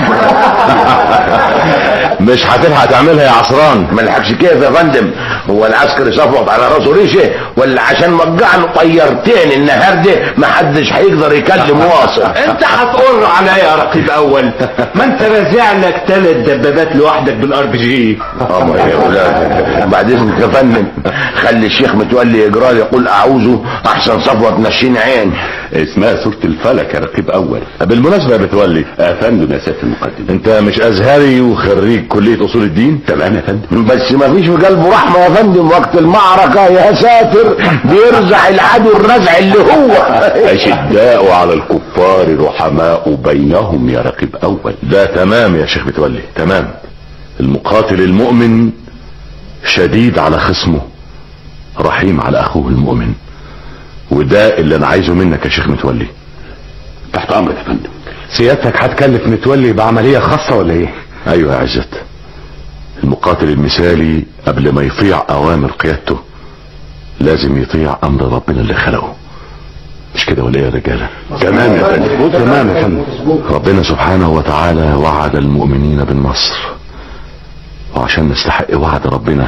مش هتلحق تعملها يا عصران ما لحقش كيف يا فندم هو العسكري صفوت على راسه ريشه ولا عشان وقعنا طيرتين النهارده ما حدش هيقدر يكلم واصل انت هتقر عليا يا رقيب اول ما انت رازع لك ثلاث دبابات لوحدك بالار بي جي اه يا ولاد بعد اذنك يا فندم خلي الشيخ متولي يقرا لي قل اعوذ احسن صفوه تنشيني عين اسمها سورة الفلك يا رقيب اول بالمناسبة يا بتولي يا فندم يا سيادة المقدم انت مش ازهري وخريج كلية اصول الدين تمام يا فندم بس ما فيش في قلبه رحمه يا فندم وقت المعركه يا ساتر بيرزع العدو الرزع اللي هو اشداء على الكفار رحماء بينهم يا رقيب اول ده تمام يا شيخ متولي تمام المقاتل المؤمن شديد على خصمه رحيم على اخوه المؤمن وده اللي انا عايزه منك يا شيخ متولي تحت امرك يا فندم سيادتك هتكلف متولي بعملية خاصة ولا ايه ايوه يا عزت المقاتل المثالي قبل ما يطيع اوامر قيادته لازم يطيع امر ربنا اللي خلقه مش كده ولا ايه يا رجاله تمام يا فندم تمام يا فندم ربنا سبحانه وتعالى وعد المؤمنين بالنصر وعشان نستحق وعد ربنا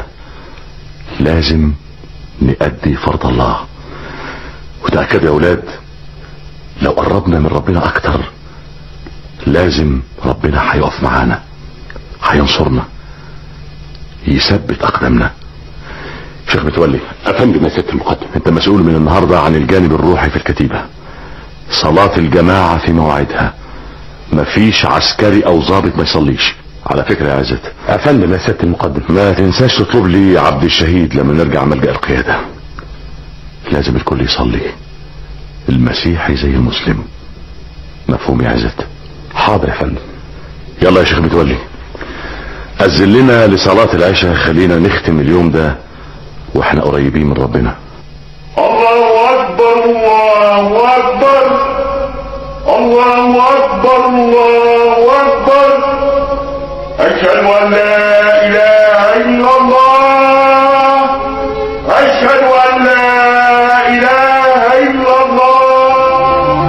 لازم نأدي فرض الله وتأكدوا يا اولاد لو قربنا من ربنا اكتر لازم ربنا هيقف معانا هينصرنا يثبت اقدامنا شيخ متولي افندم يا ست المقدم انت مسؤول من النهارده عن الجانب الروحي في الكتيبه صلاه الجماعه في موعدها مفيش عسكري او ضابط ما يصليش على فكره يا عزت افندم يا سيادة المقدم ما تنساش تطلب لي عبد الشهيد لما نرجع ملجأ القيادة لازم الكل يصلي المسيحي زي المسلم مفهوم يا عزت حاضر يا فندم يلا يا شيخ متولي أذن لنا لصلاة العشاء خلينا نختم اليوم ده واحنا قريبين من ربنا الله أكبر الله أكبر الله أكبر الله أكبر أشهد أن لا إله إلا الله أشهد أن لا إله إلا الله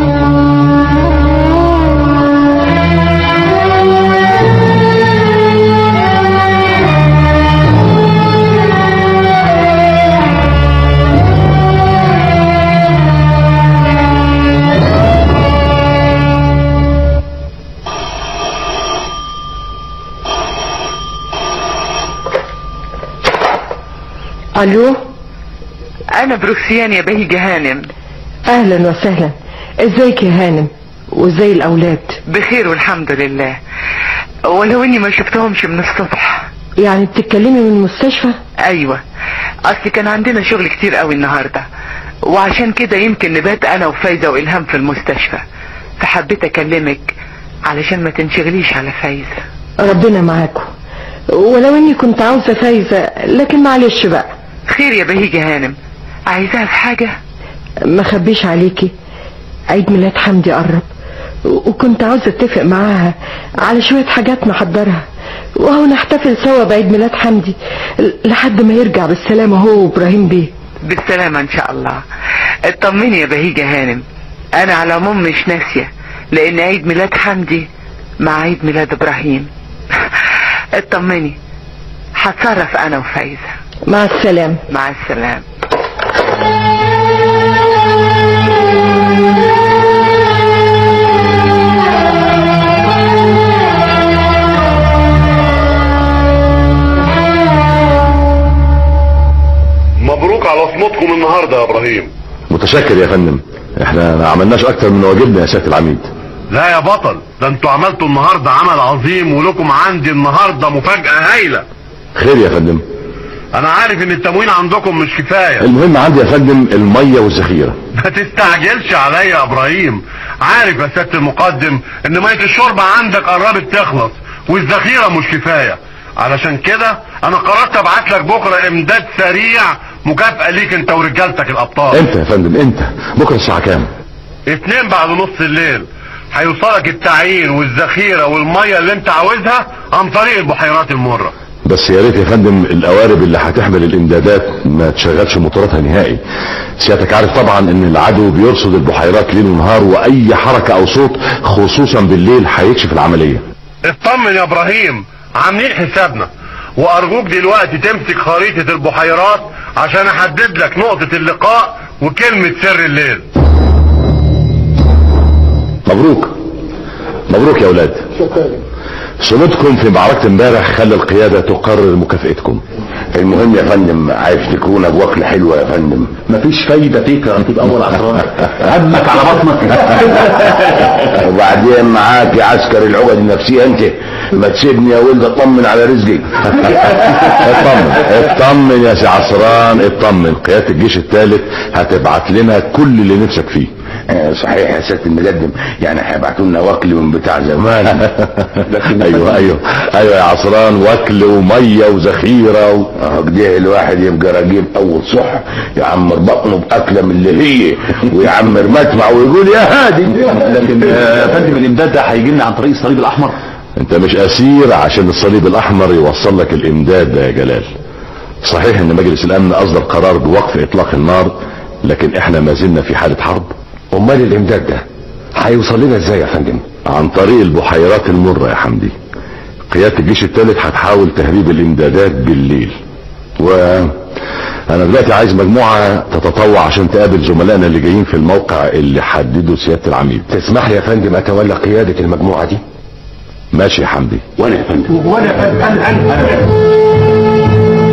الو انا بروكسيان يا بهي جهانم اهلا وسهلا ازيك يا هانم وازاي الاولاد بخير والحمد لله ولو اني ما شفتهمش من الصبح يعني بتتكلمي من المستشفى ايوه اصل كان عندنا شغل كتير قوي النهارده وعشان كده يمكن نبات انا وفايزه والهام في المستشفى فحبيت اكلمك علشان ما تنشغليش على فايزه ربنا معاكم ولو اني كنت عاوزه فايزه لكن معلش بقى خير يا بهيجة هانم عايزاها في حاجه ما خبيش عليكي عيد ميلاد حمدي قرب وكنت عاوزه اتفق معاها على شويه حاجات نحضرها وهو نحتفل سوا بعيد ميلاد حمدي لحد ما يرجع بالسلامه هو وابراهيم بيه بالسلامه ان شاء الله اطمني يا بهيجة هانم انا على العموم مش ناسيه لان عيد ميلاد حمدي مع عيد ميلاد ابراهيم اطمني هتصرف انا وفايزه مع السلامه مع السلامه مبروك على صمتكم النهارده يا ابراهيم متشكر يا فندم احنا ما عملناش اكتر من واجبنا يا سياده العميد لا يا بطل ده انتوا عملتوا النهارده عمل عظيم ولكم عندي النهارده مفاجأة هايلة خير يا فندم انا عارف ان التموين عندكم مش كفاية المهم عندي يا فندم الميه والذخيره ما تستعجلش عليا يا ابراهيم عارف يا سيادة المقدم ان مية الشوربة عندك قربت تخلص والذخيرة مش كفاية علشان كده انا قررت ابعت لك بكرة امداد سريع مكافأة ليك انت ورجالتك الابطال امتى يا فندم امتى بكره الساعه كام اتنين بعد نص الليل هيوصلك التعيين والذخيرة والمية اللي انت عاوزها عن طريق البحيرات المرة بس يا ريت يا فندم القوارب اللي هتحمل الامدادات ما تشغلش موتوراتها نهائي سيادتك عارف طبعا ان العدو بيرصد البحيرات ليل ونهار واي حركة او صوت خصوصا بالليل هيكشف العملية اطمن يا ابراهيم عاملين حسابنا وارجوك دلوقتي تمسك خريطة البحيرات عشان احدد لك نقطة اللقاء وكلمة سر الليل مبروك مبروك يا اولاد صمودكم في معركة امبارح خلى القيادة تقرر مكافئتكم المهم يا فندم عايز تكون اجواكل حلوه يا فندم مفيش فايدة فيك يا رقيب اول عصران همك على بطنك وبعدين معاك يا عسكر العقد النفسيه انت ما تسيبني يا ولد اطمن على رزقي اطمن اطمن يا سي عصران اطمن قيادة الجيش الثالث هتبعت لنا كل اللي نفسك فيه آه، صحيح يا سياده المقدم يعني هيبعتوا لنا وكل من بتاع زمان لكن ايوه ايوه ايوه يا عصران واكل وميه وذخيره و... اه كده الواحد يبقى راجل اول صح يعمر بطنه باكله من اللي هي ويعمر مدفع ويقول يا هادي لكن يا فندم الامداد ده هيجي لنا عن طريق الصليب الاحمر انت مش اسير عشان الصليب الاحمر يوصل لك الامداد ده يا جلال صحيح ان مجلس الامن اصدر قرار بوقف اطلاق النار لكن احنا ما زلنا في حالة حرب امال الامداد ده هيوصل لنا ازاي يا فندم عن طريق البحيرات المرة يا حمدي قيادة الجيش الثالث هتحاول تهريب الامدادات بالليل و انا دلوقتي عايز مجموعة تتطوع عشان تقابل زملائنا اللي جايين في الموقع اللي حدده سيادة العميد تسمح لي يا فندم اتولى قيادة المجموعة دي ماشي يا حمدي وانا يا فندم وانا يا فندم انا انا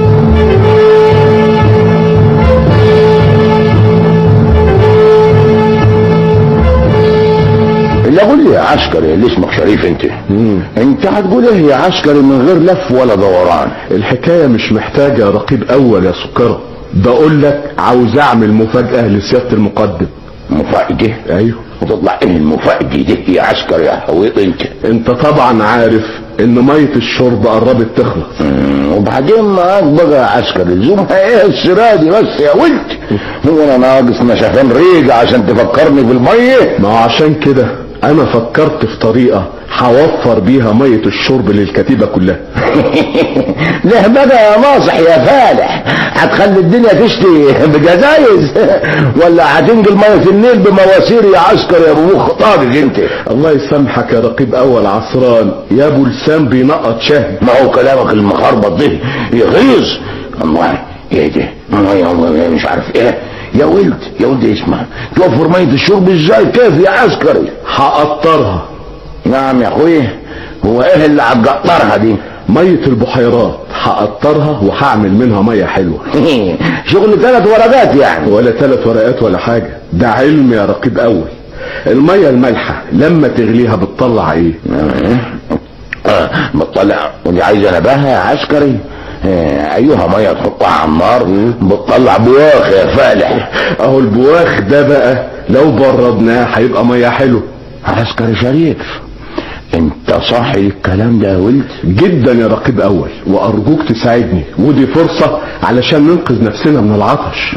اللي اقول لي يا عسكري اللي اسمك شريف انت انت هتقول ايه يا عسكري من غير لف ولا دوران الحكاية مش محتاجة رقيب اول يا سكرة بقول لك عاوز اعمل مفاجأة لسيادة المقدم مفاجأة ايوه وتطلع ايه المفاجأة دي يا عسكري يا حويط انت انت طبعا عارف ان مية الشرب قربت تخلص مم، وبعدين معاك بقى يا عسكري لزومها ايه السرعة دي بس يا ولد هو انا ناقص نشفان ريقة عشان تفكرني بالمية ما هو عشان كده انا فكرت في طريقة هوفر بيها مية الشرب للكتيبة كلها له بقى يا ناصح يا فالح هتخلي الدنيا تشتي بجزايز ولا هتنقل مية النيل بمواسير يا عسكر يا ابو مخ طاقك انت الله يسامحك يا رقيب اول عصران يا ابو لسان بينقط شهد ما هو كلامك المخربط ده يغيظ الله ايه ده مية الله مش عارف ايه يا ولد يا ولد اسمع توفر مية الشرب ازاي كيف يا عسكري هقطرها نعم يا اخويا هو ايه اللي هتقطرها دي مية البحيرات هقطرها وهعمل منها مية حلوة شغل ثلاث ورقات يعني ولا ثلاث ورقات ولا حاجة ده علم يا رقيب اول المية المالحة لما تغليها بتطلع ايه آه، بتطلع ودي عايزه نباهه يا عسكري آه، ايها ميه تحطها على النار بتطلع بواخ يا فالح اهو البواخ ده بقى لو بردناه هيبقى مية حلوة عسكري شريف انت صاحي الكلام ده يا ولد جدا يا رقيب اول وارجوك تساعدني ودي فرصة علشان ننقذ نفسنا من العطش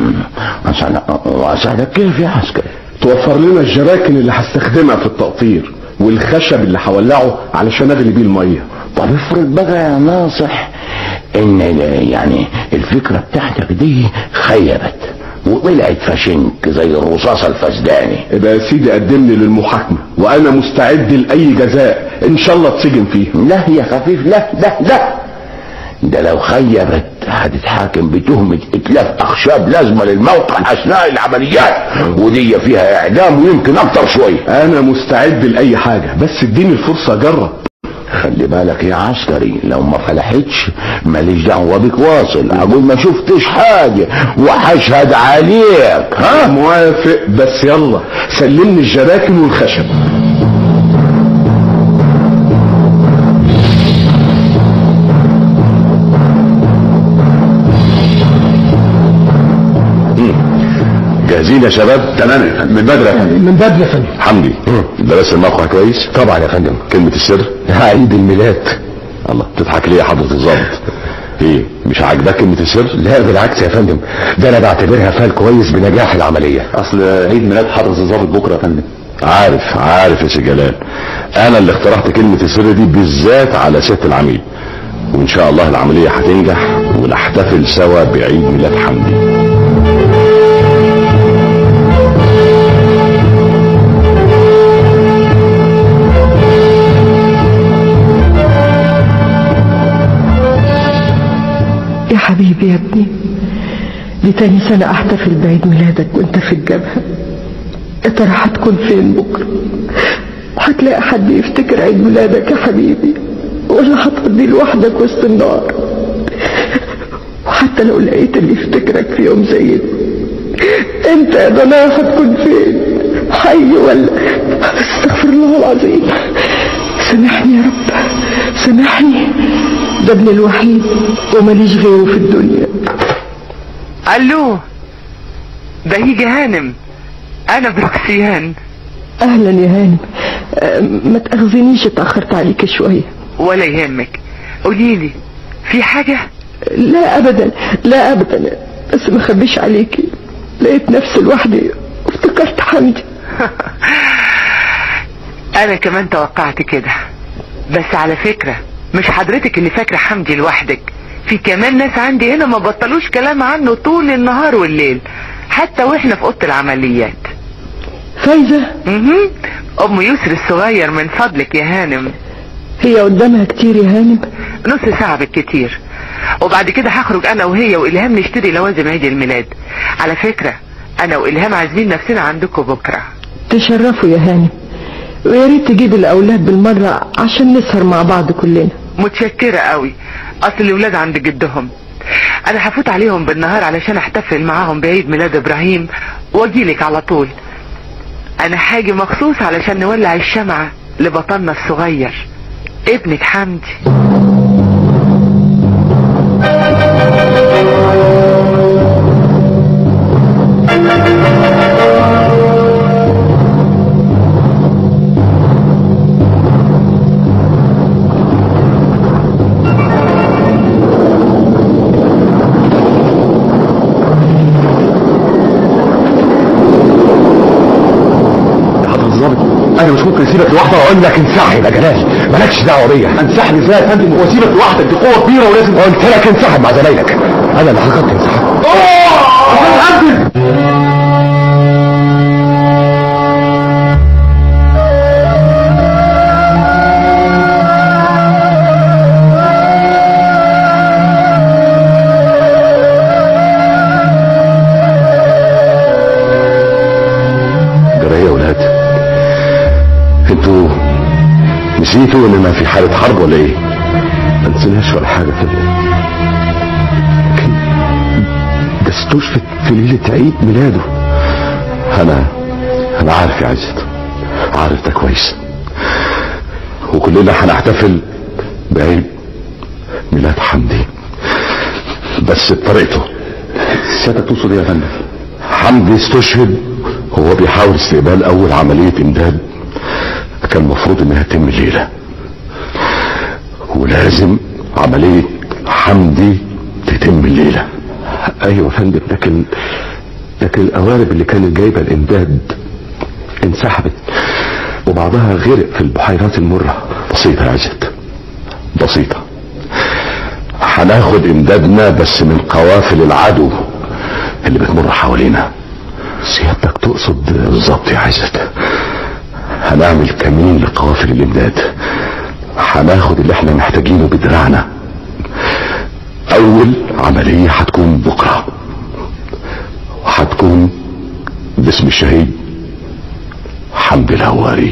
واساعدك كيف يا عسكري توفر لنا الجراكن اللي هستخدمها في التقطير والخشب اللي هولعه علشان اغلي بيه المية طب افرض بقى يا ناصح ان يعني الفكرة بتاعتك دي خيبت وطلعت فشنك زي الرصاصة الفسداني يبقى يا سيدي قدمني للمحاكمة وانا مستعد لاي جزاء ان شاء الله اتسجن فيه لا يا خفيف لا لا لا ده لو خيبت هتتحاكم بتهمة اتلاف اخشاب لازمة للموقع اثناء العمليات ودي فيها اعدام ويمكن اكتر شوية انا مستعد لاي حاجة بس اديني الفرصة اجرب خلي بالك يا عسكري لو ما فلحتش ماليش دعوه بك واصل اقول ما شفتش حاجه وهشهد عليك ها موافق بس يلا سلمني الجراكن والخشب جاهزين يا شباب تمام يا فندم من بدري يا فندم من بدري يا فندم حمدي درست الموقع كويس طبعا يا فندم كلمة السر عيد الميلاد الله تضحك ليه يا حضرة الظابط ايه مش عاجباك كلمة السر لا بالعكس يا فندم ده انا بعتبرها فال كويس بنجاح العملية اصل عيد ميلاد حضرة الضابط بكرة يا فندم عارف عارف يا سي جلال انا اللي اقترحت كلمة السر دي بالذات على ست العميل وان شاء الله العملية هتنجح ونحتفل سوا بعيد ميلاد حمدي يا حبيبي يا ابني دي تاني سنة احتفل بعيد ميلادك وانت في الجبهة يا ترى هتكون فين بكرة وهتلاقي حد يفتكر عيد ميلادك يا حبيبي ولا هتقضي لوحدك وسط النار وحتى لو لقيت اللي يفتكرك في يوم زي ده انت يا ضنايا هتكون فين حي ولا استغفر الله العظيم سامحني يا رب سامحني ده ابني الوحيد وماليش غيره في الدنيا الو بهيجي هانم انا بروكسيان اهلا يا هانم أه، ما تاخذنيش اتاخرت عليك شويه ولا يهمك قوليلي في حاجة لا ابدا لا ابدا بس ما خبيش عليكي لقيت نفسي لوحدي وافتكرت حمدي انا كمان توقعت كده بس على فكرة مش حضرتك اللي فاكرة حمدي لوحدك في كمان ناس عندي هنا ما بطلوش كلام عنه طول النهار والليل حتى واحنا في اوضه العمليات فايزة اها ام يسر الصغير من فضلك يا هانم هي قدامها كتير يا هانم نص ساعة بالكتير وبعد كده هخرج انا وهي والهام نشتري لوازم عيد الميلاد على فكرة انا والهام عازمين نفسنا عندكم بكرة تشرفوا يا هانم ويا ريت تجيب الاولاد بالمره عشان نسهر مع بعض كلنا متشكرة قوي اصل الولاد عند جدهم انا هفوت عليهم بالنهار علشان احتفل معاهم بعيد ميلاد ابراهيم واجيلك على طول انا حاجة مخصوص علشان نولع الشمعة لبطلنا الصغير ابنك حمدي يا حضرة الظابط انا مش ممكن اسيبك لوحدك واقول لك انسحب يا جلال مالكش دعوه بيا انسحب ازاي يا فندم واسيبك لوحدك دي قوه كبيره ولازم قلت لك انسحب مع زمايلك انا اللي حضرتك انسحب جرى يا ولاد انتوا نسيتوا اننا في حالة حرب ولا ايه ما نسيناش ولا حاجه يا فندم لكن ده استشفت في ليله عيد ميلاده انا انا عارف يا عزت عارف ده كويس وكلنا هنحتفل بعيد ميلاد حمدي بس بطريقته سيادتك تقصد ايه يا فندم حمدي استشهد وهو بيحاول استقبال اول عملية امداد كان المفروض انها تتم الليلة ولازم عملية حمدي تتم الليلة ايوه يا فندم لكن لكن القوارب اللي كانت جايبه الامداد انسحبت وبعضها غرق في البحيرات المره بسيطة يا عزت بسيطة هناخد امدادنا بس من قوافل العدو اللي بتمر حوالينا سيادتك تقصد بالظبط يا عزت هنعمل كمين لقوافل الامداد هناخد اللي احنا محتاجينه بدراعنا اول عملية هتكون بكرة وهتكون باسم الشهيد حمد الهواري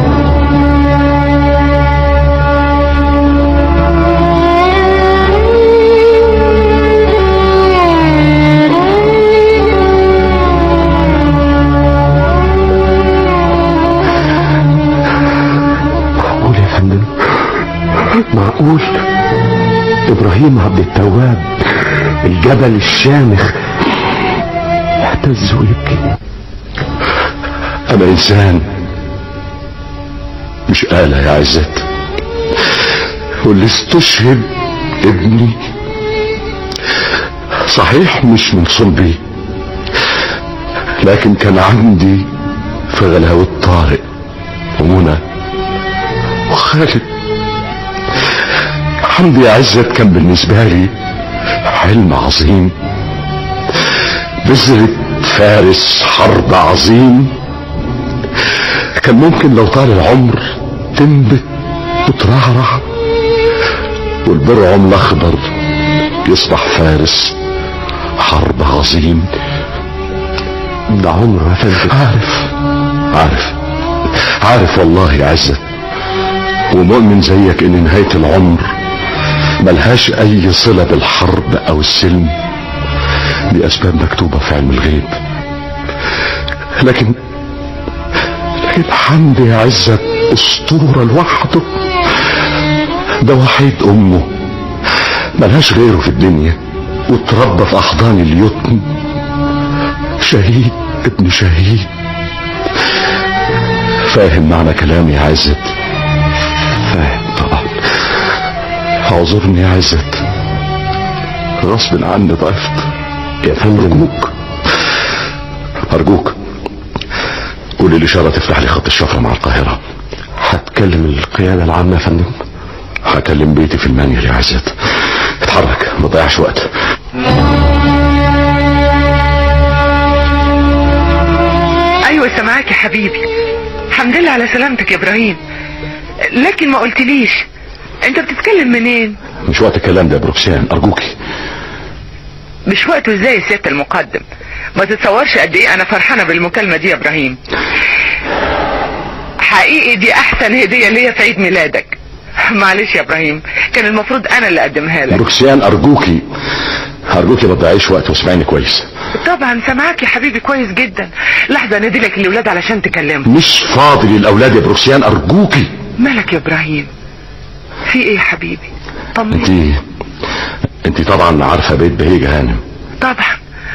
معقول يا فندم معقول ابراهيم عبد التواب الجبل الشامخ يهتز ويبكي انا انسان مش آلة يا عزت واللي استشهد ابني صحيح مش من صلبي لكن كان عندي في غلاوة طارق ومنى وخالد حمدي عزت كان بالنسبة لي حلم عظيم بذرة فارس حرب عظيم كان ممكن لو طال العمر تنبت وترعرع والبرعم الاخضر يصبح فارس حرب عظيم ده عمره يا فندم عارف عارف عارف والله يا عزت ومؤمن زيك ان نهاية العمر ملهاش اي صلة بالحرب او السلم دي اسباب مكتوبة في علم الغيب لكن لكن حمدي يا عزت اسطورة لوحده ده وحيد امه ملهاش غيره في الدنيا واتربى في احضان اليتم شهيد ابن شهيد فاهم معنى كلامي يا عزت فاهم طبعا اعذرني يا عزت غصب عني ضعفت يا فندم ارجوك ارجوك قول الاشاره تفتح لي خط الشفره مع القاهره هتكلم القياده العامه يا فندم هكلم بيتي في المانيال يا عزت اتحرك ما تضيعش وقت ايوه سامعاك يا حبيبي الحمد لله على سلامتك يا ابراهيم لكن ما قلتليش انت بتتكلم منين مش وقت الكلام ده يا بروكسيان ارجوكي مش وقته ازاي يا سياده المقدم ما تتصورش قد ايه انا فرحانه بالمكالمه دي يا ابراهيم حقيقي دي احسن هديه ليا في عيد ميلادك معلش يا ابراهيم كان المفروض انا اللي اقدمها لك بروكسيان ارجوكي ارجوكي ما تضيعيش وقت واسمعيني كويس طبعا سامعاك يا حبيبي كويس جدا لحظه انادي لك الاولاد علشان تكلمهم مش فاضي للاولاد يا بروكسيان ارجوكي مالك يا ابراهيم في ايه يا حبيبي طمني انت انت طبعا عارفه بيت بهيجه هانم طبعا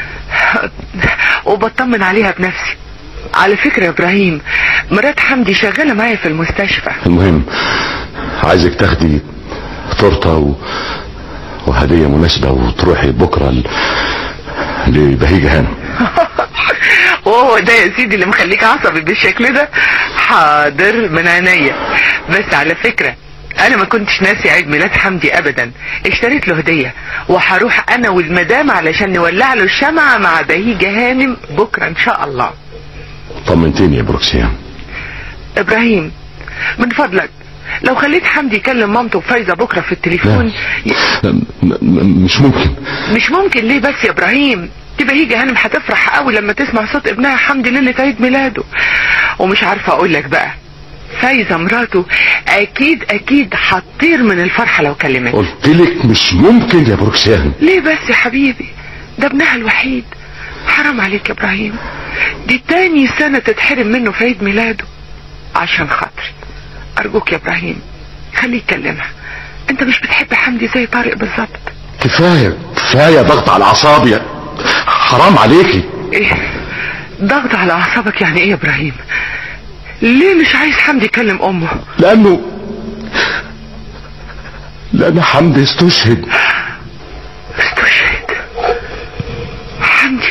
وبطمن عليها بنفسي على فكرة يا ابراهيم مرات حمدي شغالة معايا في المستشفى المهم عايزك تاخدي تورته و... وهدية مناسبة وتروحي بكرة ل... لبهيجة هانم وهو ده يا سيدي اللي مخليك عصبي بالشكل ده حاضر من عينيا بس على فكرة انا ما كنتش ناسي عيد ميلاد حمدي ابدا اشتريت له هدية وهروح انا والمدام علشان نولع له الشمعة مع بهيجة هانم بكرة ان شاء الله طمنتيني يا بروكسيان ابراهيم من فضلك لو خليت حمدي يكلم مامته وفايزة بكرة في التليفون ي... م... م... مش ممكن مش ممكن ليه بس يا ابراهيم دي بهيجة هانم هتفرح قوي لما تسمع صوت ابنها حمدي ليلة عيد ميلاده ومش عارفة اقول لك بقى فايزة مراته اكيد اكيد هتطير من الفرحة لو كلمت قلت لك مش ممكن يا بروكسيان ليه بس يا حبيبي ده ابنها الوحيد حرام عليك يا ابراهيم دي تاني سنة تتحرم منه في عيد ميلاده عشان خاطري ارجوك يا ابراهيم خليه يكلمها انت مش بتحب حمدي زي طارق بالظبط كفاية كفاية ضغط على اعصابي حرام عليكي ايه ضغط على اعصابك يعني ايه يا ابراهيم ليه مش عايز حمدي يكلم امه لانه لان حمدي استشهد استشهد حمدي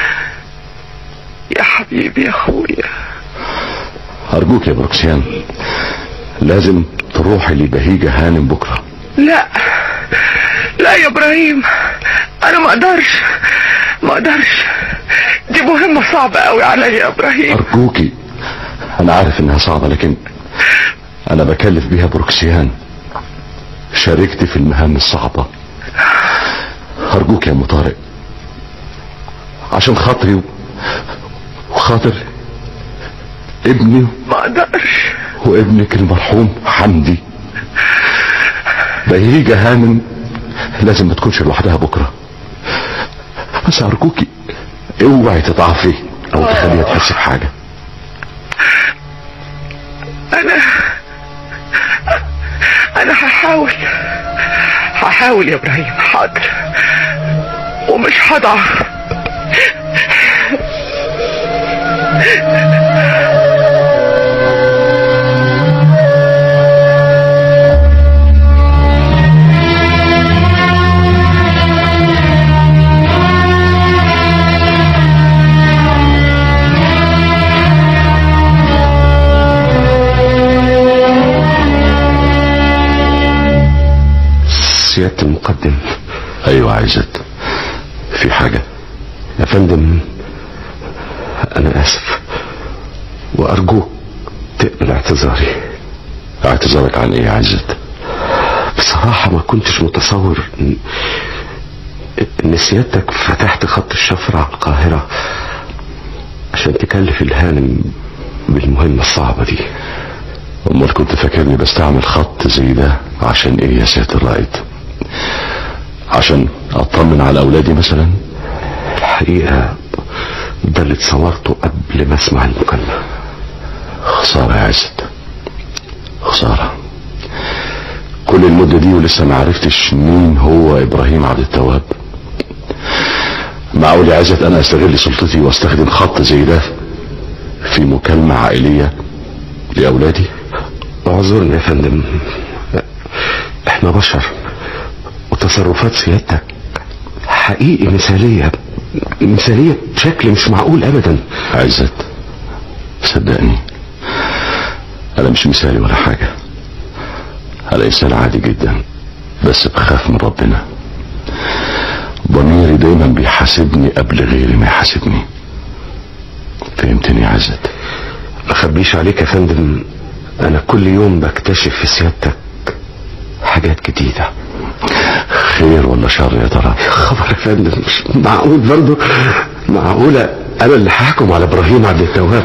يا حبيبي يا اخويا ارجوك يا بروكسيان لازم تروحي لبهيجة هانم بكرة لا لا يا ابراهيم انا ما اقدرش ما اقدرش دي مهمة صعبة قوي عليا يا ابراهيم ارجوكي انا عارف انها صعبة لكن انا بكلف بيها بروكسيان شاركتي في المهام الصعبة ارجوك يا مطارق عشان خاطري و... وخاطر ابني ما اقدرش وابنك المرحوم حمدي بهيجة هانم لازم ما تكونش لوحدها بكرة بس ارجوكي اوعي تضعفي او تخليها تحس بحاجة انا انا هحاول هحاول يا ابراهيم حاضر ومش هضعف سيادة المقدم ايوه عزت في حاجة يا فندم انا اسف وارجوك تقبل اعتذاري اعتذارك عن ايه يا عزت بصراحة ما كنتش متصور ان, إن سيادتك فتحت خط الشفرة على القاهرة عشان تكلف الهانم بالمهمة الصعبة دي امال كنت فاكرني بستعمل خط زي ده عشان ايه يا سيادة الرائد عشان اطمن على اولادي مثلا الحقيقة ده اللي اتصورته قبل ما اسمع المكالمة خسارة يا عزت خسارة كل المدة دي ولسه ما عرفتش مين هو ابراهيم عبد التواب معقول يا عزت انا استغل سلطتي واستخدم خط زي ده في مكالمة عائلية لاولادي اعذرني يا فندم احنا بشر وتصرفات سيادتك حقيقي مثالية مثالية بشكل مش معقول ابدا عزت صدقني انا مش مثالي ولا حاجة انا انسان عادي جدا بس بخاف من ربنا ضميري دايما بيحاسبني قبل غيري ما يحاسبني فهمتني يا عزت ما اخبيش عليك يا فندم انا كل يوم بكتشف في سيادتك حاجات جديدة خير ولا شر يا ترى خبر يا فندم مش معقول برضه معقولة انا اللي حاكم على ابراهيم عبد التواب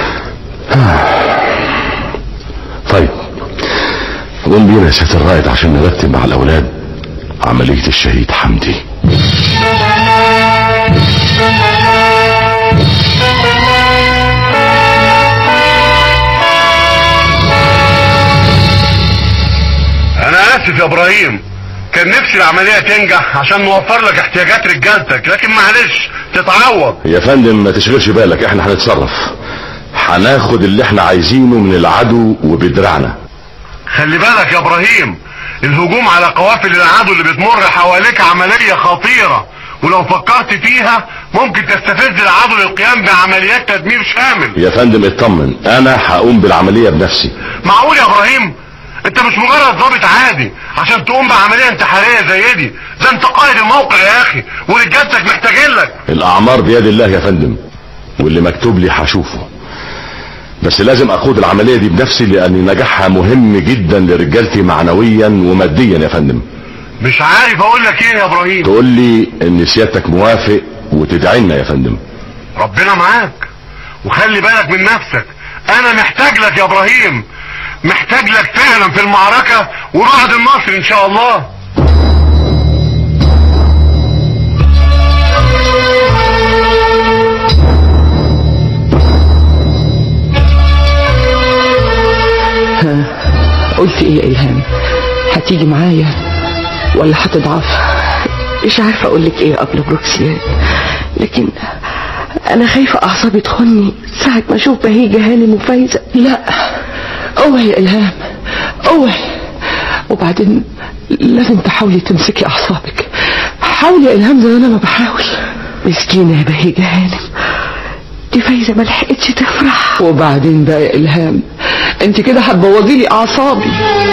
طيب قوم بينا يا سيادة الرائد عشان نرتب مع الاولاد عملية الشهيد حمدي انا اسف يا ابراهيم كان نفسي العملية تنجح عشان نوفر لك احتياجات رجالتك لكن معلش تتعوض يا فندم ما تشغلش بالك احنا هنتصرف هناخد اللي احنا عايزينه من العدو وبدراعنا خلي بالك يا ابراهيم الهجوم على قوافل العدو اللي بتمر حواليك عملية خطيرة ولو فكرت فيها ممكن تستفز العدو للقيام بعمليات تدمير شامل يا فندم اطمن انا هقوم بالعملية بنفسي معقول يا ابراهيم انت مش مجرد ضابط عادي عشان تقوم بعملية انتحارية زي دي ده انت قائد الموقع يا اخي ورجالتك محتاجين لك الاعمار بيد الله يا فندم واللي مكتوب لي هشوفه بس لازم اخوض العملية دي بنفسي لان نجاحها مهم جدا لرجالتي معنويا وماديا يا فندم مش عارف اقول لك ايه يا ابراهيم تقول لي ان سيادتك موافق وتدعي لنا يا فندم ربنا معاك وخلي بالك من نفسك انا محتاج لك يا ابراهيم محتاج لك فعلا في المعركة وبعد النصر ان شاء الله ها قلت ايه يا الهام هتيجي معايا ولا هتضعف مش عارفة اقول لك ايه قبل بروكسيان لكن انا خايفة اعصابي تخني ساعة ما اشوف بهيجة هانم وفايزة لا اوعي يا الهام اوعي وبعدين لازم تحاولي تمسكي اعصابك حاولي يا الهام زي انا ما بحاول مسكينة يا بهيجة هانم دي فايزة ما لحقتش تفرح وبعدين بقى يا الهام انت كده هتبوظي لي اعصابي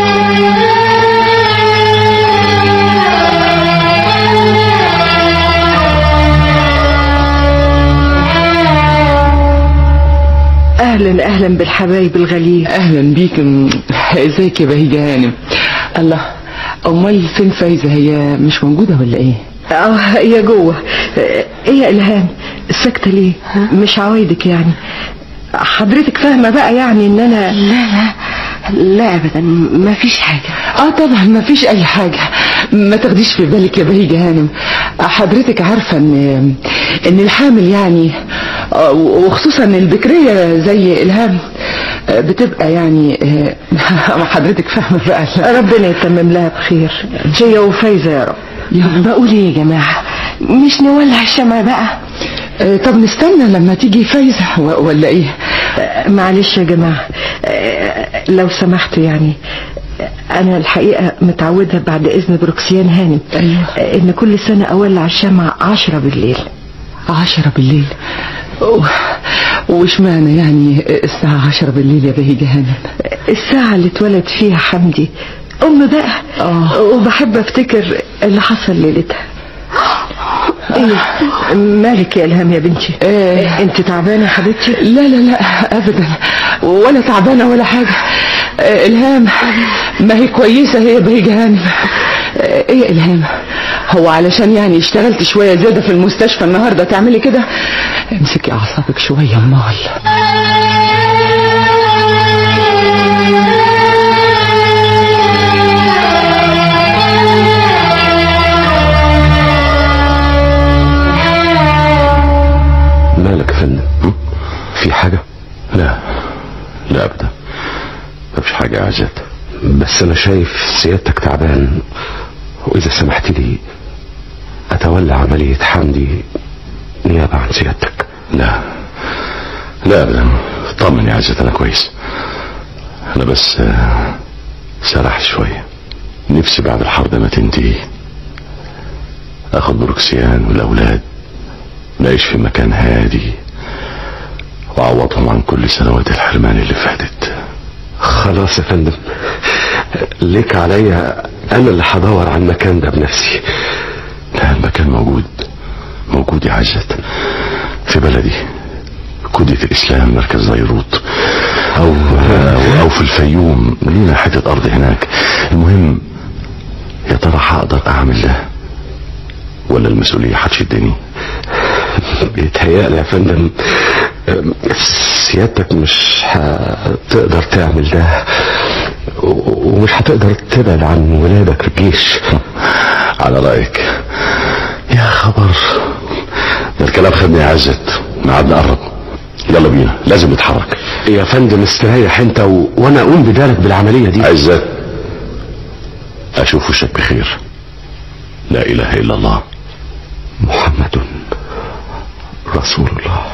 اهلا اهلا بالحبايب الغاليين اهلا بيك م- ازيك يا بهيجة هانم الله امال فين فايزة هي مش موجودة ولا ايه اه هي جوه آه، ايه يا الهام ساكته ليه مش عوايدك يعني حضرتك فاهمه بقى يعني ان انا لا لا لا ابدا ما فيش حاجة اه طبعا ما فيش اي حاجة ما تاخديش في بالك يا بهيجة هانم حضرتك عارفة ان ان الحامل يعني آه، وخصوصا البكرية زي الهام آه، بتبقى يعني آه، حضرتك فاهمة بقى ربنا يتمم لها بخير هي وفايزه يا رب بقول ايه يا جماعة مش نولع الشمع بقى آه، طب نستنى لما تيجي فايزة و- ولا ايه آه، معلش يا جماعه آه، لو سمحت يعني آه، انا الحقيقه متعوده بعد اذن بروكسيان هانم أيوة. آه، ان كل سنه اولع الشمع عشرة بالليل عشرة بالليل و- واشمعنى يعني الساعة عشرة بالليل يا بهيجة هانم الساعة اللي اتولد فيها حمدي ام بقى وبحب افتكر اللي حصل ليلتها ايه مالك يا الهام يا بنتي إيه؟ انت تعبانه يا حبيبتي لا لا لا ابدا ولا تعبانه ولا حاجه آه، الهام ما هي كويسه هي بهيجه هانم آه، ايه يا الهام هو علشان يعني اشتغلت شويه زياده في المستشفى النهارده تعملي كده امسكي اعصابك شويه امال مالك يا فندم م? في حاجة لا لا ابدا مفيش حاجة يا عزت بس انا شايف سيادتك تعبان واذا سمحت لي اتولى عملية حمدي نيابة عن سيادتك لا لا ابدا طمن يا عزت انا كويس انا بس آه، سرحت شوية نفسي بعد الحرب ما تنتهي اخد بروكسيان والاولاد نعيش في مكان هادي واعوضهم عن كل سنوات الحرمان اللي فاتت خلاص يا فندم ليك عليا انا اللي هدور على المكان ده بنفسي لا المكان موجود موجود يا عزت في بلدي كودية الإسلام مركز بيروت أو, أو أو في الفيوم لينا حتة أرض هناك المهم يا ترى هقدر أعمل ده ولا المسؤولية هتشدني بيتهيألي يا فندم أم، سيادتك مش هتقدر تعمل ده و- ومش هتقدر تبعد عن ولادك في الجيش على رأيك يا خبر ده الكلام خدني يا عزت ميعادنا قرب يلا بينا لازم نتحرك يا فندم استريح انت و... وانا اقوم بدالك بالعملية دي عزت اشوف وشك بخير لا اله الا الله محمد رسول الله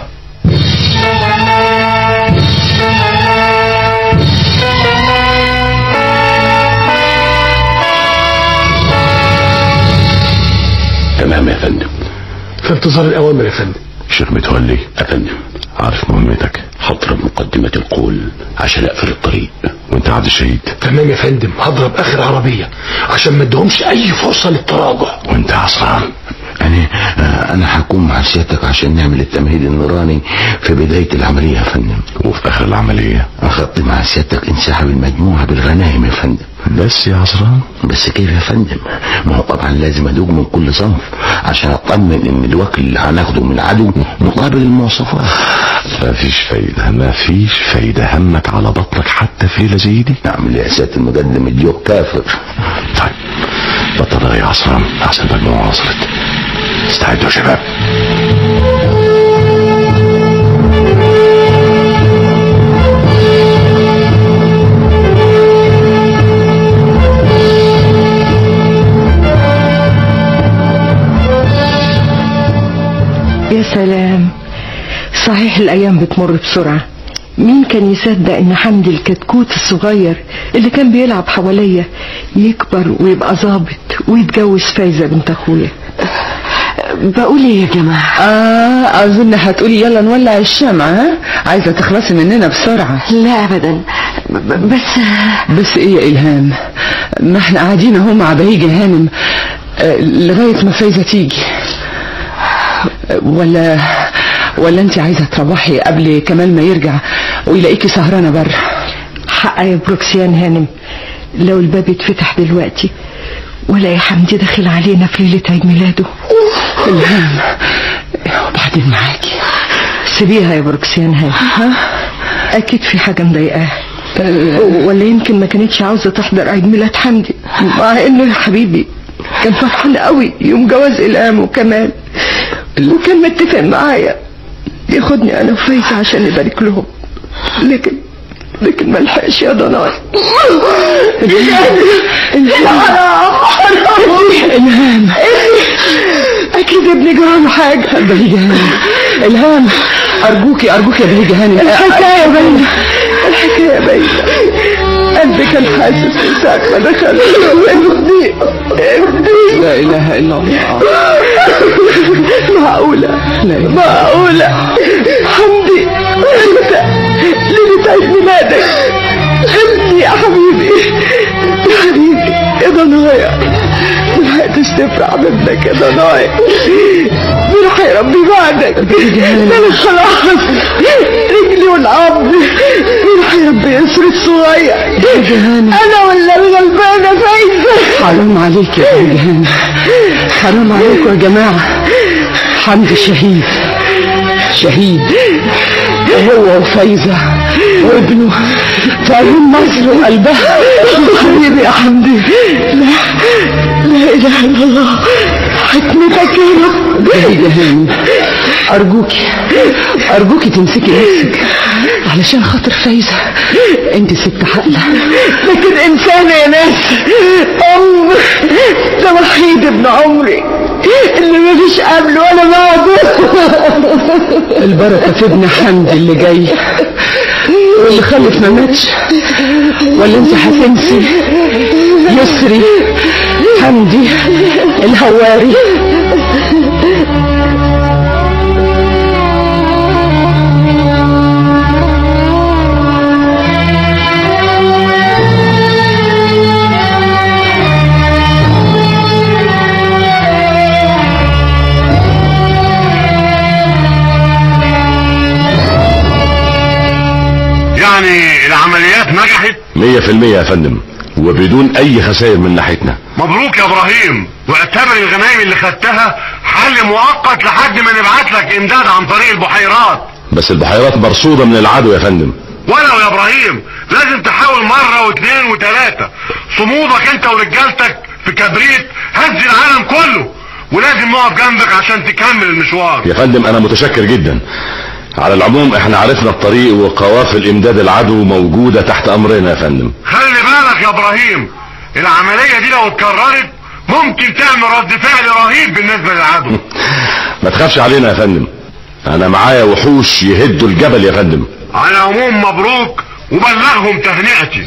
تمام يا فندم في انتظار الاوامر يا فندم شيخ متولي يا فندم عارف مهمتك هضرب مقدمة القول عشان اقفل الطريق وانت عبد الشهيد تمام يا فندم هضرب اخر عربية عشان ما ادهمش اي فرصة للتراجع وانت عصام أنا أنا هكون مع سيادتك عشان نعمل التمهيد النوراني في بداية العملية يا فندم وفي آخر العملية أخدت مع سيادتك انسحب المجموعة بالغنائم يا فندم بس يا عصران بس كيف يا فندم ما هو طبعا لازم أدوق من كل صنف عشان أطمن إن الوكل اللي هناخده من العدو مقابل المواصفات مفيش فايدة مفيش فايدة همك على بطنك حتى في ليلة زي دي نعمل يا سيادة المقدم اليوم كافر طيب بطل يا عصران أحسن مجموعة وصلت استعدوا يا شباب يا سلام صحيح الأيام بتمر بسرعة مين كان يصدق ان حمدي الكتكوت الصغير اللي كان بيلعب حواليا يكبر ويبقى ظابط ويتجوز فايزة بنت اخويا بقول ايه يا جماعة اه اظن هتقولي يلا نولع الشمع ها عايزة تخلصي مننا بسرعة لا ابدا بس بس ايه يا الهام ما احنا قاعدين اهو مع بهيجة هانم آه، لغاية ما فايزة تيجي آه، ولا ولا انت عايزة تروحي قبل كمال ما يرجع ويلاقيكي سهرانة بره حق يا بروكسيان هانم لو الباب اتفتح دلوقتي ولا يا حمدي داخل علينا في ليلة عيد ميلاده الهام وبعدين معاكي سيبيها يا بروكسيان هانم اكيد في حاجة مضايقاها ولا يمكن ما كانتش عاوزة تحضر عيد ميلاد حمدي مع انه يا حبيبي كان فرحان قوي يوم جواز الهام وكمال وكان متفق معايا ياخدني انا وفايزة عشان نبارك لهم لكن لكن ما لحقش يا ضناي الهام اكيد ابني جراله حاجة بهيجة هانم الهام ارجوكي ارجوكي يا بهيجة هانم الحكاية باينة الحكاية باينة قلبي كان حاسس من ساعة ما دخل ابني ابني لا اله الا الله معقولة معقولة حمدي انت ليلة عيد ميلادك ابني يا حبيبي يا حبيبي كنتش تفرح بابنك كده ضايع مين هيربي بعدك ده انا خلاص رجلي والعظم مين هيربي يسر الصغير انا ولا الغلبانه فايزه حرام عليك يا جهان حرام عليكم يا جماعة حمدي شهيد شهيد هو وفايزة وابنه في عيون مصر وقلبها حبيبي يا حمدي لا لا اله الا الله حكمتك يا رب يا جهان أرجوكي أرجوكي تمسكي نفسك علشان خاطر فايزة انت ست حقلة لكن انسانه يا ناس ام ده وحيد ابن عمري اللي مفيش قبله ولا بعده البركة في ابن حمدي اللي جاي واللي خلف ما ماتش ولا انت هتنسي يسري حمدي الهواري يعني العمليات نجحت مية في المية يا فندم وبدون اي خسائر من ناحيتنا مبروك يا ابراهيم واعتبر الغنايم اللي خدتها حل مؤقت لحد ما نبعت لك امداد عن طريق البحيرات بس البحيرات مرصودة من العدو يا فندم ولو يا ابراهيم لازم تحاول مرة واثنين وثلاثة صمودك انت ورجالتك في كبريت هز العالم كله ولازم نقف جنبك عشان تكمل المشوار يا فندم انا متشكر جدا على العموم احنا عرفنا الطريق وقوافل امداد العدو موجودة تحت امرنا يا فندم خلي بالك يا ابراهيم العملية دي لو اتكررت ممكن تعمل رد فعل رهيب بالنسبة للعدو ما تخافش علينا يا فندم انا معايا وحوش يهدوا الجبل يا فندم على العموم مبروك وبلغهم تهنئتي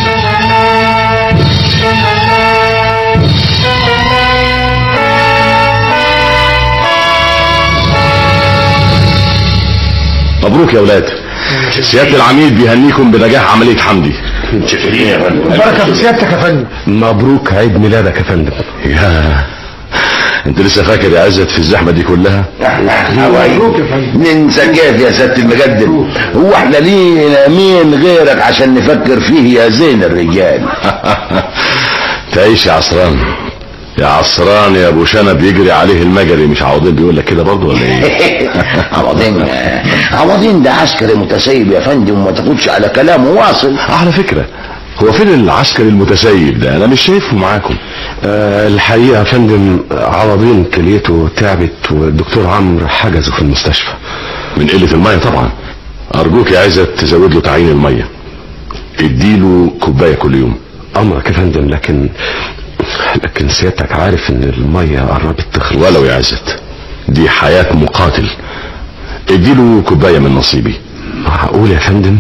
مبروك يا ولاد سيادة العميد بيهنيكم بنجاح عملية حمدي متشكرين يا فندم بركة في سيادتك يا فندم مبروك عيد ميلادك يا فندم يا انت لسه فاكر يا عزت في الزحمة دي كلها مبروك يا فندم ننسى كيف يا سيادة المقدم هو احنا لينا مين غيرك عشان نفكر فيه يا زين الرجال تعيش يا عصران يا عصران يا ابو شنب يجري عليه المجري مش عوضين بيقول لك كده برضه ولا ايه عوضين عوضين ده عسكري متسيب يا فندم وما تاخدش على كلامه واصل على فكرة هو فين العسكري المتسيب ده انا مش شايفه معاكم آه الحقيقة يا فندم عوضين كليته تعبت والدكتور عمرو حجزه في المستشفى من قلة المية طبعا ارجوك يا عزت تزود له تعيين المية اديله كوباية كل يوم امرك يا فندم لكن لكن سيادتك عارف ان المية قربت تخلص ولو يا عزت دي حياة مقاتل اديله كوباية من نصيبي معقول يا فندم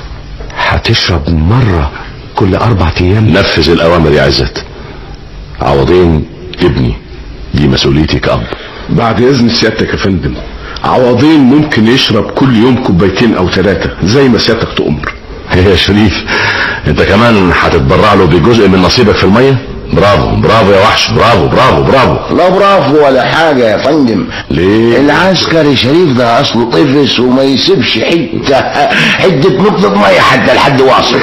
هتشرب مرة كل اربع ايام نفذ الاوامر يا عزت عوضين ابني دي مسؤوليتي كأب بعد اذن سيادتك يا فندم عوضين ممكن يشرب كل يوم كوبايتين او ثلاثة زي ما سيادتك تؤمر يا شريف انت كمان هتتبرع له بجزء من نصيبك في المية برافو برافو يا وحش برافو برافو برافو لا برافو ولا حاجة يا فندم ليه العسكري شريف ده اصله طفس وما يسيبش حتة حتة نقطة مية حتى لحد واصل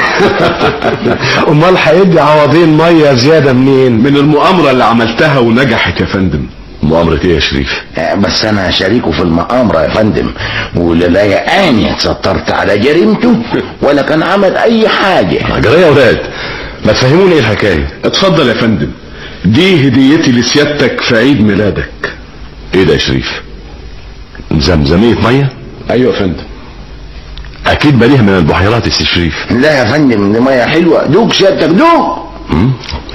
امال هيدي عوضين مية زيادة منين من المؤامرة اللي عملتها ونجحت يا فندم مؤامرة ايه يا شريف بس انا شريكه في المؤامرة يا فندم ولا يقاني اتسترت على جريمته ولا كان عمل اي حاجة جرى يا ولاد ما تفهموني ايه الحكاية اتفضل يا فندم دي هديتي لسيادتك في عيد ميلادك ايه ده يا شريف زمزمية مية ايوه يا فندم اكيد بريها من البحيرات يا سي شريف لا يا فندم دي مية حلوة دوق سيادتك دوق مم.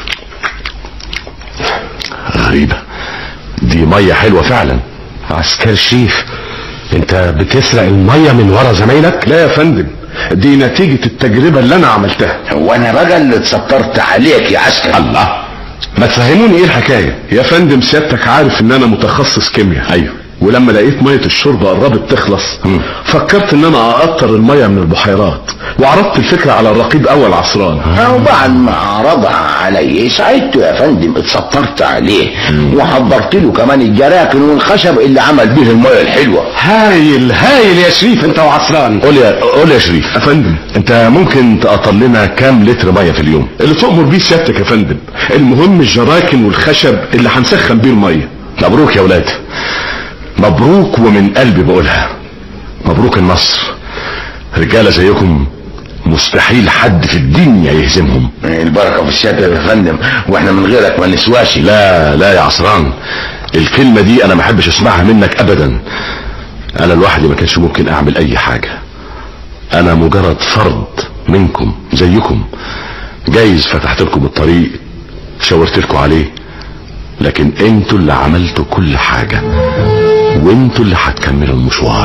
غريبة دي مية حلوة فعلا عسكري شريف انت بتسرق المية من ورا زمايلك لا يا فندم دي نتيجة التجربة اللي انا عملتها وانا بقى اللي اتسترت عليك يا عسكري الله ما تفهموني ايه الحكاية يا فندم سيادتك عارف ان انا متخصص كيمياء ايوه ولما لقيت مية الشرب قربت تخلص فكرت ان انا اقطر المية من البحيرات وعرضت الفكرة على الرقيب اول عصران وبعد ما عرضها علي ساعدته يا فندم اتسطرت عليه وحضرت له كمان الجراكن والخشب اللي عمل به المية الحلوة هايل هايل يا شريف انت وعصران قول يا قول يا شريف يا فندم انت ممكن تقطر لنا كام لتر ميه في اليوم اللي تؤمر بيه سيادتك يا فندم المهم الجراكن والخشب اللي هنسخن بيه المية مبروك يا ولاد مبروك ومن قلبي بقولها مبروك النصر رجاله زيكم مستحيل حد في الدنيا يهزمهم البركة في السيادة يا فندم واحنا من غيرك ما نسواش لا لا يا عصران الكلمة دي انا ما احبش اسمعها منك ابدا انا لوحدي ما كانش ممكن اعمل اي حاجة انا مجرد فرد منكم زيكم جايز فتحت لكم الطريق شاورت لكم عليه لكن انتوا اللي عملتوا كل حاجة وانتوا اللي هتكملوا المشوار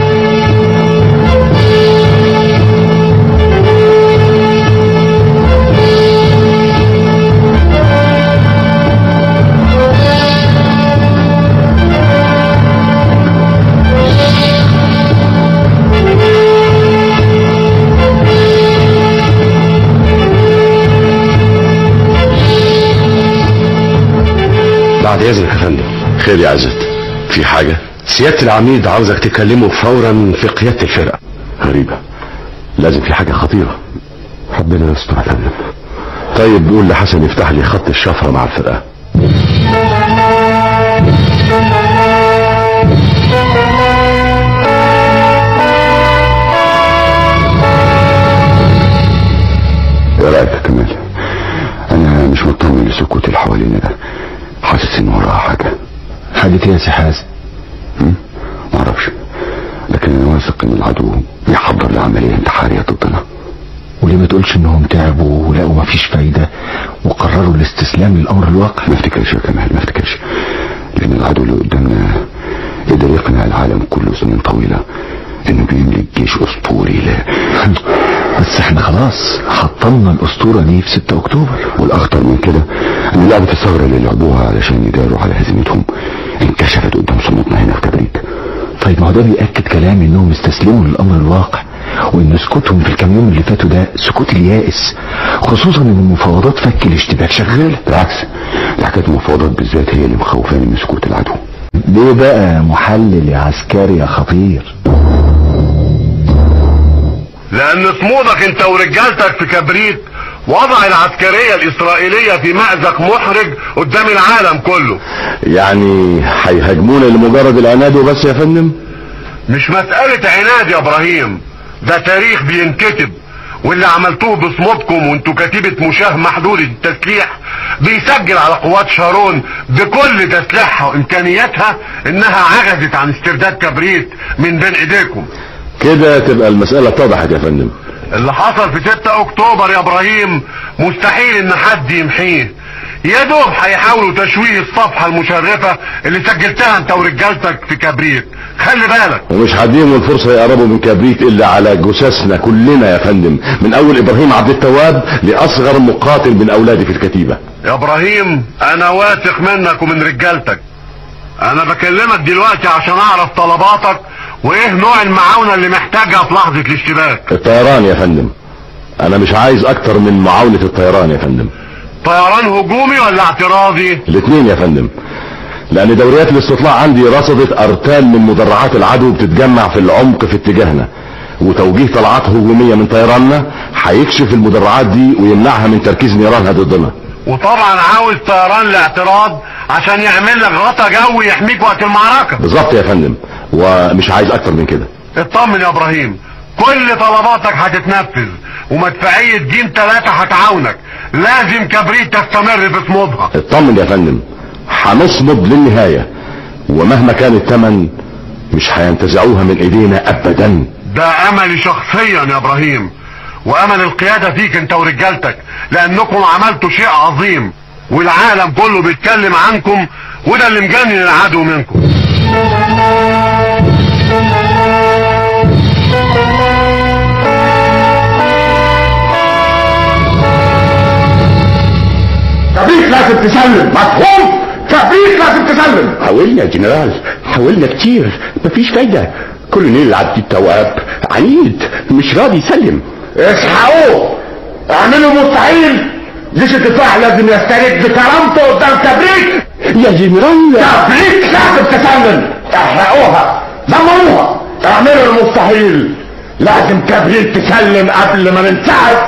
بعد اذنك يا فندم خير يا عزت في حاجة سيادة العميد عاوزك تكلمه فورا في قيادة الفرقة غريبة لازم في حاجة خطيرة ربنا يستر يا فندم طيب قول لحسن يفتح لي خط الشفرة مع الفرقة ايه رايك يا كمال انا مش مطمن لسكوت اللي حوالينا ده حاسس ان وراها حاجه حاجة ايه يا سي حازم معرفش لكن انا واثق ان العدو بيحضر لعمليه انتحاريه ضدنا وليه ما تقولش انهم تعبوا ولقوا مفيش فايدة وقرروا الاستسلام للامر الواقع ما افتكرش يا كمال ما افتكرش لان العدو اللي قدامنا قدر يقنع العالم كله سنين طويله انه بيملك جيش اسطوري لا بس احنا خلاص حطمنا الاسطورة دي في 6 اكتوبر والاخطر من كده ان لعبه الثغره اللي لعبوها علشان يداروا على هزيمتهم انكشفت قدام صمتنا هنا في كبريت طيب ما هو ده بيأكد كلامي انهم استسلموا للامر الواقع وان سكوتهم في الكام يوم اللي فاتوا ده سكوت اليائس خصوصا ان المفاوضات فك الاشتباك شغالة بالعكس دي حكايه المفاوضات بالذات هي اللي مخوفاني من سكوت العدو ليه بقى محلل يا عسكري يا خطير لان صمودك انت ورجالتك في كبريت وضع العسكرية الاسرائيلية في مأزق محرج قدام العالم كله يعني هيهاجمونا لمجرد العناد وبس يا فندم مش مسألة عناد يا ابراهيم ده تاريخ بينكتب واللي عملتوه بصمودكم وانتوا كتيبة مشاه محدود التسليح بيسجل على قوات شارون بكل تسليحها وامكانياتها انها عجزت عن استرداد كبريت من بين ايديكم كده تبقى المسألة اتضحت يا فندم اللي حصل في 6 اكتوبر يا ابراهيم مستحيل ان حد يمحيه يا دوب هيحاولوا تشويه الصفحة المشرفة اللي سجلتها انت ورجالتك في كبريت خلي بالك ومش هديهم الفرصة يقربوا من كبريت الا على جثثنا كلنا يا فندم من اول ابراهيم عبد التواب لاصغر مقاتل من اولادي في الكتيبة يا ابراهيم انا واثق منك ومن رجالتك انا بكلمك دلوقتي عشان اعرف طلباتك وايه نوع المعاونة اللي محتاجها في لحظة الاشتباك الطيران يا فندم انا مش عايز اكتر من معاونة الطيران يا فندم طيران هجومي ولا اعتراضي الاثنين يا فندم لان دوريات الاستطلاع عندي رصدت ارتال من مدرعات العدو بتتجمع في العمق في اتجاهنا وتوجيه طلعات هجومية من طيراننا هيكشف المدرعات دي ويمنعها من تركيز نيرانها ضدنا وطبعا عاوز طيران لاعتراض عشان يعمل لك غطا جوي يحميك وقت المعركة بالظبط يا فندم ومش عايز اكتر من كده اطمن يا ابراهيم كل طلباتك هتتنفذ ومدفعية جيم ثلاثة هتعاونك لازم كبريت تستمر في صمودها اطمن يا فندم هنصمد للنهاية ومهما كان الثمن مش هينتزعوها من ايدينا ابدا ده املي شخصيا يا ابراهيم وامل القيادة فيك انت ورجالتك لانكم عملتوا شيء عظيم والعالم كله بيتكلم عنكم وده اللي مجنن العدو منكم كبريت لازم تسلم مفهوم كبريت لازم تسلم حاولني يا جنرال حاولنا كتير مفيش فايدة كولونيل عبد التواب عنيد مش راضي يسلم اسحقوه اعملوا مستحيل جيش الدفاع لازم يسترد بكرامته قدام تبريك يا جنرال تبريك لازم تسلم احرقوها دمروها اعملوا المستحيل لازم تبريك تسلم قبل ما ننسحب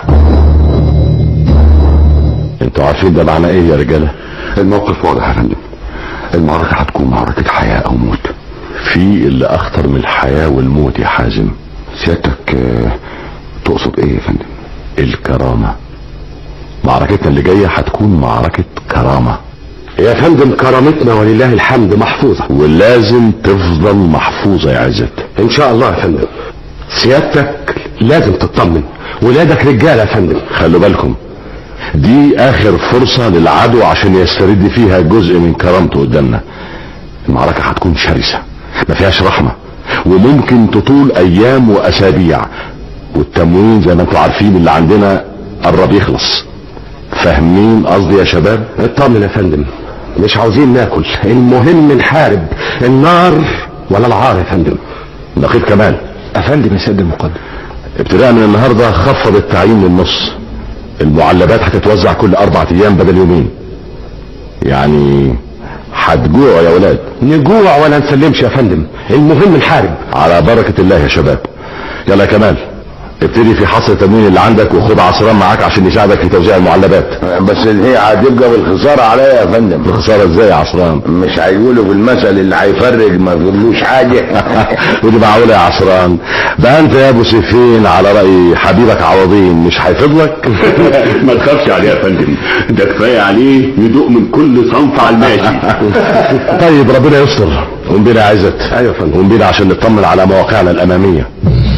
انتوا عارفين ده معناه ايه يا رجاله الموقف واضح يا فندم المعركة هتكون معركة حياة او موت في اللي اخطر من الحياه والموت يا حازم سيادتك آه، تقصد ايه يا فندم الكرامه معركتنا اللي جايه هتكون معركه كرامه يا فندم كرامتنا ولله الحمد محفوظة ولازم تفضل محفوظه يا عزت ان شاء الله يا فندم سيادتك لازم تطمن ولادك رجاله يا فندم خلوا بالكم دي اخر فرصة للعدو عشان يسترد فيها جزء من كرامته قدامنا المعركة هتكون شرسة ما فيهاش رحمة وممكن تطول ايام واسابيع والتموين زي ما انتوا عارفين اللي عندنا قرب يخلص فاهمين قصدي يا شباب اطمن يا فندم مش عاوزين ناكل المهم نحارب النار ولا العار يا فندم نقيب كمال افندم يا سيد المقدم ابتداء من النهارده خفض التعيين للنص المعلبات هتتوزع كل اربع ايام بدل يومين يعني هتجوعوا يا ولاد نجوع ولا نسلمش يا فندم المهم نحارب على بركة الله يا شباب يلا يا كمال ابتدي في حصر التموين اللي عندك وخد عصران معاك عشان يساعدك في توزيع المعلبات بس اللي هي هتبقى بالخسارة عليا يا فندم الخسارة ازاي يا عصران مش هيقولوا بالمثل اللي هيفرج ما يقولوش حاجة ودي معقولة يا عصران بقى انت يا ابو سيفين على رأي حبيبك عوضين مش هيفضلك ما تخافش عليه يا فندم ده كفايه عليه يدوق من كل صنف على الماشي طيب ربنا يستر قوم بينا يا عزت ايوه يا فندم قوم بينا عشان نطمن على مواقعنا الامامية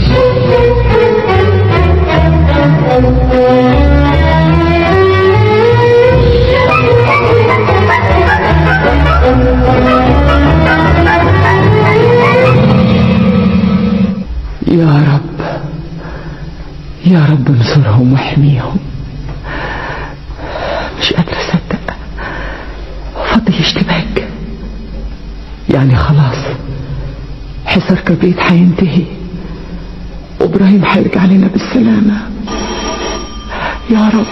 يا رب يا رب انصرهم واحميهم مش قادرة أصدق فاضل اشتباك يعني خلاص حصار كبريت هينتهي وإبراهيم هيرجع لنا بالسلامة يا رب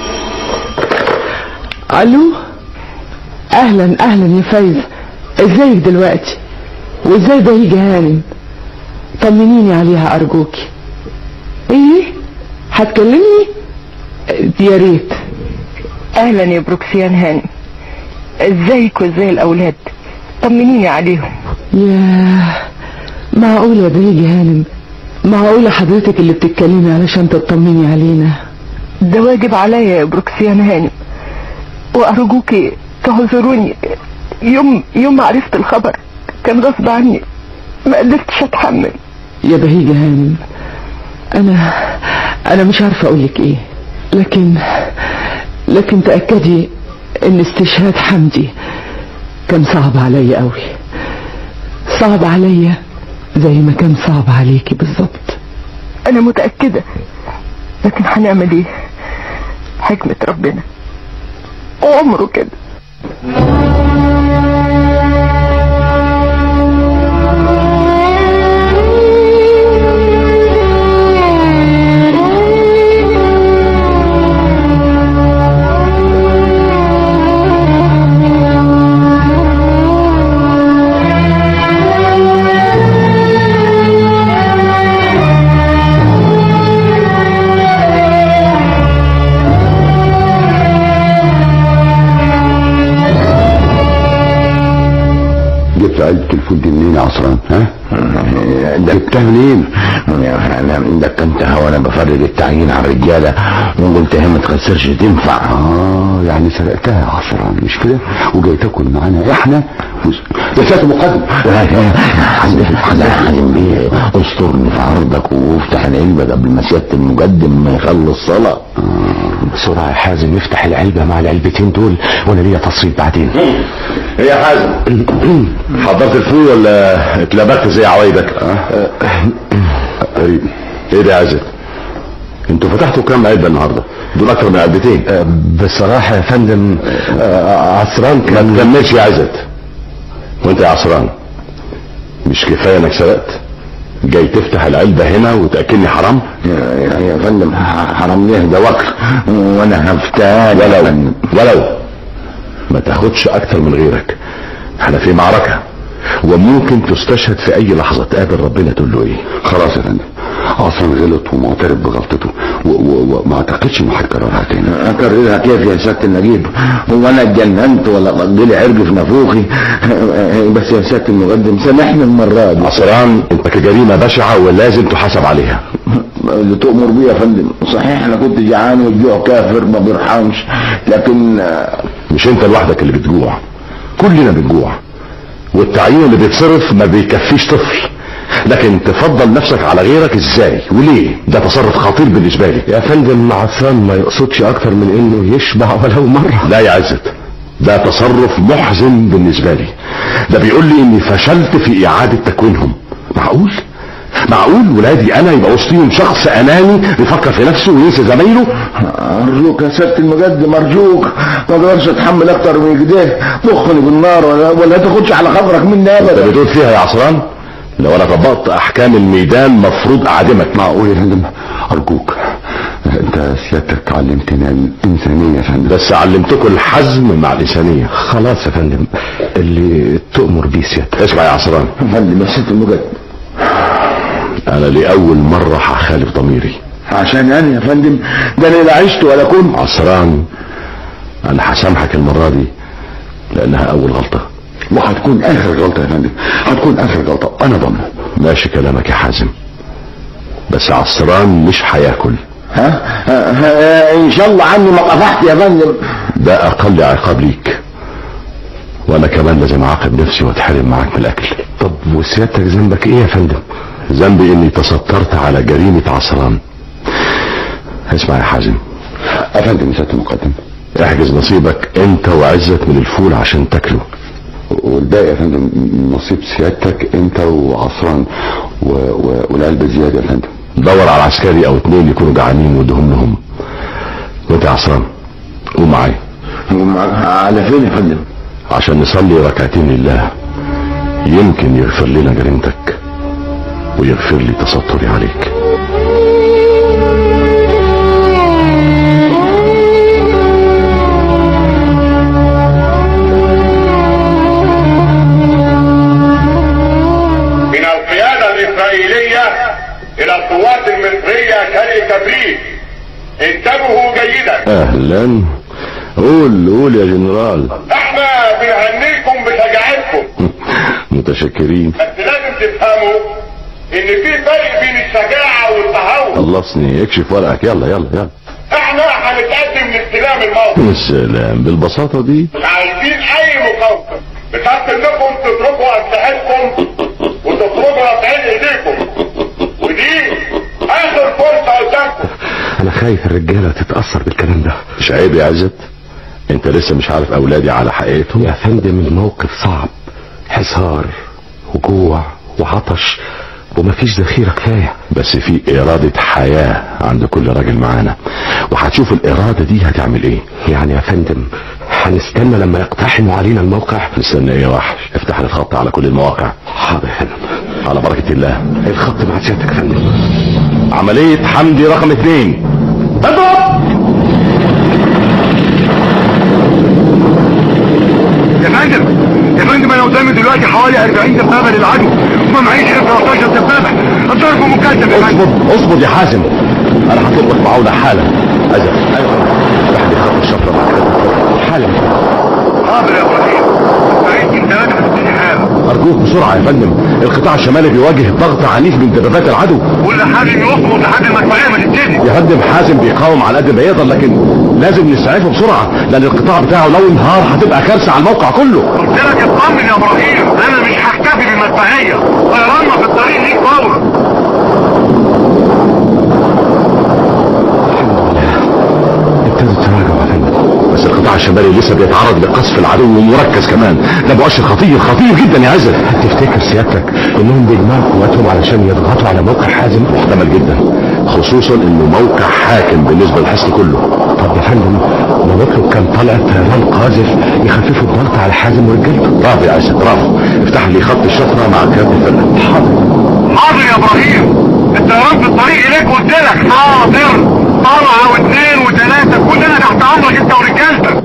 ألو أهلا أهلا يا فايز ازيك دلوقتي وازاي ده يجي هانم طمنيني عليها أرجوكي ايه هتكلمني يا ريت اهلا يا بروكسيان هاني ازيك وازاي الاولاد طمنيني عليهم يا معقولة يا بيجي هانم معقولة حضرتك اللي بتتكلمي علشان تطمني علينا ده واجب عليا يا بروكسيان هانم وارجوكي تعذروني يوم يوم ما عرفت الخبر كان غصب عني ما قدرتش اتحمل يا بهيجة هانم انا انا مش عارفة اقولك ايه لكن لكن تأكدي ان استشهاد حمدي كان صعب عليا قوي صعب عليا زي ما كان صعب عليكي بالظبط انا متأكدة لكن هنعمل ايه حكمة ربنا عمره كده جبت علبة الفول دي منين يا عصران ها جبتها منين انا دكنتها وانا بفرج التعيين على الرجالة وقلت هي ما تخسرش تنفع اه يعني سرقتها يا عصران مش كده وجاي تاكل معانا احنا وس... يا سيادة المقدم لا حلم بيه استرني في عرضك وافتح العلبة قبل ما سيادة المقدم ما يخلص صلاة بسرعة يا حازم افتح العلبة مع العلبتين دول وانا ليا تصريف بعدين ايه يا حازم حضرت الفول ولا اتلبكت زي عوايدك غريب ايه ده يا عزت انتوا فتحتوا كام علبة النهاردة دول اكتر من علبتين بصراحة يا فندم آه، عصران ما كان تكملش يا عزت وانت يا عصران مش كفايه انك سرقت جاي تفتح العلبه هنا وتاكلني حرام يا, يا فندم حرام ليه ده وكر وانا هفتان ولو ولو ما تاخدش اكتر من غيرك احنا في معركه وممكن تستشهد في اي لحظه تقابل ربنا تقول له ايه خلاص يا فندم اصلا غلط ومعترف بغلطته و- و- وما اعتقدش انه هيكررها تاني اكررها كيف يا سياده النجيب هو انا اتجننت ولا قضي لي عرج في نافوخي بس يا سياده المقدم سامحني المره دي عصران انت كجريمه بشعه ولازم تحاسب عليها اللي تؤمر بيه يا فندم صحيح انا كنت جعان والجوع كافر ما بيرحمش لكن مش انت لوحدك اللي بتجوع كلنا بنجوع والتعيين اللي بيتصرف ما بيكفيش طفل لكن تفضل نفسك على غيرك ازاي وليه ده تصرف خطير بالنسبه لي يا فندم عفان ما يقصدش اكتر من انه يشبع ولو مرة لا يا عزت ده تصرف محزن بالنسبه لي ده بيقول لي اني فشلت في اعاده تكوينهم معقول معقول ولادي انا يبقى وسطيهم شخص اناني بيفكر في نفسه وينسى زمايله ارجوك يا سياده المقدم ارجوك ما اقدرش اتحمل اكتر من كده طخني بالنار ولا ولا تاخدش على خاطرك مني انت ابدا بتقول فيها يا عصران لو انا طبقت احكام الميدان مفروض اعدمك معقول يا فندم ارجوك انت سيادتك علمتنا الانسانيه يا فندم بس علمتكم الحزم مع الانسانيه خلاص يا فندم اللي تؤمر بيه سيادتك اسمع يا عصران يا فندم يا سياده المقدم انا لاول مره هخالف ضميري عشان انا يا فندم ده انا لا عشت ولا كنت عصران انا هسامحك المره دي لانها اول غلطه وهتكون اخر غلطه يا فندم هتكون اخر غلطه انا ضامن ماشي كلامك يا حازم بس عصران مش هياكل ها, ها, ها ان شاء الله عني ما قطعت يا فندم ده اقل عقاب ليك وانا كمان لازم اعاقب نفسي واتحرم معاك من الاكل طب وسيادتك ذنبك ايه يا فندم ذنبي اني تسترت على جريمه عصران اسمع يا حازم يا فندم سياده المقدم احجز نصيبك انت وعزت من الفول عشان تاكله والباقي يا فندم نصيب سيادتك انت وعصران و... و... والعلبه زياده يا فندم دور على عسكري او اتنين يكونوا جعانين وادهم لهم وانت يا عصران قوم معايا على فين يا فندم عشان نصلي ركعتين لله يمكن يغفر لنا جريمتك ويغفر لي تستري عليك من القيادة الإسرائيلية إلى القوات المصرية شرق كبريت انتبهوا جيدا اهلا قول قول يا جنرال احنا بنهنيكم بشجاعتكم متشكرين بس لازم تفهموا ان في فرق بين الشجاعة والتهور خلصني اكشف ورقك يلا يلا يلا احنا هنتقدم لاستلام الموقف السلام بالبساطة دي مش عايزين اي مقاومة بشرط انكم تتركوا اسلحتكم وتخرجوا رافعين ايديكم ودي اخر فرصة قدامكم انا خايف الرجالة تتأثر بالكلام ده مش عيب يا عزت انت لسه مش عارف اولادي على حقيقتهم يا فندم الموقف صعب حصار وجوع وعطش ومفيش ذخيرة كفاية بس في إرادة حياة عند كل راجل معانا وهتشوف الإرادة دي هتعمل إيه يعني يا فندم هنستنى لما يقتحموا علينا الموقع استنى إيه يا وحش افتح لي الخط على كل المواقع حاضر يا فندم على بركة الله الخط مع سيادتك يا فندم عملية حمدي رقم اتنين اضرب يا فندم يا فندم انا قدامي دلوقتي حوالي 40 دبابه للعدو وما معيش غير 13 دبابه الضرب مكثف يا فندم اصبر اصبر يا حازم انا هطلب لك معونة حالا ازل ايوه افتح لي خط الشفرة مع كده حالا حاضر يا ابراهيم يمكن ثلاثة هتبتدي حالا ارجوك بسرعة يا فندم القطاع الشمالي بيواجه ضغط عنيف من دبابات العدو كل حازم يصمت لحد المدفعية ما تبتدي يا فندم حازم بيقاوم على قد ما يقدر لكن لازم نسعفه بسرعة لان القطاع بتاعه لو انهار هتبقى كارثة على الموقع كله قلت لك اطمن يا ابراهيم انا مش هكتفي بالمدفعية طيراننا في الطريق ليك فورا ابتدوا تراجعوا يا فندم بس القطاع الشمالي لسه بيتعرض لقصف العدو ومركز كمان ده مؤشر خطير خطير جدا يا عزت تفتكر سيادتك انهم بيجمعوا قواتهم علشان يضغطوا على موقع حازم محتمل جدا خصوصا انه موقع حاكم بالنسبة للحصن كله طب يا فندم ما نطلب كان طلع طيران قاذف يخففوا الضغط على حازم ورجالته برافو يا اسد برافو افتح لي خط الشفره مع كابتن الفرقه حاضر حاضر يا ابراهيم الطيران في الطريق اليك قلت لك حاضر طلعه واثنين وثلاثه كلنا تحت امرك انت ورجالتك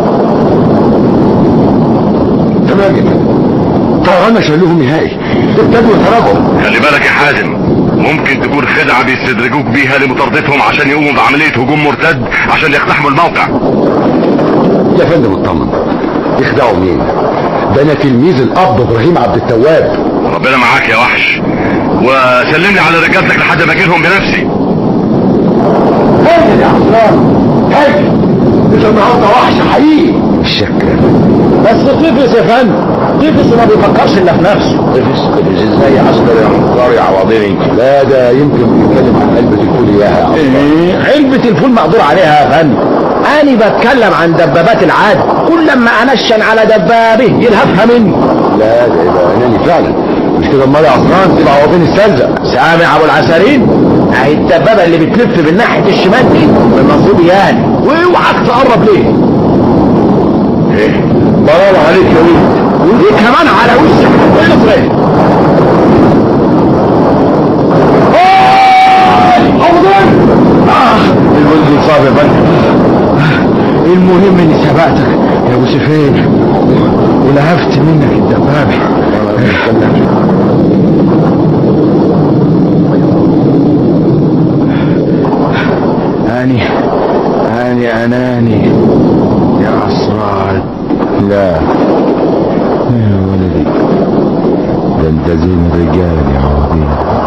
تمام يا فندم طيران شالوهم نهائي ابتدوا يتراجعوا خلي بالك يا حازم ممكن تكون خدعة بيستدرجوك بيها لمطاردتهم عشان يقوموا بعملية هجوم مرتد عشان يقتحموا الموقع يا فندم اطمن يخدعوا مين ده انا تلميذ الاب ابراهيم عبد التواب ربنا معاك يا وحش وسلم لي على رجالتك لحد ما اجيلهم بنفسي هاجل يا عصران هاجل انت النهارده وحش حقيقي شكرا بس طفس يا فندم طفس ما بيفكرش الا في نفسه طفس طفس ازاي عسكر يا مختار يا عوضين لا ده يمكن بيتكلم عن علبة الفول اياها يا عصران علبة الفول مقدور عليها يا فندم أنا بتكلم عن دبابات العاد كل لما أنشن على دبابه يلهفها مني لا ده يبقى اناني فعلا مش كده امال يا عصران تبقى عوضين السلزق سامع أبو العسارين أهي الدبابة اللي بتلف من ناحية الشمال دي المفروض يعني واوعك تقرب ليه برافو عليك يا ولد ودي كمان على وشك اطرح الولد صعب يا فندم المهم اني سبقتك يا ابو سفين ولهفت منك الدبابة اني اني اناني يا عصران لا يا ولدي ده انت زين الرجال يا عوضين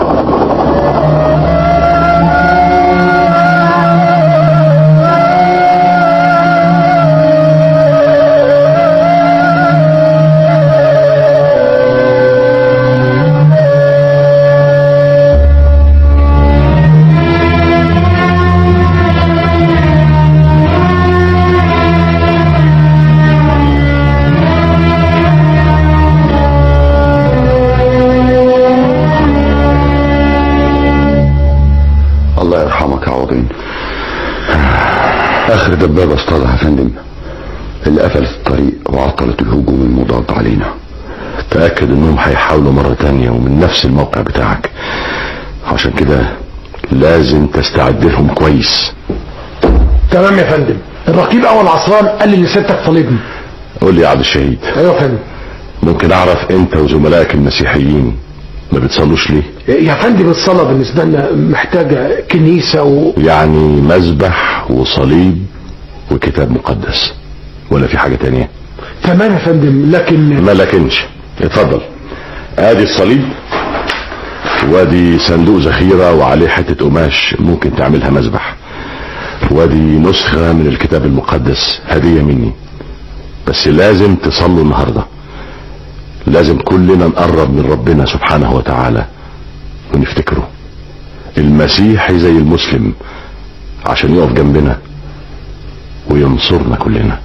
الله يرحمك يا عوضين اخر دبابة اصطادها يا فندم اللي قفلت الطريق وعطلت الهجوم المضاد علينا تأكد انهم هيحاولوا مرة تانية ومن نفس الموقع بتاعك عشان كده لازم تستعد لهم كويس تمام يا فندم الرقيب اول عصران قال لي ان سيادتك طالبني قول لي يا عبد الشهيد ايوه يا فندم ممكن اعرف انت وزملائك المسيحيين ما بتصلوش ليه يا فندم الصلاة بالنسبة لنا محتاجة كنيسة و... يعني مذبح وصليب وكتاب مقدس ولا في حاجة تانية تمام يا فندم لكن ما لكنش اتفضل ادي الصليب وادي صندوق ذخيرة وعليه حتة قماش ممكن تعملها مذبح وادي نسخة من الكتاب المقدس هدية مني بس لازم تصلوا النهاردة لازم كلنا نقرب من ربنا سبحانه وتعالى ونفتكره المسيحي زي المسلم عشان يقف جنبنا وينصرنا كلنا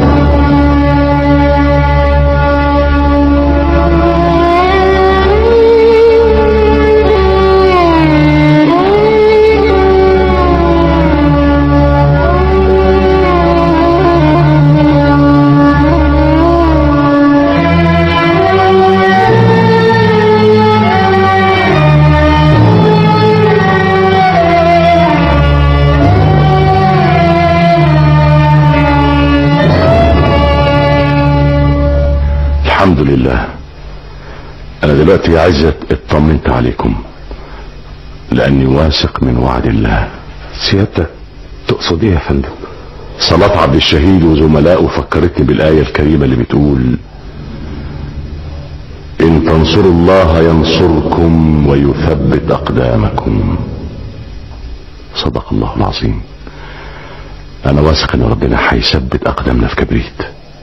الحمد لله انا دلوقتي يا عزت اطمنت عليكم لاني واثق من وعد الله سيادتك تقصد ايه يا فندم صلاة عبد الشهيد وزملائه فكرتني بالآية الكريمة اللي بتقول إن تنصروا الله ينصركم ويثبت أقدامكم صدق الله العظيم أنا واثق إن ربنا هيثبت أقدامنا في كبريت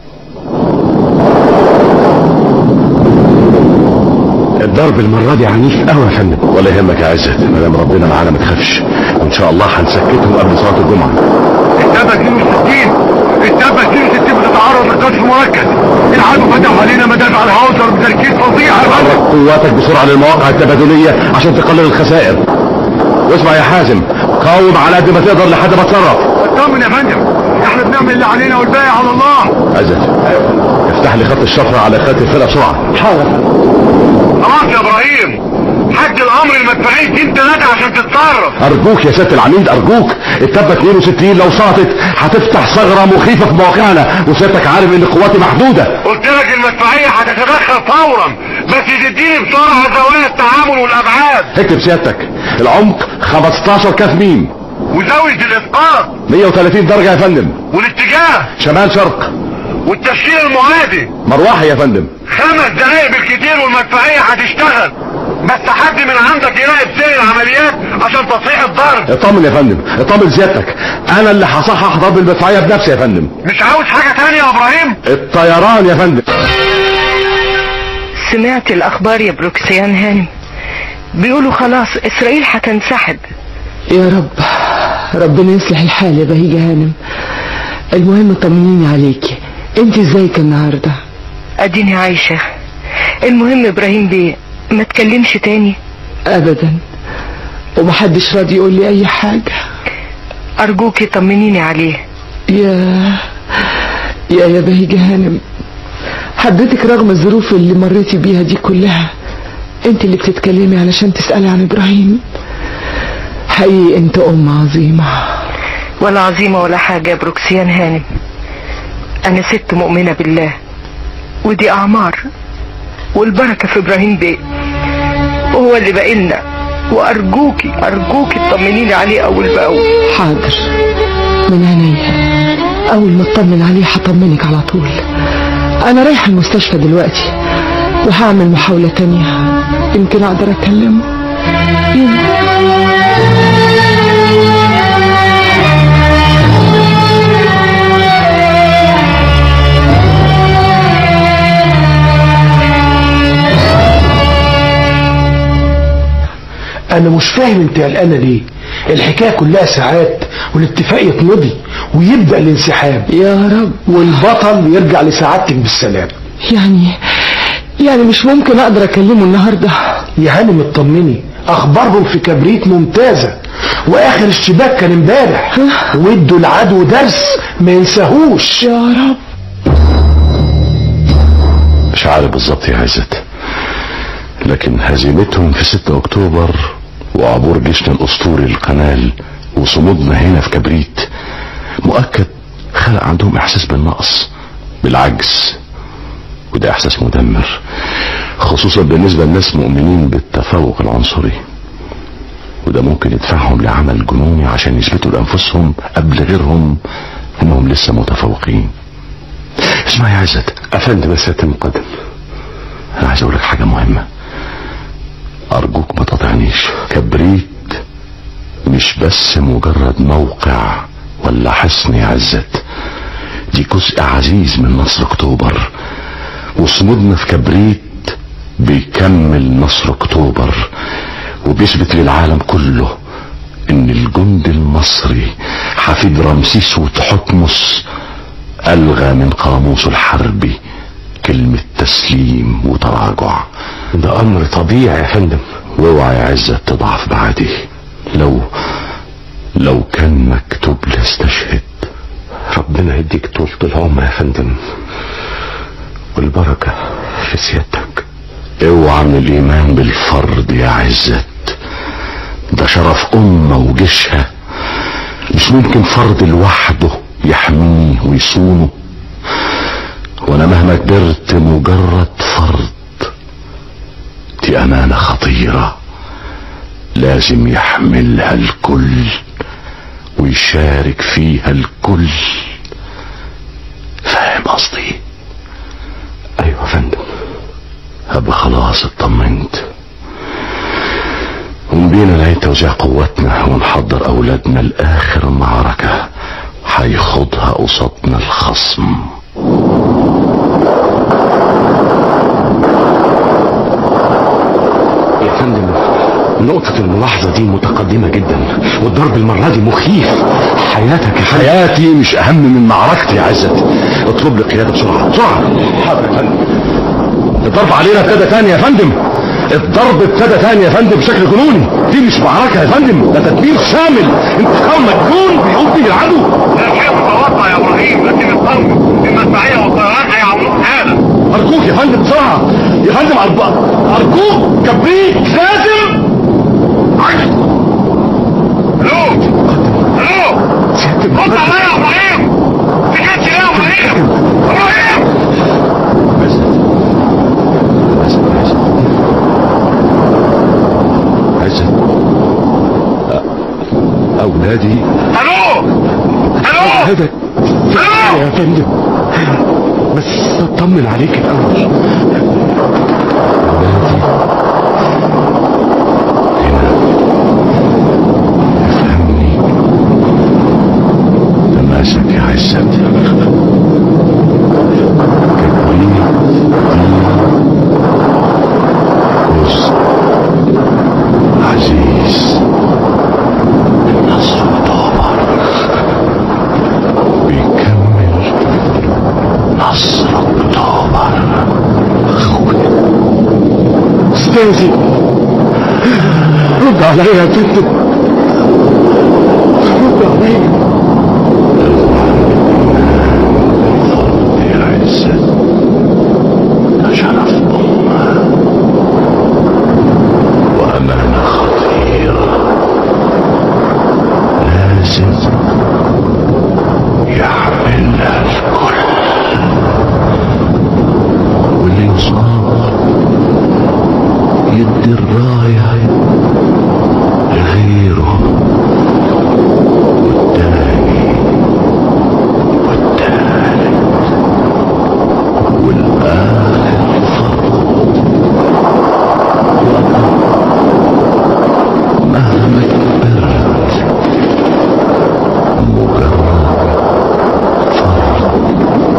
الضرب المرة دي عنيف قوي يا فندم ولا يهمك يا عزت ما دام ربنا معانا ما تخافش وإن شاء الله هنسكتهم قبل صلاة الجمعة الدبة 62 الدبة 62 بتتعرض لقذف مركز العدو فتح علينا مدافع الهاوسر بتركيز فظيع يا فندم قواتك بسرعة للمواقع التبادلية عشان تقلل الخسائر واسمع يا حازم قاوم على قد ما تقدر لحد ما تصرف اطمن يا فندم احنا بنعمل اللي علينا والباقي على الله عزت افتح لي خط الشفرة على خط الفرقة بسرعة حاضر خلاص يا ابراهيم حد الامر المدفعين دين ثلاثة عشان تتصرف ارجوك يا سيادة العميد ارجوك التبة 62 لو سقطت هتفتح ثغرة مخيفة في مواقعنا وسيادتك عارف ان قواتي محدودة قلت لك المدفعية هتتدخل فورا بس تديني بسرعة زوايا التعامل والابعاد اكتب سيادتك العمق 15 كاف ميم وزاوية الاسقاط 130 درجة يا فندم والاتجاه شمال شرق والتشكيل المعادي مروحي يا فندم خمس دقايق بالكتير والمدفعية هتشتغل بس حد من عندك يراقب سير العمليات عشان تصحيح الضرب اطمن يا فندم اطمن سيادتك انا اللي هصحح ضرب المدفعية بنفسي يا فندم مش عاوز حاجة تانية يا ابراهيم الطيران يا فندم سمعت الاخبار يا بروكسيان هانم بيقولوا خلاص اسرائيل هتنسحب يا رب ربنا يصلح الحال يا بهيجة هانم المهم طمنيني عليكي انت ازيك النهارده اديني عايشة المهم ابراهيم بيه ما تكلمش تاني ابدا ومحدش راضي يقول لي اي حاجة ارجوكي طمنيني عليه يا يا يا بهيجة هانم حضرتك رغم الظروف اللي مريتي بيها دي كلها انت اللي بتتكلمي علشان تسألي عن ابراهيم حقيقي انت ام عظيمة ولا عظيمة ولا حاجة يا بروكسيان هانم انا ست مؤمنة بالله ودي اعمار والبركة في ابراهيم بيه وهو اللي باقيلنا وارجوكي ارجوكي تطمنيني عليه اول باول حاضر من عينيا اول ما اطمن عليه هطمنك على طول انا رايحة المستشفى دلوقتي وهعمل محاولة تانية يمكن اقدر اكلمه انا مش فاهم انت قلقانه ليه الحكايه كلها ساعات والاتفاق يتمضي ويبدا الانسحاب يا رب والبطل يرجع لسعادتك بالسلام يعني يعني مش ممكن اقدر اكلمه النهارده يا هانم اطمني اخبارهم في كبريت ممتازه واخر اشتباك كان امبارح وادوا العدو درس ما ينساهوش يا رب مش عارف بالظبط يا عزت لكن هزيمتهم في 6 اكتوبر وعبور جيشنا الاسطوري للقنال وصمودنا هنا في كبريت مؤكد خلق عندهم احساس بالنقص بالعجز وده احساس مدمر خصوصا بالنسبة لناس مؤمنين بالتفوق العنصري وده ممكن يدفعهم لعمل جنوني عشان يثبتوا لانفسهم قبل غيرهم انهم لسه متفوقين اسمع يا عزت افندم يا سيادة المقدم انا عايز اقول لك حاجة مهمة ارجوك ما تقاطعنيش كبريت مش بس مجرد موقع ولا حصن يا عزت دي جزء عزيز من نصر اكتوبر وصمودنا في كبريت بيكمل نصر اكتوبر وبيثبت للعالم كله ان الجند المصري حفيد رمسيس وتحتمس الغى من قاموسه الحربي كلمة تسليم وتراجع ده امر طبيعي يا فندم واوعى يا عزت تضعف بعدي لو لو كان مكتوب لاستشهد ربنا يديك طولة العمر يا فندم والبركة في سيادتك اوعى من الايمان بالفرد يا عزت ده شرف امة وجيشها مش ممكن فرد لوحده يحميه ويصونه وانا مهما كبرت مجرد فرد دي امانة خطيرة لازم يحملها الكل ويشارك فيها الكل فاهم قصدي ايوه يا فندم ابقى خلاص اطمنت ومبينا نعيد توزيع قواتنا ونحضر اولادنا لاخر معركة هيخوضها قصادنا الخصم يا فندم نقطة الملاحظة دي متقدمة جدا والضرب المرة دي مخيف حياتك يا فندم حياتي مش اهم من معركتي يا عزت اطلب لي قيادة بسرعة بسرعة حاضر يا فندم الضرب علينا ابتدى تاني يا فندم الضرب ابتدى تاني يا فندم بشكل جنوني دي مش معركة يا فندم ده تدمير شامل انتقام مجنون بيقوم به العدو شيء متوقع يا ابراهيم لكن اطمن المدفعيه والطيران هيعملوك هذا ارجوك يا فندم بسرعة يا فندم أرب- ارجوك كبريت لازم الو الو رد عليا يا ابراهيم سكتش ليه يا ابراهيم ابراهيم عزت أولادي الو الو هذا يا فندم بس اطمن عليك الاول تماسك يا عزت كبريت جزء عزيز النصر طابر بيكمل نصر اكتوبر استاذي رد عليا يا فندم رد عليا يا عزت ده شرف أمة وأمانة خطيرة لازم يحملها الكل واللي يصاب يدي الراية لغيره والتاني والتالت والآخر فرض مهما كبرت مجرد فرض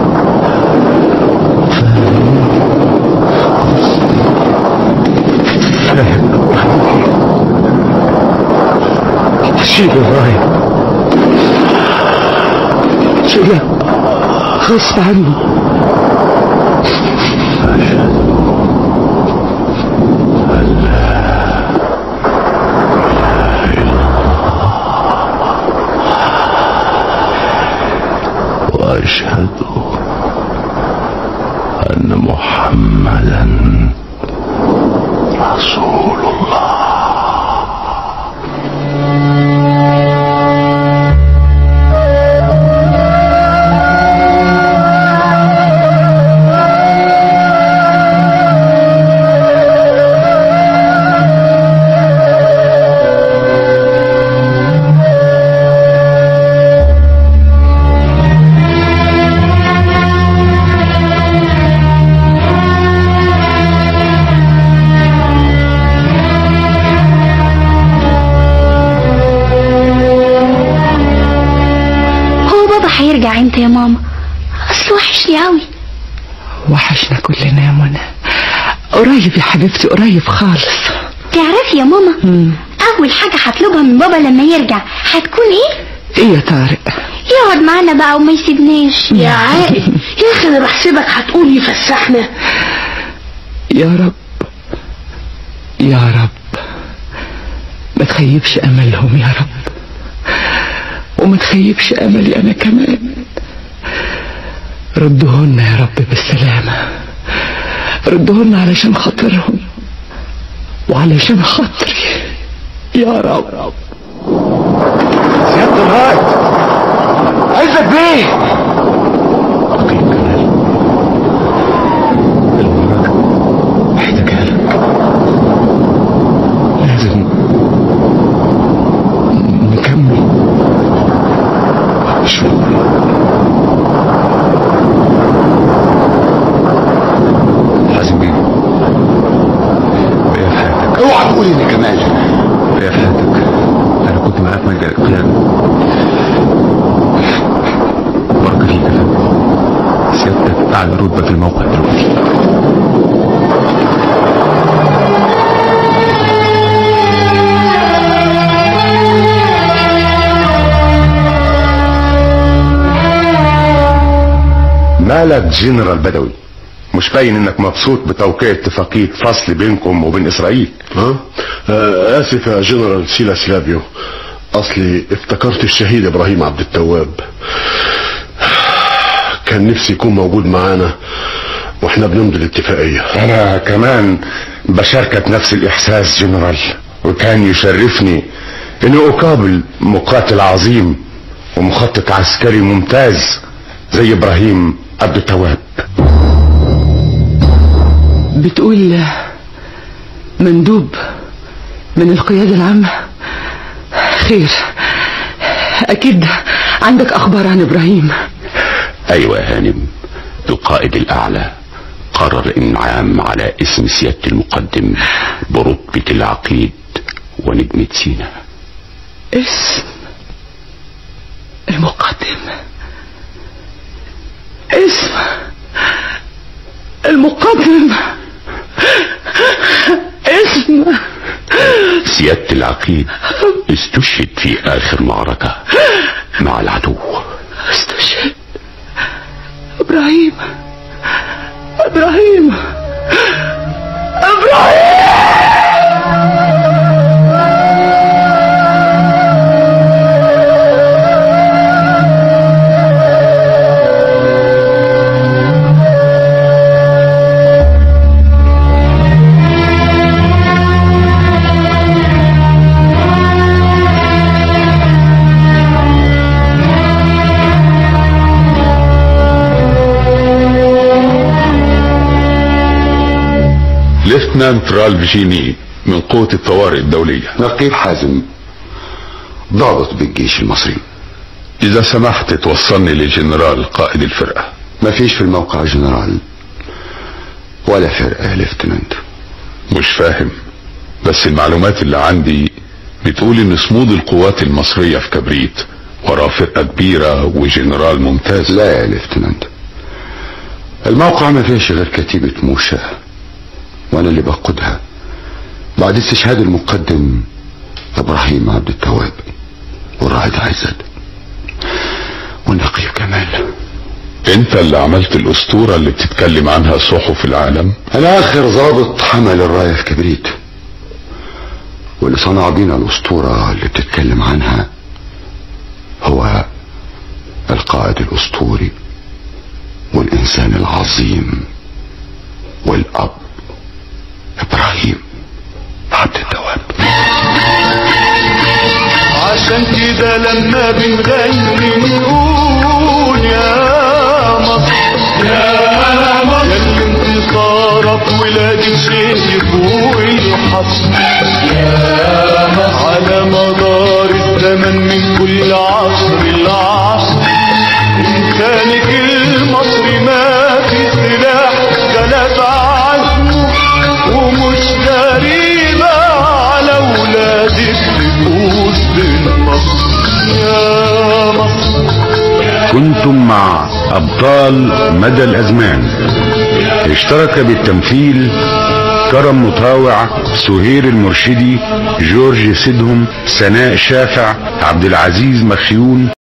شيل الراية شيلها غصب عني وأشهد أن محمدا رسول الله هو بابا هيرجع امتى يا ماما اصل وحشني قوي وحشنا كلنا يا منى قريب يا حبيبتي قريب خالص تعرفي يا ماما اول حاجة هطلبها من بابا لما يرجع هتكون ايه ايه يا طارق يقعد معانا بقى وما يسيبناش يا عائل يا اخي انا بحسبك هتقول يفسحنا يا رب يا رب ما تخيبش املهم يا رب وما تخيبش املي انا كمان ردهن يا رب بالسلامة ردهن علشان خاطرهم وعلشان خاطري يا رب سيادة الرائد عزت بيه محتاجها لك لازم نكمل حازم بيه بقى في حياتك اوعى تقول اني كمال بقى في حياتك انا كنت معاك ملجأ القيادة بركة فيك يا فندم سيادتك اعلى رتبة في الموقع دلوقتي مالك جنرال بدوي مش باين انك مبسوط بتوقيع اتفاقية فصل بينكم وبين اسرائيل ها آه اسف يا جنرال سيلاس لابيو اصلي افتكرت الشهيد ابراهيم عبد التواب كان نفسي يكون موجود معانا واحنا بنمضي الاتفاقية انا كمان بشاركك نفس الاحساس جنرال وكان يشرفني اني اقابل مقاتل عظيم ومخطط عسكري ممتاز زي ابراهيم عبد التواب بتقول مندوب من القيادة العامة خير أكيد عندك أخبار عن إبراهيم ايوه يا هانم القائد الاعلى قرر الانعام على اسم سيادة المقدم برتبة العقيد ونجمة سينا اسم المقدم اسم المقدم اسم سيادة العقيد استشهد في اخر معركة مع العدو استشهد ابراهيم ابراهيم ليفتنانت رالف جيني من قوة الطوارئ الدولية نقيب حازم ضابط بالجيش المصري إذا سمحت توصلني لجنرال قائد الفرقة مفيش في الموقع جنرال ولا فرقة يا ليفتنانت مش فاهم بس المعلومات اللي عندي بتقول ان صمود القوات المصرية في كبريت وراه فرقة كبيرة وجنرال ممتاز لا يا ليفتنانت الموقع ما فيش غير كتيبة موشى وانا اللي بقودها بعد استشهاد المقدم ابراهيم عبد التواب والرائد عزت والنقيب كمال انت اللي عملت الاسطورة اللي بتتكلم عنها صحف العالم انا اخر ضابط حمل الراية في كبريت واللي صنع بينا الاسطورة اللي بتتكلم عنها هو القائد الاسطوري والانسان العظيم والاب ابراهيم عبد التواب عشان كده لما بنغني نقول يا مصر يا مصر يا انتصارك ولاد الشيخ فوق الحصر يا مصر على مدار الزمن من كل عصر لعصر إنسانك المصري ما في سلاح غلب عزمه ومش غريبة على ولادك تفوز بالمصر يا مصر كنتم مع أبطال مدى الأزمان اشترك بالتمثيل كرم مطاوع سهير المرشدي جورج سيدهم سناء شافع عبد العزيز مخيون